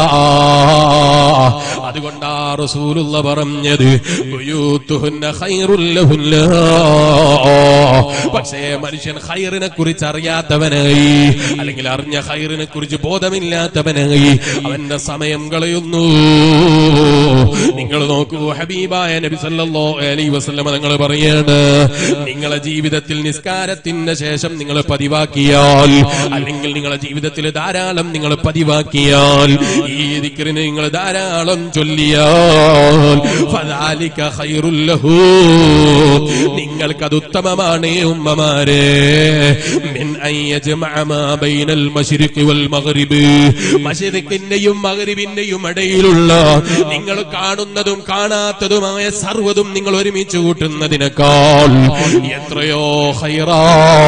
അതുകൊണ്ടാ റസൂലുള്ള പറഞ്ഞത് ബുയൂത്തുഹുന്ന ഖൈറുൽ ലഹുന്ന പക്ഷേ മനുഷ്യൻ ഹൈറിനെ കുറിച്ച് അറിയാത്തവനായി അല്ലെങ്കിൽ അറിഞ്ഞ ഹൈറിനെ കുറിച്ച് ബോധമില്ലാത്തവനായി അവന്റെ സമയം കളയുന്നു നിങ്ങൾ നോക്കൂ ഹബീബായ നബി സല്ലല്ലാഹു അലൈഹി വസല്ലമ നിങ്ങൾ പറയാണ് നിങ്ങളെ ജീവിതത്തിൽ നിസ്കാരത്തിന്റെ ശേഷം നിങ്ങൾ പതിവാക്കിയാൽ അല്ലെങ്കിൽ നിങ്ങളെ ജീവിതത്തിൽ ധാരാളം നിങ്ങൾ പതിവാക്കിയാൽ ഈ ദിക്റിനെ നിങ്ങൾ ധാരാളം ചൊല്ലിയാൽ ഫദാലിക ഖൈറുൽ ലഹു നിങ്ങൾക്കത് ഉത്തമമാണ് ഉമ്മമാരെ മിൻ അൻ യജ്മഅ മാ ബൈനൽ മശ്രിഖി വൽ മഗ്രിബ് മശ്രിഖിന്റെയും മഗ്രിബിന്റെയും ഇടയിലുള്ള നിങ്ങൾ കാണുന്നതും കാണാത്തതുമായ സർവ്വതും നിങ്ങൾ ഒരുമിച്ച് കൂട്ടുന്നതിനേക്കാൾ എത്രയോ ഹൈറാ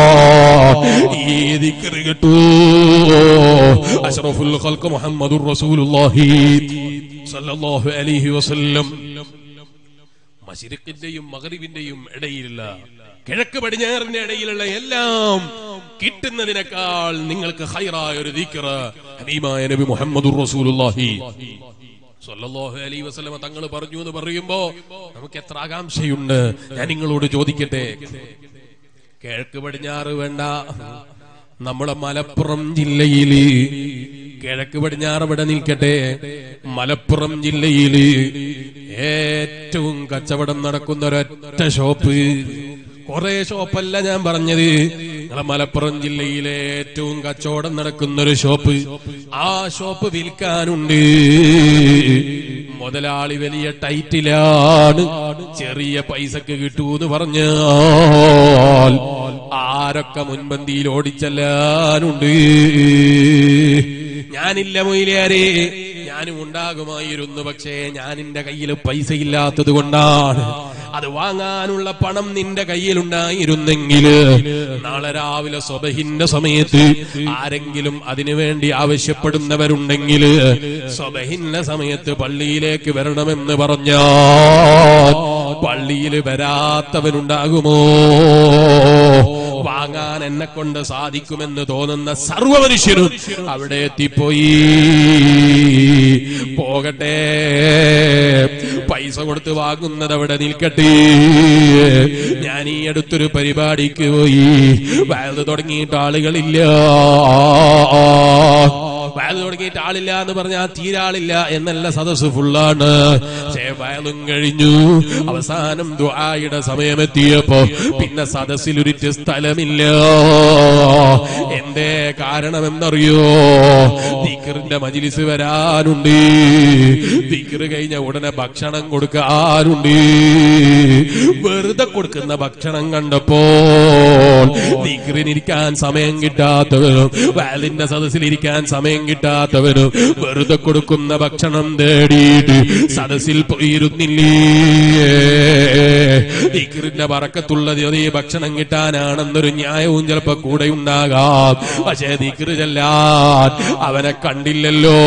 ഈ ദിക്റ് കേട്ടു അഷ്റഫുൽ ഖൽഖ് മുഹമ്മദുർ റസൂലുള്ളാഹി സല്ലല്ലാഹു അലൈഹി വസല്ലം മശിരക്കിന്റെയും മകരിവിന്റെയും ഇടയിലുള്ള കിഴക്ക് പടിഞ്ഞാറിന്റെ ഇടയിലുള്ള എല്ലാം കിട്ടുന്നതിനേക്കാൾ നിങ്ങൾക്ക് ഹൈറായ ഒരു ദിക്റ് ഹബീബായ നബി മുഹമ്മദുർ റസൂലുള്ളാഹി സ്വല്ലല്ലാഹു അലൈഹി വസല്ലമ തങ്ങൾ പറഞ്ഞു എന്ന് പറയുമ്പോ നമുക്ക് എത്ര ആകാംക്ഷയുണ്ട് ഞാൻ നിങ്ങളോട് ചോദിക്കട്ടെ കിഴക്ക് പടിഞ്ഞാറ് വേണ്ട നമ്മുടെ മലപ്പുറം ജില്ലയില് കിഴക്ക് പടിഞ്ഞാറ് ഇവിടെ നിൽക്കട്ടെ മലപ്പുറം ജില്ലയില് ഏറ്റവും കച്ചവടം നടക്കുന്ന ഒരൊറ്റ ഷോപ്പ് കുറെ ഷോപ്പല്ല ഞാൻ പറഞ്ഞത് നിങ്ങളെ മലപ്പുറം ജില്ലയിലെ ഏറ്റവും കച്ചവടം നടക്കുന്ന ഒരു ഷോപ്പ് ആ ഷോപ്പ് വിൽക്കാനുണ്ട് മുതലാളി വലിയ ടൈറ്റിലാണ് ചെറിയ പൈസക്ക് കിട്ടൂന്ന് പറഞ്ഞാൽ ആരൊക്കെ മുൻപന്തിയിൽ ഓടിച്ചെല്ലാനുണ്ട് ഞാനില്ല മൊയിലേറെ ഞാനും ഉണ്ടാകുമായിരുന്നു പക്ഷേ ഞാൻ എന്റെ കയ്യിൽ പൈസ ഇല്ലാത്തത് കൊണ്ടാണ് അത് വാങ്ങാനുള്ള പണം നിന്റെ കയ്യിലുണ്ടായിരുന്നെങ്കിൽ നാളെ രാവിലെ സ്വബഹിന്റെ സമയത്ത് ആരെങ്കിലും അതിനു വേണ്ടി ആവശ്യപ്പെടുന്നവരുണ്ടെങ്കിൽ സ്വബഹിന്റെ സമയത്ത് പള്ളിയിലേക്ക് വരണമെന്ന് പറഞ്ഞാൽ പള്ളിയിൽ വരാത്തവനുണ്ടാകുമോ വാങ്ങാൻ എന്നെ കൊണ്ട് സാധിക്കുമെന്ന് തോന്നുന്ന സർവ മനുഷ്യരും അവിടെ എത്തിപ്പോയി പോകട്ടെ പൈസ കൊടുത്ത് വാങ്ങുന്നത് അവിടെ നിൽക്കട്ടെ ഞാൻ ഈ അടുത്തൊരു പരിപാടിക്ക് പോയി വയത് തുടങ്ങിയിട്ട് ആളുകളില്ല വയത് തുടങ്ങിയിട്ട് ആളില്ല എന്ന് പറഞ്ഞാൽ തീരാളില്ല എന്നല്ല സദസ് ഫുള്ളാണ് പക്ഷേ വയലും കഴിഞ്ഞു അവസാനം ദുആയുടെ സമയമെത്തിയപ്പോ പിന്നെ സദസ്സിൽ ഒരു സ്ഥലമില്ല എന്തേ കാരണം എന്നറിയോ ദിക്കറിന്റെ മജിലിസ് വരാനുണ്ട് ദിക്കറ് കഴിഞ്ഞ ഉടനെ ഭക്ഷണം കൊടുക്കാനുണ്ട് വെറുതെ കൊടുക്കുന്ന ഭക്ഷണം കണ്ടപ്പോൾ ദിക്കറിനിരിക്കാൻ സമയം കിട്ടാത്തവരും വാലിന്റെ സദസ്സിൽ ഇരിക്കാൻ സമയം കിട്ടാത്തവരും വെറുതെ കൊടുക്കുന്ന ഭക്ഷണം തേടിയിട്ട് സദസ്സിൽ പോയിരുന്നില്ലേ ദിക്കറിന്റെ പറക്കത്തുള്ളത് അതേ ഭക്ഷണം കിട്ടാനാണെന്നൊരു ന്യായവും ചിലപ്പോ കൂടെ ഉണ്ടാകാം പക്ഷേ ദിക്കറ് ചെല്ലാൻ അവനെ കണ്ടില്ലല്ലോ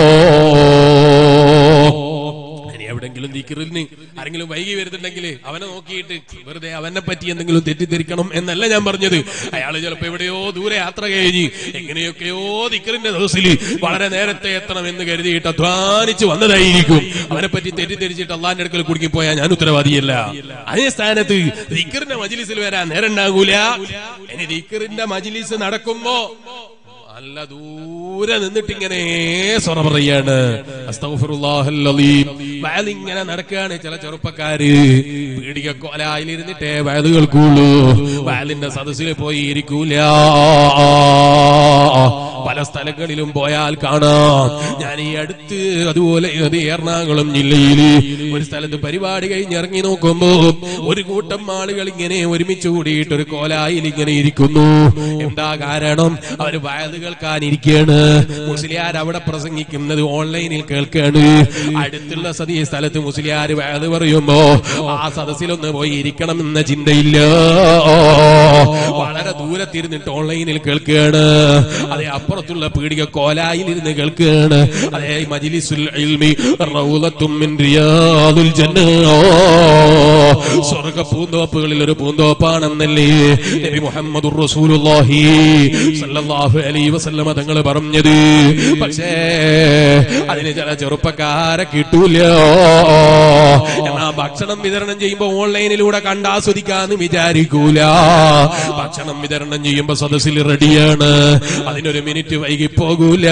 ഇനി എവിടെങ്കിലും ദിക്കറിന് ആരെങ്കിലും വൈകി വരുന്നുണ്ടെങ്കിൽ അവനെ നോക്കിയിട്ട് വെറുതെ അവനെ പറ്റി എന്തെങ്കിലും തെറ്റിദ്ധരിക്കണം എന്നല്ല ഞാൻ പറഞ്ഞത് അയാൾ ചിലപ്പോ എവിടെയോ ദൂരെ യാത്ര കഴിഞ്ഞ് എങ്ങനെയൊക്കെയോ ദിക്കറിന്റെ ദിവസത്തിൽ വളരെ നേരത്തെ എത്തണം എന്ന് കരുതിയിട്ട് അധ്വാനിച്ച് വന്നതായിരിക്കും അവനെ പറ്റി തെറ്റിദ്ധരിച്ചിട്ട് അള്ളാന്റെ അടുക്കൽ കുടുങ്ങി പോയാൽ ഞാൻ ഉത്തരവാദിയല്ല അതേ സ്ഥാനത്ത് ദിക്കറിന്റെ മജിലിസിൽ വരാൻ നേരം ഉണ്ടാകൂല ഇനി ദിക്കറിന്റെ മജിലിസ് നടക്കുമ്പോ നല്ല ദൂരെ നിന്നിട്ട് ഇങ്ങനെ സൊറ പറയാണ് അസ്തഗ്ഫിറുല്ലാഹൽ അലീം. വയൽ ഇങ്ങനെ നടക്കുകയാണ് ചില ചെറുപ്പക്കാര് പീടിക കോലായിലിരുന്നിട്ടേ വയത് കേൾക്കുള്ളൂ വയലിന്റെ സദസ്സിൽ പോയി ഇരിക്കൂല പല സ്ഥലങ്ങളിലും പോയാൽ കാണാം ഞാൻ ഈ അടുത്ത് അതുപോലെ അത് എറണാകുളം ജില്ലയിൽ ഒരു സ്ഥലത്ത് പരിപാടി കഴിഞ്ഞ് ഇറങ്ങി നോക്കുമ്പോ ഒരു കൂട്ടം ആളുകൾ ഇങ്ങനെ ഒരുമിച്ച് കൂടിയിട്ട് ഒരു കോലായിൽ ഇങ്ങനെ ഇരിക്കുന്നു എന്താ കാരണം അവര് വയത് കേൾക്കാൻ ഇരിക്കുകയാണ് മുസ്ലിയാർ അവിടെ പ്രസംഗിക്കുന്നത് ഓൺലൈനിൽ കേൾക്കുകയാണ് അടുത്തുള്ള സതി സ്ഥലത്ത് മുസ്ലിയാർ വയത് പറയുമ്പോ ആ സദസ്സിലൊന്ന് പോയി ഇരിക്കണം എന്ന ചിന്തയില്ല വളരെ ദൂരത്തിരുന്നിട്ട് ഓൺലൈനിൽ കേൾക്കുകയാണ് അതേ അപ്പുറത്തുള്ള പീടിക കോലായിൽ ഇരുന്ന് കേൾക്കുകയാണ് അതേ മജിലിസുൽ ഇൽമി റൗളത്തും മിൻ റിയാദുൽ ജന്ന സ്വർഗ പൂന്തോപ്പുകളിൽ ഒരു പൂന്തോപ്പാണെന്നല്ലേ നബി മുഹമ്മദുർ റസൂലുള്ളാഹി സല്ലല്ലാഹു അലൈഹി വസല്ലമ തങ്ങൾ പറഞ്ഞത് പക്ഷേ അതിന് ചില ചെറുപ്പക്കാരെ കിട്ടൂല എന്നാ ഭക്ഷണം വിതരണം ചെയ്യുമ്പോ ഓൺലൈനിലൂടെ കണ്ടാസ്വദിക്കാന്ന് വിചാരിക്കൂല ഭക്ഷണം വിതരണം ചെയ്യുമ്പോ സദസ്സിൽ റെഡിയാണ് അതിനൊരു മിനിറ്റ് മിനിറ്റ് വൈകി പോകൂല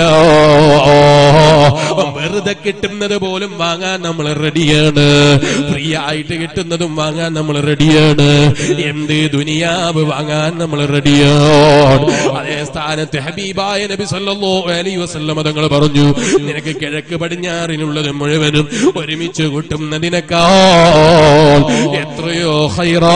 വെറുതെ കിട്ടുന്നത് പോലും വാങ്ങാൻ നമ്മൾ റെഡിയാണ് ഫ്രീ ആയിട്ട് കിട്ടുന്നതും വാങ്ങാൻ നമ്മൾ റെഡിയാണ് എന്ത് ദുനിയാവ് വാങ്ങാൻ നമ്മൾ റെഡിയാണ് അതേ സ്ഥാനത്ത് ഹബീബായ നബി സല്ലല്ലാഹു അലൈഹി വസല്ലം തങ്ങൾ പറഞ്ഞു നിനക്ക് കിഴക്ക് പടിഞ്ഞാറിനുള്ളത് മുഴുവനും ഒരുമിച്ച് കൂട്ടുന്നതിനേക്കാൾ എത്രയോ ഹൈറാ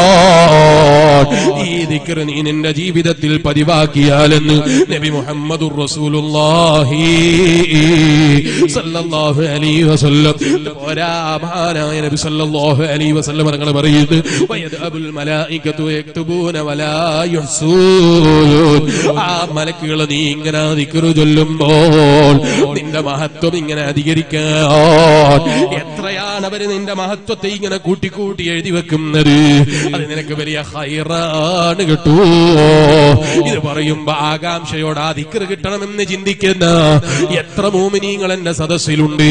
ഈ ദിക്ർ നീ നിന്റെ ജീവിതത്തിൽ പതിവാക്കിയാലെന്ന് നബി മുഹമ്മദുർ റസൂലുള്ളാഹി സല്ലല്ലാഹു അലൈഹി വസല്ലം പോരാ മഹാനായ നബി സല്ലല്ലാഹു അലൈഹി വസല്ലം തങ്ങൾ പറയുന്നത് വയദഅബുൽ മലായികതു യക്തുബൂന വലാ യുഹ്സൂൻ ആ മലക്കുകൾ നീ ഇങ്ങനെ ദിക്ർ ചൊല്ലുമ്പോൾ നിന്റെ മഹത്വം ഇങ്ങനെ അധികരിക്കാൻ എത്രയാണ് അവര് നിന്റെ മഹത്വത്തെ ഇങ്ങനെ കൂട്ടിക്കൂട്ടി എഴുതി വെക്കുന്നത് അത് നിനക്ക് വലിയ ഹൈറാണ് കേട്ടോ ഇത് പറയുമ്പോ ആകാംക്ഷയോട് ആ ദിക്ർ കിട്ടണമെന്ന് ചിന്തിക്കുന്ന എത്ര മോമിനീങ്ങൾ എന്റെ സദസ്സിലുണ്ട്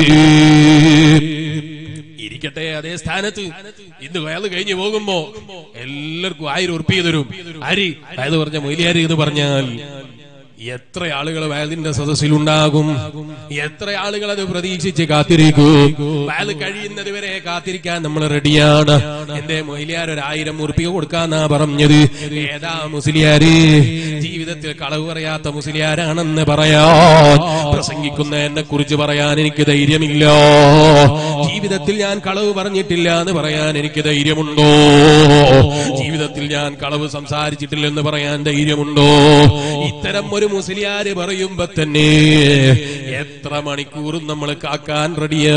ഇരിക്കട്ടെ അതേ സ്ഥാനത്ത് ഇന്ന് അയാൾ കഴിഞ്ഞു പോകുമ്പോ എല്ലാവർക്കും ആയിരം ഉറുപ്പിയ തരും ആരി അയാൾ പറഞ്ഞ മൊയിലിയാരി എന്ന് പറഞ്ഞാൽ എത്ര ആളുകൾ വയലിന്റെ സദസ്സിലുണ്ടാകും എത്ര ആളുകൾ അത് പ്രതീക്ഷിച്ച് കാത്തിരിക്കും വയൽ കഴിയുന്നത് വരെ കാത്തിരിക്കാൻ നമ്മൾ റെഡിയാണ് എന്റെ മൊയിലിയാർ ഒരു ആയിരം ഉറുപ്പിക കൊടുക്കാന്നാ പറഞ്ഞത് ഏതാ മുസ്ലിയാര് ജീവിതത്തിൽ കളവ് പറയാത്ത മുസ്ലിയാരാണെന്ന് പറയാൻ പ്രസംഗിക്കുന്ന എന്നെ കുറിച്ച് പറയാൻ എനിക്ക് ധൈര്യമില്ല ജീവിതത്തിൽ ഞാൻ കളവ് പറഞ്ഞിട്ടില്ല എന്ന് പറയാൻ എനിക്ക് ധൈര്യമുണ്ടോ ജീവിതത്തിൽ ഞാൻ കളവ് സംസാരിച്ചിട്ടില്ലെന്ന് പറയാൻ ധൈര്യമുണ്ടോ ഇത്തരം ഒരു മുസ്ലിയാര് പറയുമ്പോ തന്നെ എത്ര മണിക്കൂറും നമ്മൾ കാക്കാൻ റെഡിയോ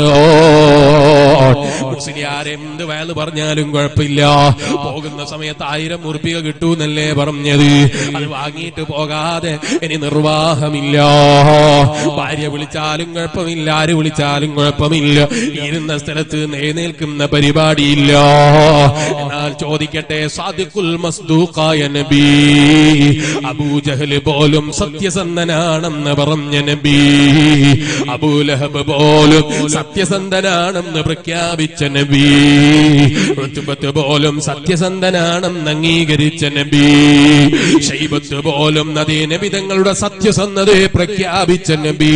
മുസ്ലിയാർ എന്ത് വയല് പറഞ്ഞാലും കുഴപ്പമില്ല പോകുന്ന സമയത്ത് ആയിരം ഉറുപ്പിക കിട്ടൂന്നല്ലേ പറഞ്ഞത് അത് വാങ്ങിയിട്ട് പോകാതെ ഇനി നിർവാഹമില്ല ഭാര്യ വിളിച്ചാലും കുഴപ്പമില്ല ആര് വിളിച്ചാലും കുഴപ്പമില്ല ഇരുന്ന സ്ഥലത്ത് എഴുന്നേൽക്കുന്ന പരിപാടിയില്ല എന്നാൽ ചോദിക്കട്ടെ സാദിഖുൽ മസ്ദൂഖായ നബി അബൂജഹല് പോലും സത്യസന്ധനാണെന്ന് പറഞ്ഞ നബി അബൂലഹബ് പോലും സത്യസന്ധനാണെന്ന് പ്രഖ്യാപിച്ച നബി ഋതുബത്ത് പോലും സത്യസന്ധനാണെന്ന് അംഗീകരിച്ച നബി ഷൈബത്ത് പോലും നദീ നബി തങ്ങളുടെ സത്യസന്ധതയെ പ്രഖ്യാപിച്ച നബി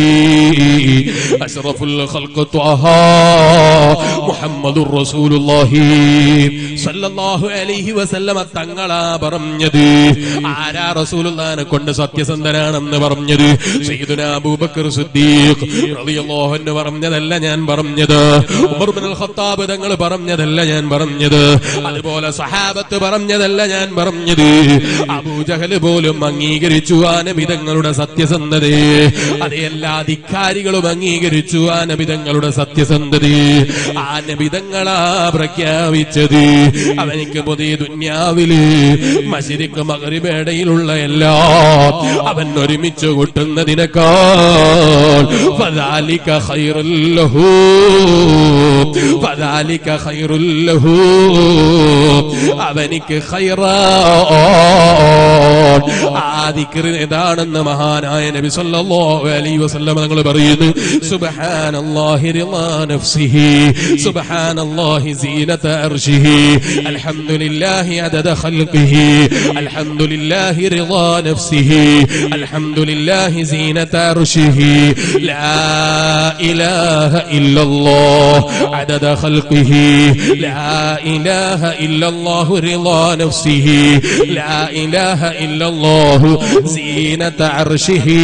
അഷ്റഫുൽ ഖൽഖ് ത്വഹ മുഹമ്മദുർ റസൂലുള്ളാഹി സല്ലല്ലാഹു അലൈഹി വസല്ലമ തങ്ങളാ പറഞ്ഞത് ആരാ റസൂലുള്ളാഹിനെ കൊണ്ട് സത്യസന്ധനാണെന്ന് പറഞ്ഞത് സയ്യിദുനാ അബൂബക്കർ സിദ്ദീഖ് റളിയല്ലാഹു അൻഹു പറഞ്ഞതല്ല ഞാൻ പറഞ്ഞത് ഉമർ ഇബ്നുൽ ഖത്താബ് തങ്ങൾ പറഞ്ഞതല്ല ഞാൻ പറഞ്ഞത് അതുപോലെ സഹാബത്ത് പറഞ്ഞതല്ല ഞാൻ പറഞ്ഞത് അബൂജഹൽ പോലും അംഗീകരിച്ചു ആ നബിതങ്ങളുടെ സത്യസന്ധതയെ അത് എല്ലാ ധിക്കാരികളും അംഗീകരിച്ചു ആ നബിതങ്ങളുടെ സത്യസന്ധതയെ ആ നബിതങ്ങളാ പ്രഖ്യാപിച്ചത് അവനിക്ക് പുതിയ ദുന്യാവില് മശരിക്ക് മകരിബേടയിലുള്ള എല്ലാം അവൻ ഒരുമിച്ച് കൂട്ടുന്നതിനേക്കാൾ ഫദാലിക ഖൈറുൽ ലഹു ഫദാലിക ഖൈറുൽ ലഹു അവനിക്ക് ഖൈറാ ആ ദിക്ർ ഏതാണെന്ന് മഹാനായ നബി സല്ലല്ലാഹു അലൈഹി വസല്ലം തങ്ങൾ പറയുന്നു സുബ്ഹാനല്ലാഹി റിളാ നഫ്സിഹി സുബ്ഹാനല്ലാഹി സീനത അർശിഹി അൽഹംദുലില്ലാഹി അദദ ഖൽഖിഹി അൽഹംദുലില്ലാഹി റിളാ നഫ്സിഹി അൽഹംദുലില്ലാഹി സീനത അർശിഹി ലാ ഇലാഹ ഇല്ലല്ലാഹ് അദദ ഖൽഖിഹി ലാ ഇലാഹ ഇല്ലല്ലാഹു റിളാ നഫ്സിഹി ലാ ഇലാഹ ഇല്ലല്ലാഹു സീനത അർശിഹി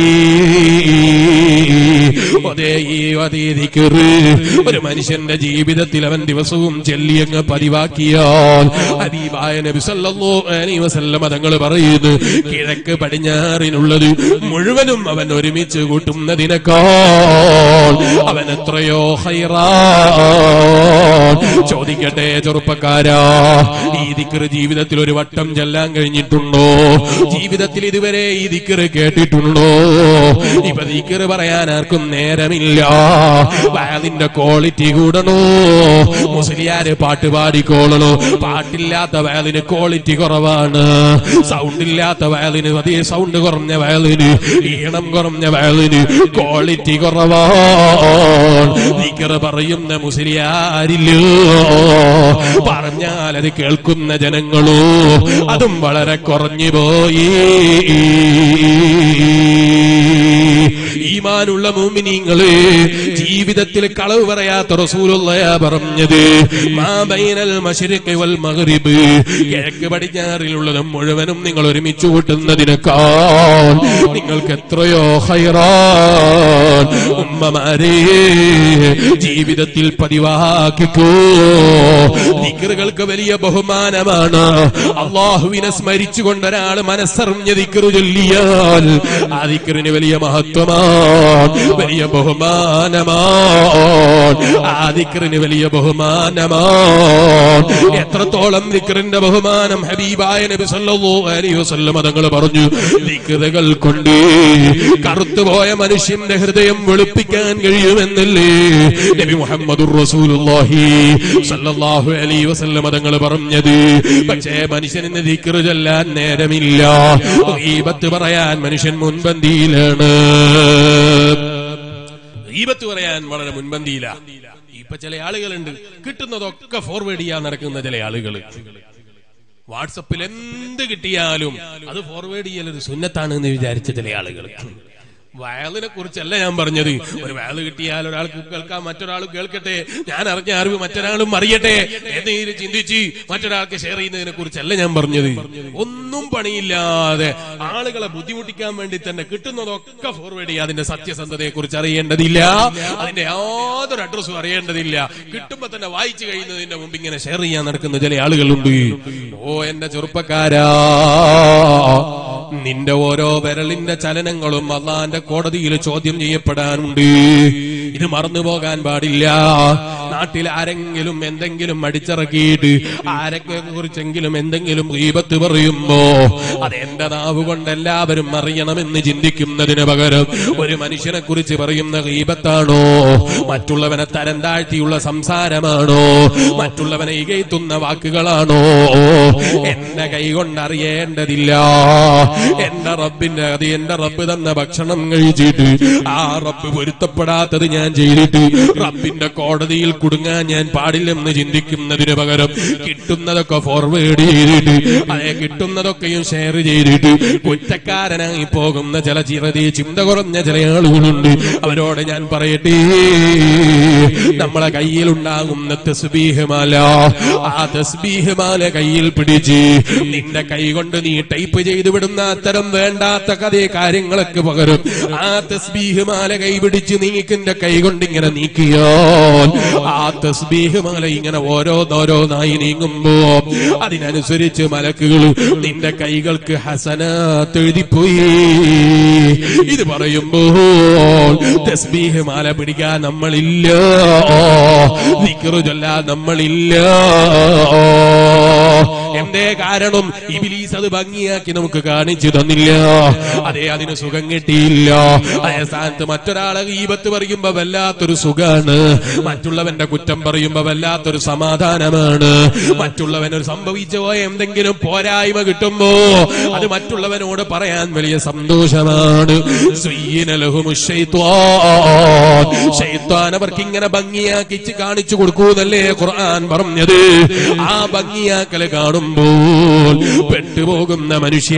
അതേ ഈ അതേ ദിക്ർ ഒരു മനുഷ്യന്റെ ജീവിതത്തിൽ അവൻ ദിവസവും ചെല്ലിയങ്ങ് പതിവാക്കിയാൽ ഹബീബായ നബി സല്ലല്ലാഹു അലൈഹി വസല്ലം തങ്ങൾ പറയുന്നു കിഴക്ക് പടിഞ്ഞാറിനുള്ളത് മുഴുവനും അവൻ ഒരുമിച്ച് കൂട്ടുന്നതിനേക്കാൾ അവൻ എത്രയോ ഹൈറാ ചോദിക്കട്ടെ ചെറുപ്പക്കാരാ ഈ ദിക്ർ ജീവിതത്തിൽ ഒരു വട്ടം ചെല്ലാൻ കഴിഞ്ഞിട്ടുണ്ടോ ജീവിതത്തിൽ ഇതുവരെ ഈ ദിക്ർ കേട്ടിട്ടുണ്ടോ ഇപ്പൊ ദിക്ർ പറയാൻ ആർക്കും നേരമില്ല വയലിന്റെ ക്വാളിറ്റി കൂടണോ മുസ്ലിയാര് പാട്ട് പാടിക്കോളണോ പാട്ടില്ലാത്ത വയലിന് ക്വാളിറ്റി കുറവാണ് സൗണ്ട് ഇല്ലാത്ത വയലിന് അതേ സൗണ്ട് കുറഞ്ഞ വയലിന് ഈണം കുറഞ്ഞ വയലിന് ക്വാളിറ്റി കുറവാണ് ദിക്ർ പറയുന്ന മുസ്ലിയാരില്ലോ പറഞ്ഞാൽ അത് കേൾക്കുന്ന ജനങ്ങളോ അതും വളരെ കുറഞ്ഞു പോയി ഈമാനുള്ള മൂമിനീങ്ങളെ ജീവിതത്തിൽ കളവ് പറയാത്ത റസൂലുള്ളയാ പറഞ്ഞത് മാ ബൈനൽ മശ്രിഖി വൽ മഗ്രിബ് കിഴക്ക് പടിഞ്ഞാറിലുള്ളതും മുഴുവനും നിങ്ങൾ ഒരുമിച്ച് കൂട്ടുന്നതിനേക്കാൾ നിങ്ങൾക്ക് എത്രയോ ഹൈറാൻ ഉമ്മമാരെ ജീവിതത്തിൽ പതിവാക്കിക്കോ ദിക്റുകൾക്ക് വലിയ ബഹുമാനമാണ് അള്ളാഹുവിനെ സ്മരിച്ചുകൊണ്ട് ഒരാൾ മനസ്സറിഞ്ഞ ദിക്റ് ചൊല്ലിയാൽ ആ ദിക്റിന് വലിയ മഹത്വമാണ് വലിയ ബഹുമാനമാണ് ആ ദിക്റിന് വലിയ ബഹുമാനമാണ് എത്രത്തോളം ദിക്റിന്റെ ബഹുമാനം ഹബീബായ നബി സല്ലല്ലാഹു അലൈഹി വസല്ലം തങ്ങൾ പറഞ്ഞു ദിക്റുകൾ കൊണ്ട് കറുത്തുപോയ മനുഷ്യന്റെ ഹൃദയം വെളുപ്പിക്കാൻ കഴിയുമെന്നല്ലേ നബി മുഹമ്മദുർ റസൂലുള്ളാഹി സല്ലല്ലാഹു അലൈഹി വസല്ലം തങ്ങൾ പറഞ്ഞത് പക്ഷേ മനുഷ്യന് ദിക്റ് ചൊല്ലാൻ നേരമില്ല ഗീബത്ത് പറയാൻ മനുഷ്യൻ മുൻപന്തിയിലാണ് ഗീബത്ത് പറയാൻ വളരെ മുൻപന്തിയില ഇപ്പൊ ചില ആളുകളുണ്ട് കിട്ടുന്നതൊക്കെ ഫോർവേഡ് ചെയ്യാൻ നടക്കുന്ന ചില ആളുകൾ വാട്സപ്പിൽ എന്ത് കിട്ടിയാലും അത് ഫോർവേഡ് ചെയ്യൽ ഒരു സുന്നത്താണ് എന്ന് വിചാരിച്ച ചില ആളുകൾ വയലിനെ കുറിച്ചല്ല ഞാൻ പറഞ്ഞത് ഒരു വയൽ കിട്ടിയാൽ ഒരാൾക്ക് കേൾക്കാം മറ്റൊരാൾ കേൾക്കട്ടെ ഞാൻ അറിഞ്ഞ അറിവ് മറ്റൊരാളും അറിയട്ടെ എന്തെങ്കിലും ചിന്തിച്ച് മറ്റൊരാൾക്ക് ഷെയർ ചെയ്യുന്നതിനെ കുറിച്ചല്ല ഞാൻ പറഞ്ഞത് ഒന്നും പണിയില്ലാതെ ആളുകളെ ബുദ്ധിമുട്ടിക്കാൻ വേണ്ടി തന്നെ കിട്ടുന്നതൊക്കെ ഫോർവേഡ് ചെയ്യുക അതിന്റെ സത്യസന്ധതയെ കുറിച്ച് അറിയേണ്ടതില്ല അതിന്റെ യാതൊരു അഡ്രസ്സും അറിയേണ്ടതില്ല കിട്ടുമ്പോ തന്നെ വായിച്ചു കഴിയുന്നതിന്റെ മുമ്പ് ഇങ്ങനെ ഷെയർ ചെയ്യാൻ നടക്കുന്ന ചില ആളുകളുണ്ട് ഓ എന്റെ ചെറുപ്പക്കാരാ നിന്റെ ഓരോ വിരലിന്റെ ചലനങ്ങളും അള്ളാന്റെ കോടതിയിൽ ചോദ്യം ചെയ്യപ്പെടാനുണ്ട് ഇത് മറന്നു പോകാൻ പാടില്ല നാട്ടിൽ ആരെങ്കിലും എന്തെങ്കിലും അടിച്ചിറക്കിയിട്ട് ആരൊക്കെ കുറിച്ചെങ്കിലും എന്തെങ്കിലും ഗീപത്ത് പറയുമ്പോ അത് എന്റെ നാവ് കൊണ്ട് എല്ലാവരും അറിയണമെന്ന് ചിന്തിക്കുന്നതിന് പകരം ഒരു മനുഷ്യനെ കുറിച്ച് പറയുന്ന ഗീപത്താണോ മറ്റുള്ളവനെ തരം താഴ്ത്തിയുള്ള സംസാരമാണോ മറ്റുള്ളവനെ ഇകയത്തുന്ന വാക്കുകളാണോ എന്റെ കൈ കൊണ്ട് അറിയേണ്ടതില്ല എന്റെ റബ്ബിന്റെ അത് എന്റെ റബ്ബ് തന്ന ഭക്ഷണം കഴിച്ചിട്ട് ആ റബ്ബ് പൊരുത്തപ്പെടാത്തത് ഞാൻ ചെയ്തിട്ട് റബ്ബിന്റെ കോടതിയിൽ കുടുങ്ങാൻ ഞാൻ പാടില്ലെന്ന് ചിന്തിക്കുന്നതിന് പകരം കിട്ടുന്നതൊക്കെ ഫോർവേഡ് ചെയ്തിട്ട് അതെ കിട്ടുന്നതൊക്കെയും ഷെയർ ചെയ്തിട്ട് കുറ്റക്കാരനായി പോകുന്ന ചില ചിറതി ചിന്ത കുറഞ്ഞ ചില ആളുകളുണ്ട് അവരോട് ഞാൻ പറയട്ടെ നമ്മളെ കയ്യിലുണ്ടാകുന്ന തസ്ബീഹമാല ആ തസ്ബീഹമാല കയ്യിൽ പിടിച്ച് നിന്റെ കൈ കൊണ്ട് നീ ടൈപ്പ് ചെയ്തു വിടുന്ന അത്തരം വേണ്ടാത്ത കഥയെ കാര്യങ്ങളൊക്കെ പകരം ആ തസ്ബീഹ് മാല കൈപിടിച്ച് നീക്കിന്റെ കൈ കൊണ്ട് ഇങ്ങനെ നീക്കിയാൽ ആ തസ്ബീഹ് മാല ഇങ്ങനെ ഓരോന്നോരോന്നായി നീങ്ങുമ്പോ അതിനനുസരിച്ച് മലക്കുകൾ നിന്റെ കൈകൾക്ക് ഹസനാത്ത് എഴുതിപ്പോയി ഇത് പറയുമ്പോൾ തസ്ബീഹ് മാല പിടിക്കാൻ നമ്മളില്ല ദിക്റ് ചൊല്ലാൻ നമ്മളില്ല എന്തേ കാരണം ഇബിലീസ് അത് ഭംഗിയാക്കി നമുക്ക് കാണിച്ചു തന്നില്ല അതേ അതിന് സുഖം കിട്ടിയില്ല അതേ സ്ഥാനത്ത് മറ്റൊരാളെ ഈപത്ത് പറയുമ്പോ വല്ലാത്തൊരു സുഖാണ് മറ്റുള്ളവന്റെ കുറ്റം പറയുമ്പോ വല്ലാത്തൊരു സമാധാനമാണ് മറ്റുള്ളവന് സംഭവിച്ച പോയ എന്തെങ്കിലും പോരായ്മ കിട്ടുമ്പോ അത് മറ്റുള്ളവനോട് പറയാൻ വലിയ സന്തോഷമാണ് സുയ്യിന ലഹുമു ശൈത്വാൻ. ശൈത്വാൻ അവർക്ക് ഇങ്ങനെ ഭംഗിയാക്കിച്ച് കാണിച്ചു കൊടുക്കൂന്നല്ലേ ഖുർആൻ പറഞ്ഞത് ആ ഭംഗിയാക്കല് കാണുമ്പോൾ പെട്ടുപോകുന്ന മനുഷ്യ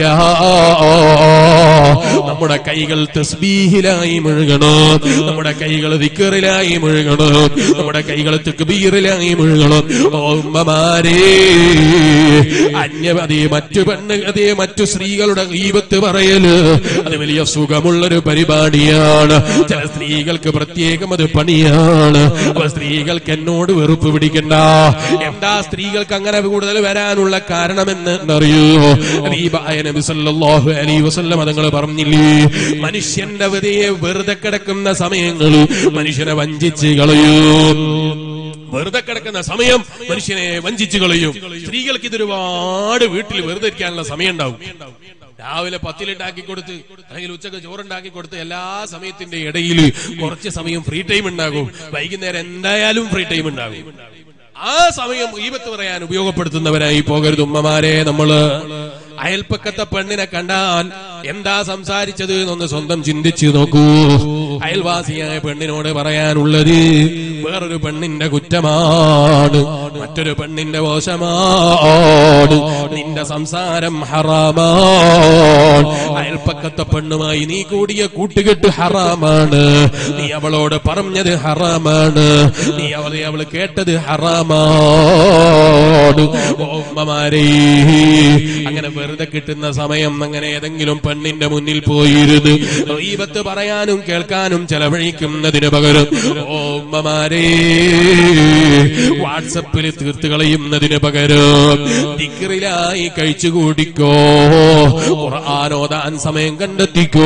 നമ്മുടെ കൈകൾ തസ്ബീഹിലായി മുഴുകണം നമ്മുടെ കൈകൾ ദിക്കറിലായി മുഴുകണം നമ്മുടെ കൈകൾ തെക്കുബീറിലായി മുഴുകണം ഓ ഉമ്മമാരേ അന്യ അതേ മറ്റു പെണ്ണ് അതേ മറ്റു സ്ത്രീകളുടെ ഈപത്ത് പറയല് അത് വലിയ സുഖമുള്ളൊരു പരിപാടിയാണ് ചില സ്ത്രീകൾക്ക് പ്രത്യേകം അത് പണിയാണ് അപ്പൊ സ്ത്രീകൾക്ക് എന്നോട് വെറുപ്പ് പിടിക്കണ്ട എന്താ സ്ത്രീകൾക്ക് അങ്ങനെ കൂടുതൽ വരാനുള്ള കാരണമെന്ന് അറിയോ ഹബീബായ നബി സല്ലല്ലാഹു അലൈഹി വസല്ലം അതങ്ങൾ പറഞ്ഞില്ലേ മനുഷ്യന്റെ വെറുതെ വെറുതെ കിടക്കുന്ന സമയങ്ങൾ മനുഷ്യനെ വഞ്ചിച്ച് കളയും വെറുതെ കിടക്കുന്ന സമയം മനുഷ്യനെ വഞ്ചിച്ചു കളയും സ്ത്രീകൾക്ക് ഇതൊരുപാട് വീട്ടിൽ വെറുതെ ഇരിക്കാനുള്ള സമയം ഉണ്ടാവും രാവിലെ പത്തിലുണ്ടാക്കി കൊടുത്ത് അല്ലെങ്കിൽ ഉച്ചക്ക് ചോറുണ്ടാക്കി കൊടുത്ത് എല്ലാ സമയത്തിന്റെ ഇടയിൽ കുറച്ച് സമയം ഫ്രീ ടൈം ഉണ്ടാകും വൈകുന്നേരം എന്തായാലും ഫ്രീ ടൈം ഉണ്ടാകും ആ സമയം ഈപത്ത് പറയാൻ ഉപയോഗപ്പെടുത്തുന്നവരായി പോകരുത് ഉമ്മമാരെ നമ്മള് അയൽപ്പക്കത്തെ പെണ്ണിനെ കണ്ടാൽ എന്താ സംസാരിച്ചത് എന്നൊന്ന് സ്വന്തം ചിന്തിച്ചു നോക്കൂ അയൽവാസിയായ പെണ്ണിനോട് പറയാനുള്ളത് വേറൊരു പെണ്ണിന്റെ കുറ്റമാണ് മറ്റൊരു പെണ്ണിന്റെ മോശമാണ് നിന്റെ സംസാരം ഹറാമാണ് അയൽപ്പക്കത്തെ പെണ്ണുമായി നീ കൂടിയ കൂട്ടുകെട്ട് ഹറാമാണ് നീ അവളോട് പറഞ്ഞത് ഹറാമാണ് നീ അവളെ അവൾ കേട്ടത് ഹറാമാണ് ഓ ഉമ്മമാരേ അങ്ങനെ വെറുതെ കിട്ടുന്ന സമയം അങ്ങനെ ഏതെങ്കിലും പെണ്ണിന്റെ മുന്നിൽ പോയിരുന്ന് റീബത്ത് പറയാനും കേൾക്കാനും ചെലവഴിക്കുന്നതിന് പകരം ഓ ഉമ്മമാരേ വാട്സപ്പിൽ തീർത്ത് കളയുന്നതിന് പകരം ദിക്റിലായി കഴിച്ചു കൂടിക്കോ ഖുർആാനോദാൻ സമയം കണ്ടെത്തിക്കോ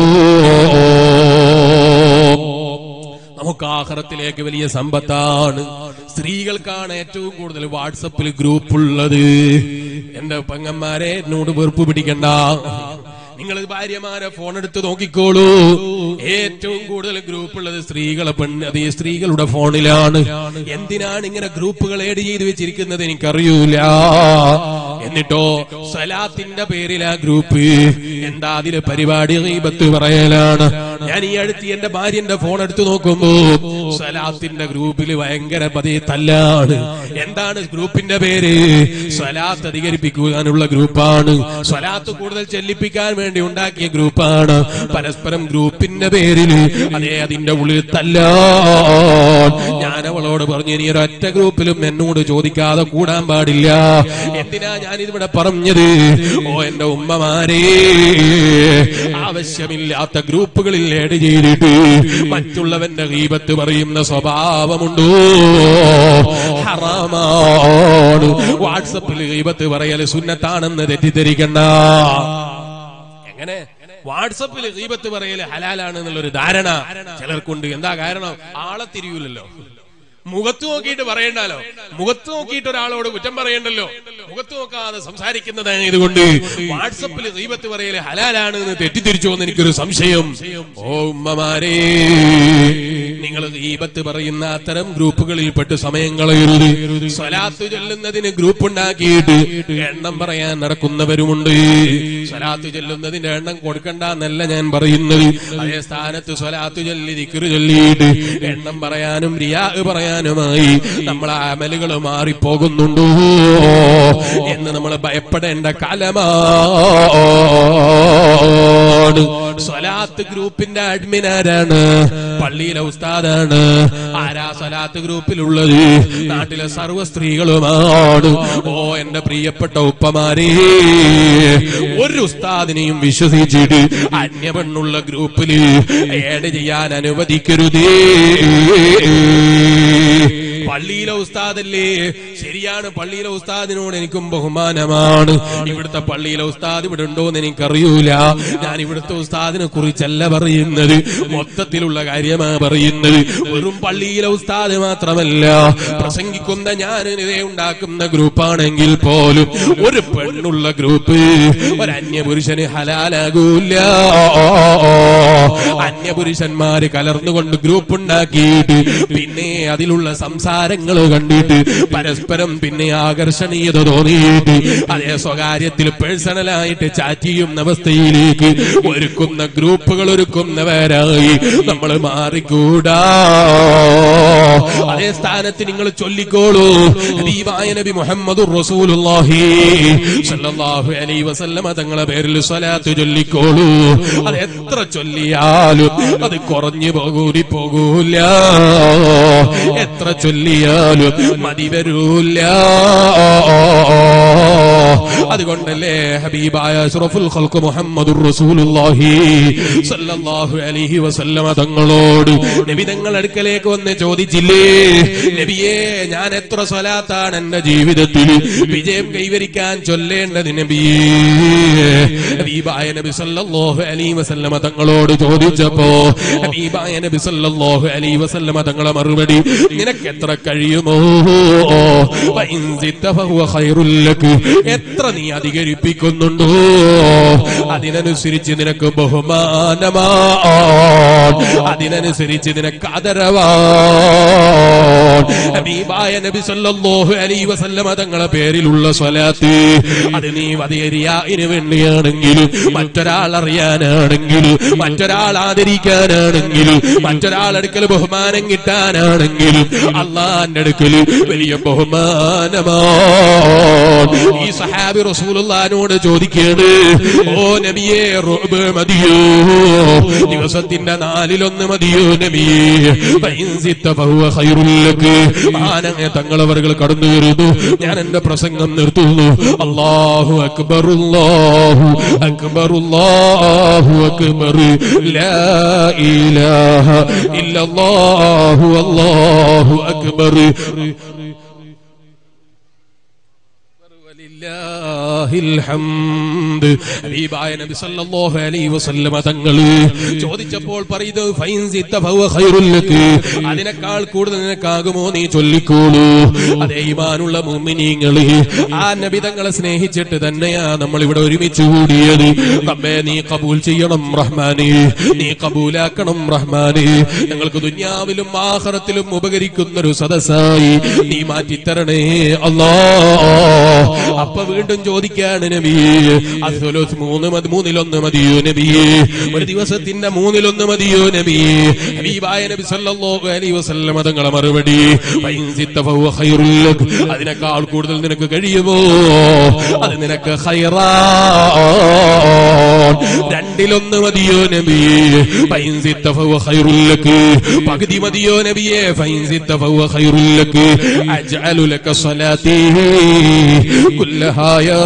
നമുക്ക് ആഹാരത്തിലേക്ക് വലിയ സമ്പത്താണ് സ്ത്രീകൾക്കാണ് ഏറ്റവും കൂടുതൽ വാട്സപ്പിൽ ഗ്രൂപ്പ് ഉള്ളത് എന്റെ പെങ്ങന്മാരെ എന്നോട് വെറുപ്പ് പിടിക്കണ്ട നിങ്ങൾ ഭാര്യമാരെ ഫോൺ എടുത്ത് നോക്കിക്കോളൂ ഏറ്റവും കൂടുതൽ ഗ്രൂപ്പ് ഉള്ളത് സ്ത്രീകളെ പെണ്ണ് അത് ഈ സ്ത്രീകളുടെ ഫോണിലാണ് എന്തിനാണ് ഇങ്ങനെ ഗ്രൂപ്പുകൾ ഏഡ് ചെയ്ത് വെച്ചിരിക്കുന്നത് എനിക്കറിയൂല എന്നിട്ടോ സലാത്തിന്റെ പേരിൽ ആ ഗ്രൂപ്പ് എന്താ അതിലെ പരിപാടി ഗീബത്ത് പറയലാണ് ഞാൻ ഈ അടുത്ത് എന്റെ ഭാര്യന്റെ ഫോൺ എടുത്ത് നോക്കുമ്പോ സലാത്തിന്റെ ഗ്രൂപ്പിൽ ഭയങ്കര പതി തല്ലാണ് എന്താണ് ഗ്രൂപ്പിന്റെ പേര് സ്വലാത്ത് അധികരിപ്പിക്കാനുള്ള ഗ്രൂപ്പാണ് സ്വലാത്ത് കൂടുതൽ ചെല്ലിപ്പിക്കാൻ വേണ്ടി ഉണ്ടാക്കിയ ഗ്രൂപ്പാണ് പരസ്പരം ഗ്രൂപ്പിന്റെ പേരിൽ അതേ അതിന്റെ ഉള്ളിൽ തല്ലാൻ ഞാൻ അവളോട് പറഞ്ഞു ഇനി ഒരൊറ്റ ഗ്രൂപ്പിലും എന്നോട് ചോദിക്കാതെ കൂടാൻ പാടില്ല എന്തിനാ ഞാൻ ഇതിവിടെ പറഞ്ഞത് ഓ എന്റെ ഉമ്മമാരേ ആവശ്യമില്ലാത്ത ഗ്രൂപ്പുകളിൽ ഏഡ് ചെയ്തിട്ട് മറ്റുള്ളവന്റെ ഗീപത്ത് പറയുന്ന സ്വഭാവമുണ്ടോ ഹറാമാണ് വാട്സപ്പിൽ ഗീപത്ത് പറയൽ സുന്നത്താണെന്ന് തെറ്റിദ്ധരിക്കണ്ട എങ്ങനെ വാട്സപ്പിൽ ഗീബത്ത് പറയല് ഹലാലാണ് എന്നുള്ളൊരു ധാരണ ചിലർക്കുണ്ട് എന്താ കാരണം ആളെ തിരിയൂലല്ലോ മുഖത്ത് നോക്കിയിട്ട് പറയണ്ടല്ലോ മുഖത്ത് നോക്കിയിട്ട് ഒരാളോട് കുറ്റം പറയണ്ടല്ലോ മുഖത്ത് നോക്കാതെ സംസാരിക്കുന്നതാണ് ഇതുകൊണ്ട് വാട്സപ്പിൽ ദൈവത്ത് പറയല് ഹലാലാണ് എന്ന് തെറ്റിദ്ധരിച്ചോ എന്ന് എനിക്കൊരു സംശയം ഓ ഉമ്മമാരേ നിങ്ങൾ ദീപത്ത് പറയുന്ന അത്തരം ഗ്രൂപ്പുകളിൽ പെട്ട് സമയം കളയരുത് സ്വലാത്ത് ചൊല്ലുന്നതിന് ഗ്രൂപ്പ് ഉണ്ടാക്കിയിട്ട് എണ്ണം പറയാൻ നടക്കുന്നവരുമുണ്ട് സ്വലാത്ത് ചൊല്ലുന്നതിന്റെ എണ്ണം കൊടുക്കണ്ട എന്നല്ല ഞാൻ പറയുന്നത് അതേ സ്ഥാനത്ത് സ്വലാത്ത് ചൊല്ലി ദിക്റ് ചൊല്ലിയിട്ട് എണ്ണം പറയാനും റിയാ പറയാനുമായി നമ്മൾ അമലുകൾ മാറിപ്പോകുന്നുണ്ടോ എന്ന് നമ്മൾ ഭയപ്പെടേണ്ട കാലമാണ് സ്വലാത്ത് ഗ്രൂപ്പിന്റെ അഡ്മിൻ ആരാണ് പള്ളിയിലെ ഉസ്താദാണ് ആരാ സ്വലാത്ത് ഗ്രൂപ്പിലുള്ളത് നാട്ടിലെ സർവ്വ സ്ത്രീകളുമാണ് ഓ എന്റെ പ്രിയപ്പെട്ട ഉപ്പമാരേ ഒരു ഉസ്താദിനെയും വിശ്വസിച്ചിട്ട് അന്യ പെണ്ണുള്ള ഗ്രൂപ്പിൽ ഏഡ് ചെയ്യാൻ അനുവദിക്കരുതേ പള്ളിയിലെ ഉസ്താദല്ലേ ശരിയാണ് പള്ളിയിലെ ഉസ്താദിനോട് എനിക്കും ബഹുമാനമാണ് ഇവിടുത്തെ പള്ളിയിലെ ഉസ്താദ് ഇവിടെ ഉണ്ടോ എന്ന് എനിക്കറിയൂല ഞാൻ ഇവിടുത്തെ ഉസ്താദിനെ കുറിച്ചല്ല പറയുന്നത് മൊത്തത്തിലുള്ള കാര്യമാണ് പറയുന്നത് വെറും പള്ളിയിലെ ഉസ്താദ് മാത്രമല്ല പ്രസംഗിക്കുന്ന ഞാൻ ഇതേ ഉണ്ടാക്കുന്ന ഗ്രൂപ്പാണെങ്കിൽ പോലും ഒരു പെണ്ണുള്ള ഗ്രൂപ്പ് ഒരു അന്യപുരുഷന് ഹലാലാകൂല അന്യപുരുഷന്മാര് കലർന്നുകൊണ്ട് ഗ്രൂപ്പ് ഉണ്ടാക്കിയിട്ട് പിന്നെ അതിലുള്ള സംസാരങ്ങൾ കണ്ടിട്ട് പരസ്പരം പിന്നെ ആകർഷണീയത തോന്നിയിട്ട് അതേ സ്വകാര്യത്തിൽ പേഴ്സണലായിട്ട് ചാറ്റ് ചെയ്യുന്ന അവസ്ഥയിലേക്ക് ഒരുക്കുന്ന ഗ്രൂപ്പുകൾ ഒരുക്കുന്നവരായി നമ്മൾ മാറിക്കൂടാ അതേ സ്ഥാനത്ത് നിങ്ങൾ ചൊല്ലിക്കോളൂ ഹബീബായ നബി മുഹമ്മദ് റസൂലുള്ളാഹി സല്ലല്ലാഹു അലൈഹി വസല്ലമ തങ്ങളെ പേരിൽ സ്വലാത്ത് ചൊല്ലിക്കോളൂ അത് എത്ര ചൊല്ലിയാലും അത് കുറഞ്ഞു പോകൂടി പോകൂല എത്ര ചൊല്ലിയാലും മതി വരൂല അതുകൊണ്ടല്ലേ ഹബീബായ അഷ്റഫുൽ ഖൽഖ് മുഹമ്മദുർ റസൂലുള്ളാഹി സല്ലല്ലാഹു അലൈഹി വസല്ലമ തങ്ങളോട് നബി തങ്ങൾ അടുക്കലേക്ക് വന്ന് ചോദിച്ചില്ലേ നബിയേ ഞാൻ എത്ര സ്വലാത്താണ് എന്റെ ജീവിതത്തിൽ വിജയം കൈവരിക്കാൻ ചൊല്ലേണ്ടത് നബിയേ ഹബീബായ നബി സല്ലല്ലാഹു അലൈഹി വസല്ലമ തങ്ങളോട് ചോദിച്ചപ്പോ ഹബീബായ നബി സല്ലല്ലാഹു അലൈഹി വസല്ലമ തങ്ങളെ മറുപടി നിനക്ക് എത്ര കഴിയുമോ ഫഇൻ സിദ്ത ഫഹുവ ഖൈറുൽ ലക് എത്ര നീ അധികരിപ്പിക്കുന്നുണ്ടോ അതിനനുസരിച്ച് നിനക്ക് ബഹുമാനമാ അതിനനുസരിച്ച് നിനക്ക് ആദരവാ ഹബീബായ നബി സല്ലല്ലാഹു അലൈഹി വസല്ലമ തങ്ങളെ പേരിലുള്ള സ്വലാത്ത് അത് നീ വതേരിയായിന് വേണ്ടിയാണെങ്കിലും മറ്റൊരാൾ അറിയാനാണെങ്കിലും മറ്റൊരാൾ ആദരിക്കാനാണെങ്കിലും മറ്റൊരാളടുക്കൽ ബഹുമാനം കിട്ടാനാണെങ്കിലും അള്ളാന്റെ അടുക്കൽ വലിയ ബഹുമാനമാ ഈ സഹാബി റസൂലുള്ളാനോട് ചോദിക്കേണ് ഓ നബിയെ റുബ് മതിയോ ദിവസത്തിന്റെ നാലിലൊന്ന് മതിയോ നബിയെ ഫൈൻ സിത്ത ഫഹുവ ഖൈറുൽ ലക്ക്. ആനങ്ങെ തങ്ങളവറുകൾ കടന്നു വരുന്നു ഞാൻ എന്റെ പ്രസംഗം നിർത്തുന്നു അല്ലാഹു അക്ബർ അല്ലാഹു അക്ബർ അല്ലാഹു അക്ബർ ലാ ഇലാഹ ഇല്ലല്ലാഹു അല്ലാഹു അക്ബർ വലില്ലാഹിൽ ഹംദ്. ഹബീബായ നബി സല്ലല്ലാഹു അലൈഹി വസല്ലമ തങ്ങള് ചോദിച്ചപ്പോൾ പറയുന്നത് ഫൈൻ സിത്ത ഫഹുവ ഖൈറുൽ ലക്ക്. അതിനേക്കാൾ കൂടുതൽ നിനക്കാകുമോ നീ ചൊല്ലിക്കോളൂ അതേ ഈമാനുള്ള മുഅ്മിനീങ്ങള് ആ നബി തങ്ങളെ സ്നേഹിച്ചിട്ട് തന്നെയാ നമ്മൾ ഇവിടെ ഒരുമിച്ച് കൂടിയത് റബ്ബേ നീ കബൂൽ ചെയ്യണം റഹ്മാനെ നീ കബൂലാക്കണം റഹ്മാനെ ഞങ്ങൾക്ക് ദുനിയാവിലും ആഖിറത്തിലും ഉപകരിക്കുന്ന ഒരു സദസ്സായി നീ മാറ്റിത്തരണേ അല്ലാ അപ്പൊ വീണ്ടും ചോദിക്കാണ് നബിയെ അസ്വലോസ് മൂന്ന് മതി മൂന്നിലൊന്ന് മതിയോ നബിയെ ഒരു ദിവസത്തിന്റെ മൂന്നിലൊന്ന് മതിയോ നബിയെ ഹബീബായ നബി സല്ലല്ലാഹു അലൈഹി വസല്ലം തങ്ങളെ മറുപടി ഫൈൻ സിത്ത ഫഹുവ ഖൈറുൽ ലക്. അതിനേക്കാൾ കൂടുതൽ നിനക്ക് കഴിയുമോ അത് നിനക്ക് ഖൈറാ രണ്ടിലൊന്ന് മതിയോ നബിയെ ഫൈൻ സിത്ത ഫഹുവ ഖൈറുൽ ലക്. പകുതി മതിയോ നബിയെ ഫൈൻ സിത്ത ഫഹുവ ഖൈറുൽ ലക്. അജ്അലു ലക സ്വലാത്തി കുല്ലഹാ യാ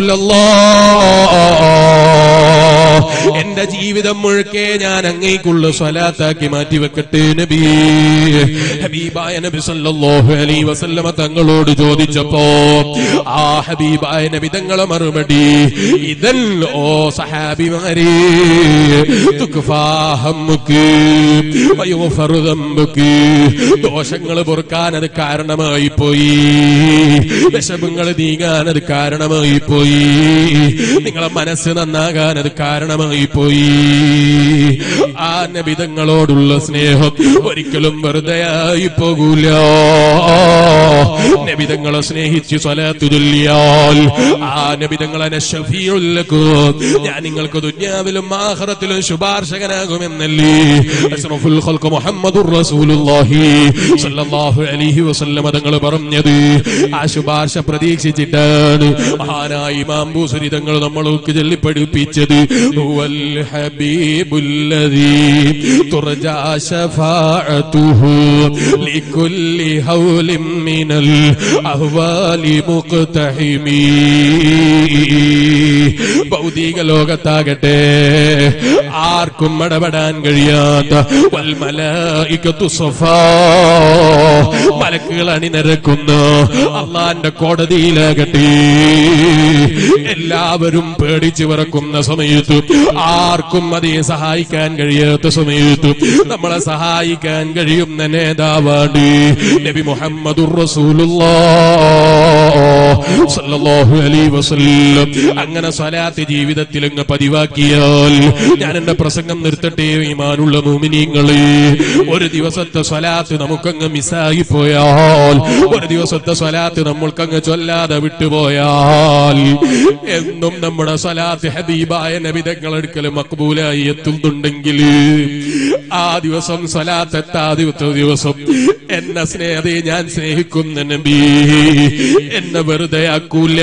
റസൂലല്ലാഹ് എന്റെ ജീവിതം മുഴുക്കെ ഞാൻ അങ്ങേക്കുള്ള സ്വലാത്താക്കി മാറ്റി വെക്കട്ടെ നബി ഹബീബായ നബി സല്ലല്ലാഹു അലൈഹി വസല്ലമ തങ്ങളോട് ചോദിച്ചപ്പോ ആ ഹബീബായ നബി തങ്ങളെ മറുപടി ഇതൻ ഓ സഹാബിമാരെ തുക്ഫാഹമ്മുക്ക് വയുഗ്ഫറു ദംബുക്ക് ദോഷങ്ങൾ പൊറുക്കാൻ അത് കാരണമായി പോയി വിഷമങ്ങൾ നീങ്ങാൻ അത് കാരണമായി പോയി നിങ്ങളെ മനസ്സ് നന്നാകാൻ അത് കാരണമായി പോയി ആ നബിതങ്ങളോടുള്ള സ്നേഹം ഒരിക്കലും വെറുതെ ആയി പോകൂല നബിതങ്ങളെ സ്നേഹിച്ച് സ്വലാത്തു ചൊല്ലിയാൽ ആ നബിതങ്ങളെ ഷഫീഉല്ലക്കു ഞാൻ നിങ്ങൾക്ക് ദുന്യാവിലും ആഖിറത്തിലും ശുപാർശകനാകുമെന്നല്ലേ അഷ്റഫുൽ ഖൽഖ് മുഹമ്മദുർ റസൂലുള്ളാഹി സ്വല്ലല്ലാഹു അലൈഹി വസല്ലമ തങ്ങൾ പറഞ്ഞത് ആ ശുപാർശ പ്രതീക്ഷിച്ചിട്ടാണ് മഹാനായ ഇമാം ബൂസരി തങ്ങൾ നമ്മൾക്ക് ചൊല്ലി പഠിപ്പിച്ചത് ഹുവൽ ഹബീബുല്ലദീ തുർജാ ശഫാഅതുഹു ലികുല്ലി ഹൗലിൻ മിനൽ അഹ്വാലി മുഖ്തഹിമീ ഭൗതിക ലോകത്താകട്ടെ ആർക്കും ഇടപെടാൻ കഴിയാത്ത വൽ മലായികത്തു സഫാ മലക്കുകൾ അണിനിരക്കുന്ന അള്ളാന്റെ കോടതിയിലാകട്ടെ എല്ലാവരും പേടിച്ചു വിറക്കുന്ന സമയത്ത് ആർക്കും അതിനെ സഹായിക്കാൻ കഴിയാത്ത സമയത്ത് നമ്മളെ സഹായിക്കാൻ കഴിയുന്ന നേതാവാണ് നബി മുഹമ്മദുർ റസൂലുള്ളാഹ് സല്ലല്ലാഹു അലൈഹി വസല്ലം അങ്ങനെ സ്വലാത്ത് ജീവിതത്തിൽ അങ്ങ് പതിവാക്കിയാൽ ഞാൻ എന്റെ പ്രസംഗം നിർത്തട്ടെ ഈമാനുള്ള മുമിനീങ്ങളെ ഒരു ദിവസത്തെ സ്വലാത്ത് നമുക്കങ്ങ് മിസ്സായി പോയാൽ ഒരു ദിവസത്തെ സ്വലാത്ത് നമ്മൾക്കങ്ങ് ചൊല്ലാതെ വിട്ടുപോയാൽ എന്നും നമ്മുടെ സ്വലാത്ത് ഹബീബായ നബിതങ്ങളെടുക്കൽ മക്ബൂലായി എത്തുന്നുണ്ടെങ്കിൽ ആ ദിവസം സ്വലാത്ത് എത്താതിവത്ത ദിവസം എന്നെ സ്നേഹത്തെ ഞാൻ സ്നേഹിക്കുന്ന നബി എന്നെ വെറുതെ ആക്കൂല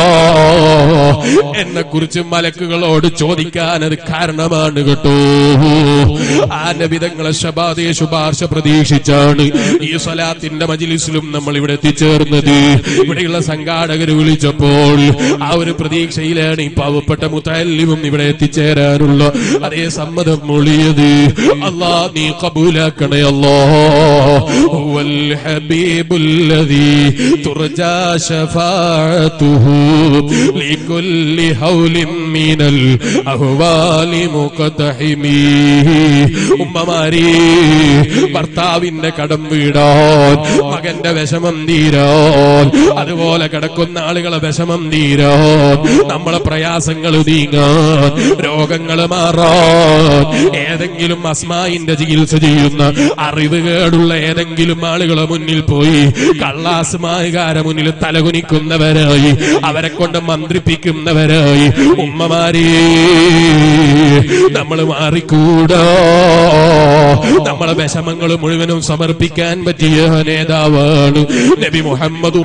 എന്നെ കുറിച്ച് മലക്കുകളോട് ചോദിക്കാൻ അത് കാരണമാണ് കേട്ടോ ആ നബിതങ്ങളെ ശബാദേ ശുപാർശ പ്രതീക്ഷിച്ചാണ് ഈ സ്വലാത്തിന്റെ മജിലിസിലും നമ്മൾ ഇവിടെ എത്തിച്ചേർന്നത് ഇവിടെയുള്ള സംഘാടകർ വിളിച്ചപ്പോൾ ആ ഒരു പ്രതീക്ഷയിലാണ് ഈ പാവപ്പെട്ട മുത്തല്ലിവും ഇവിടെ എത്തിച്ചേരാനുള്ള അതേ സമ്മതം മൊഴിയത് അല്ലാ നീ കബൂലാക്കണേ അല്ലോ ഹുവൽ ഹബീബുല്ലദീ തുർജാ ശഫാഅതുഹു ലികുല്ലി ഹൗലിൻ മിനൽ അഹ്വാലി മുഖതഹിമീ ഉമ്മമാരി ഭർത്താവിന്റെ കടം വീടാൻ മകന്റെ വിഷമം തീരാൻ അതുപോലെ കിടക്കുന്ന ആളുകളെ വിഷമം തീരാൻ നമ്മളെ പ്രയാസങ്ങൾ നീങ്ങാൻ രോഗങ്ങൾ മാറാൻ ഏതെങ്കിലും അസ്മായിന്റെ ചികിത്സ ചെയ്യുന്ന അറിവ് കേടുള്ള ഏതെങ്കിലും ഏതെങ്കിലും ആളുകളെ മുന്നിൽ പോയി കള്ളാസ് മായകാര മുന്നിൽ തലകുനിക്കുന്നവരായി അവരെ കൊണ്ട് മന്ത്രിപ്പിക്കുന്നവരായി ഉമ്മമാരെ നമ്മൾ മാറിക്കൂടാ നമ്മളെ വിഷമങ്ങൾ മുഴുവനും സമർപ്പിക്കാൻ പറ്റിയ നേതാവാണ് നബി മുഹമ്മദ്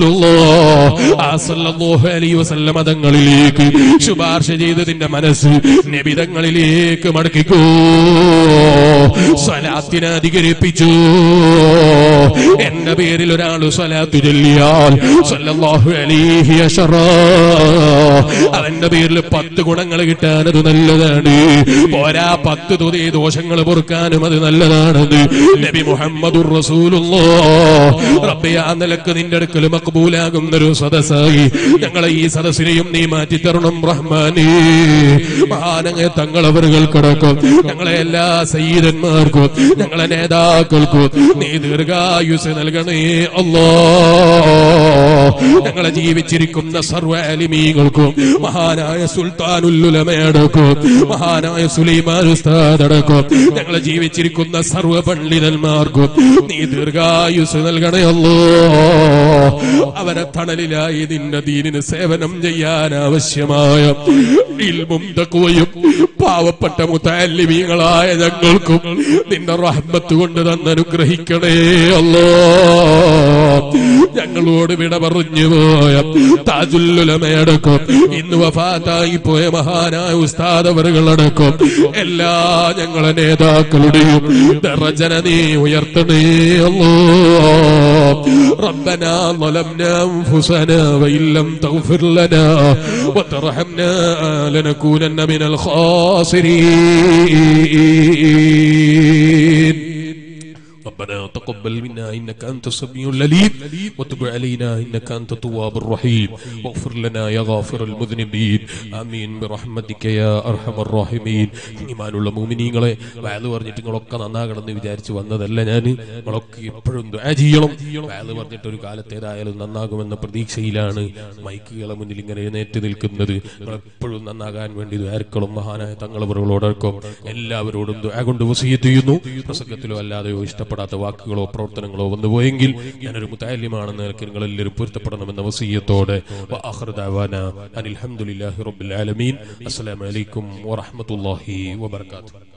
മതങ്ങളിലേക്ക് ശുപാർശ ചെയ്തതിന്റെ മനസ്സ് നബിതങ്ങളിലേക്ക് മടക്കിക്കോ സ്വലാത്തിനെ അധികരിപ്പിച്ചു എന്റെ പേരിൽ ഒരാൾ സ്വലാത്ത് ചൊല്ലിയാൽ സല്ലല്ലാഹു അലൈഹി അശറ അവന്റെ പേരിൽ പത്ത് ഗുണങ്ങൾ കിട്ടാൻ അത് നല്ലതാണ് പോരാ പത്ത് തുതി ദോഷങ്ങൾ പൊറുക്കാനും അത് നല്ലതാണെന്ന് നബി മുഹമ്മദുർ റബ്ബെ ആ നിലക്ക് നിന്റെ അടുക്കൽ മക്ബൂലാകുന്ന ഒരു സദസ്സായി ഞങ്ങളെ ഈ സദസ്സിനെയും നീ മാറ്റി തരണം റഹ്മാനേ മഹാനങ്ങ തങ്ങളവറുകൾക്കടക്കം ഞങ്ങളെ എല്ലാ സയ്യിദന്മാർക്കും ഞങ്ങളെ നേതാക്കൾക്കും നീ ദീർഘായുസ് നൽകണേ അല്ലോ ഞങ്ങളെ ജീവിച്ചിരിക്കുന്ന സർവ്വ അലിമീകൾക്കും മഹാനായ സുൽത്താനുല്ലുലമയടക്കും മഹാനായ സുലൈമാൻ ഉസ്താദ് അടക്കം ഞങ്ങളെ ജീവിച്ചിരിക്കുന്ന സർവ്വ പണ്ഡിതന്മാർക്കും നീ ദീർഘായുസ് നൽകണേ അല്ലോ അവരെ തണലിലായി നിന്റെ ദീനിന് സേവനം ചെയ്യാൻ ആവശ്യമായ ഇൽമും തക്കുവയും പാവപ്പെട്ട മുത്താലിമീങ്ങളായ ഞങ്ങൾക്കും നിന്റെ റഹ്മത്ത് കൊണ്ട് തന്നനുഗ്രഹിക്കണേ അല്ലോ ഞങ്ങളോട് വിട പറഞ്ഞു പോയ താജുല്ലുലമയടക്കം ഇന്ന് വഫാത്തായി പോയ മഹാനായ ഉസ്താദവറുകളടക്കം എല്ലാ ഞങ്ങളെ നേതാക്കളുടെയും ദറജന നീ ഉയർത്തണേ അല്ലോ ربنا ظلمنا أنفسنا وإن لم تغفر لنا وترحمنا لنكونن من الخاسرين ربنا تقبل منا انك انت السميع العليم وتب علينا انك انت التواب الرحيم واغفر لنا يا غافر المذنبين امين برحمتك يا ارحم الراحمين ഈമാനുള്ള മൂമിനീങ്ങളെ വയല് പറഞ്ഞിട്ട് നിങ്ങളൊക്കെ നന്നാകണമെന്ന് വിചാരിച്ച് വന്നതല്ല ഞാൻ നിങ്ങളൊക്കെ എപ്പോഴും ദുആ ചെയ്യണം വയല് പറഞ്ഞിട്ട് ഒരു കാലത്തേതായാലും നന്നാകുമെന്ന പ്രതീക്ഷയിലാണ് മൈക്കുകളെ മുന്നിൽ ഇങ്ങനെ എഴുന്നേറ്റ് നിൽക്കുന്നത് നിങ്ങൾ എപ്പോഴും നന്നാകാൻ വേണ്ടി ദ്വാരക്കളും മഹാനായ തങ്ങളവറുകളോടൊപ്പം എല്ലാവരോടും ദുആ കൊണ്ട് വസീയത്ത് ചെയ്യുന്നു പ്രസംഗത്തിലോ അല്ലാതെയോ ഇഷ്ടപ്പെടാത്ത വാക്കുകളോ പ്രവർത്തനങ്ങളോ വന്നു പോയെങ്കിൽ ഞാനൊരു മുത്താല്യമാണെന്ന് നിനക്ക് നിങ്ങൾ എല്ലാവരും പൊരുത്തപ്പെടണമെന്ന വസീയത്തോടെ വആഖിറു ദഅവാന അനിൽ ഹംദുലില്ലാഹി റബ്ബിൽ ആലമീൻ അസ്സലാമു അലൈക്കും വറഹ്മത്തുള്ളാഹി വബറകാതുഹു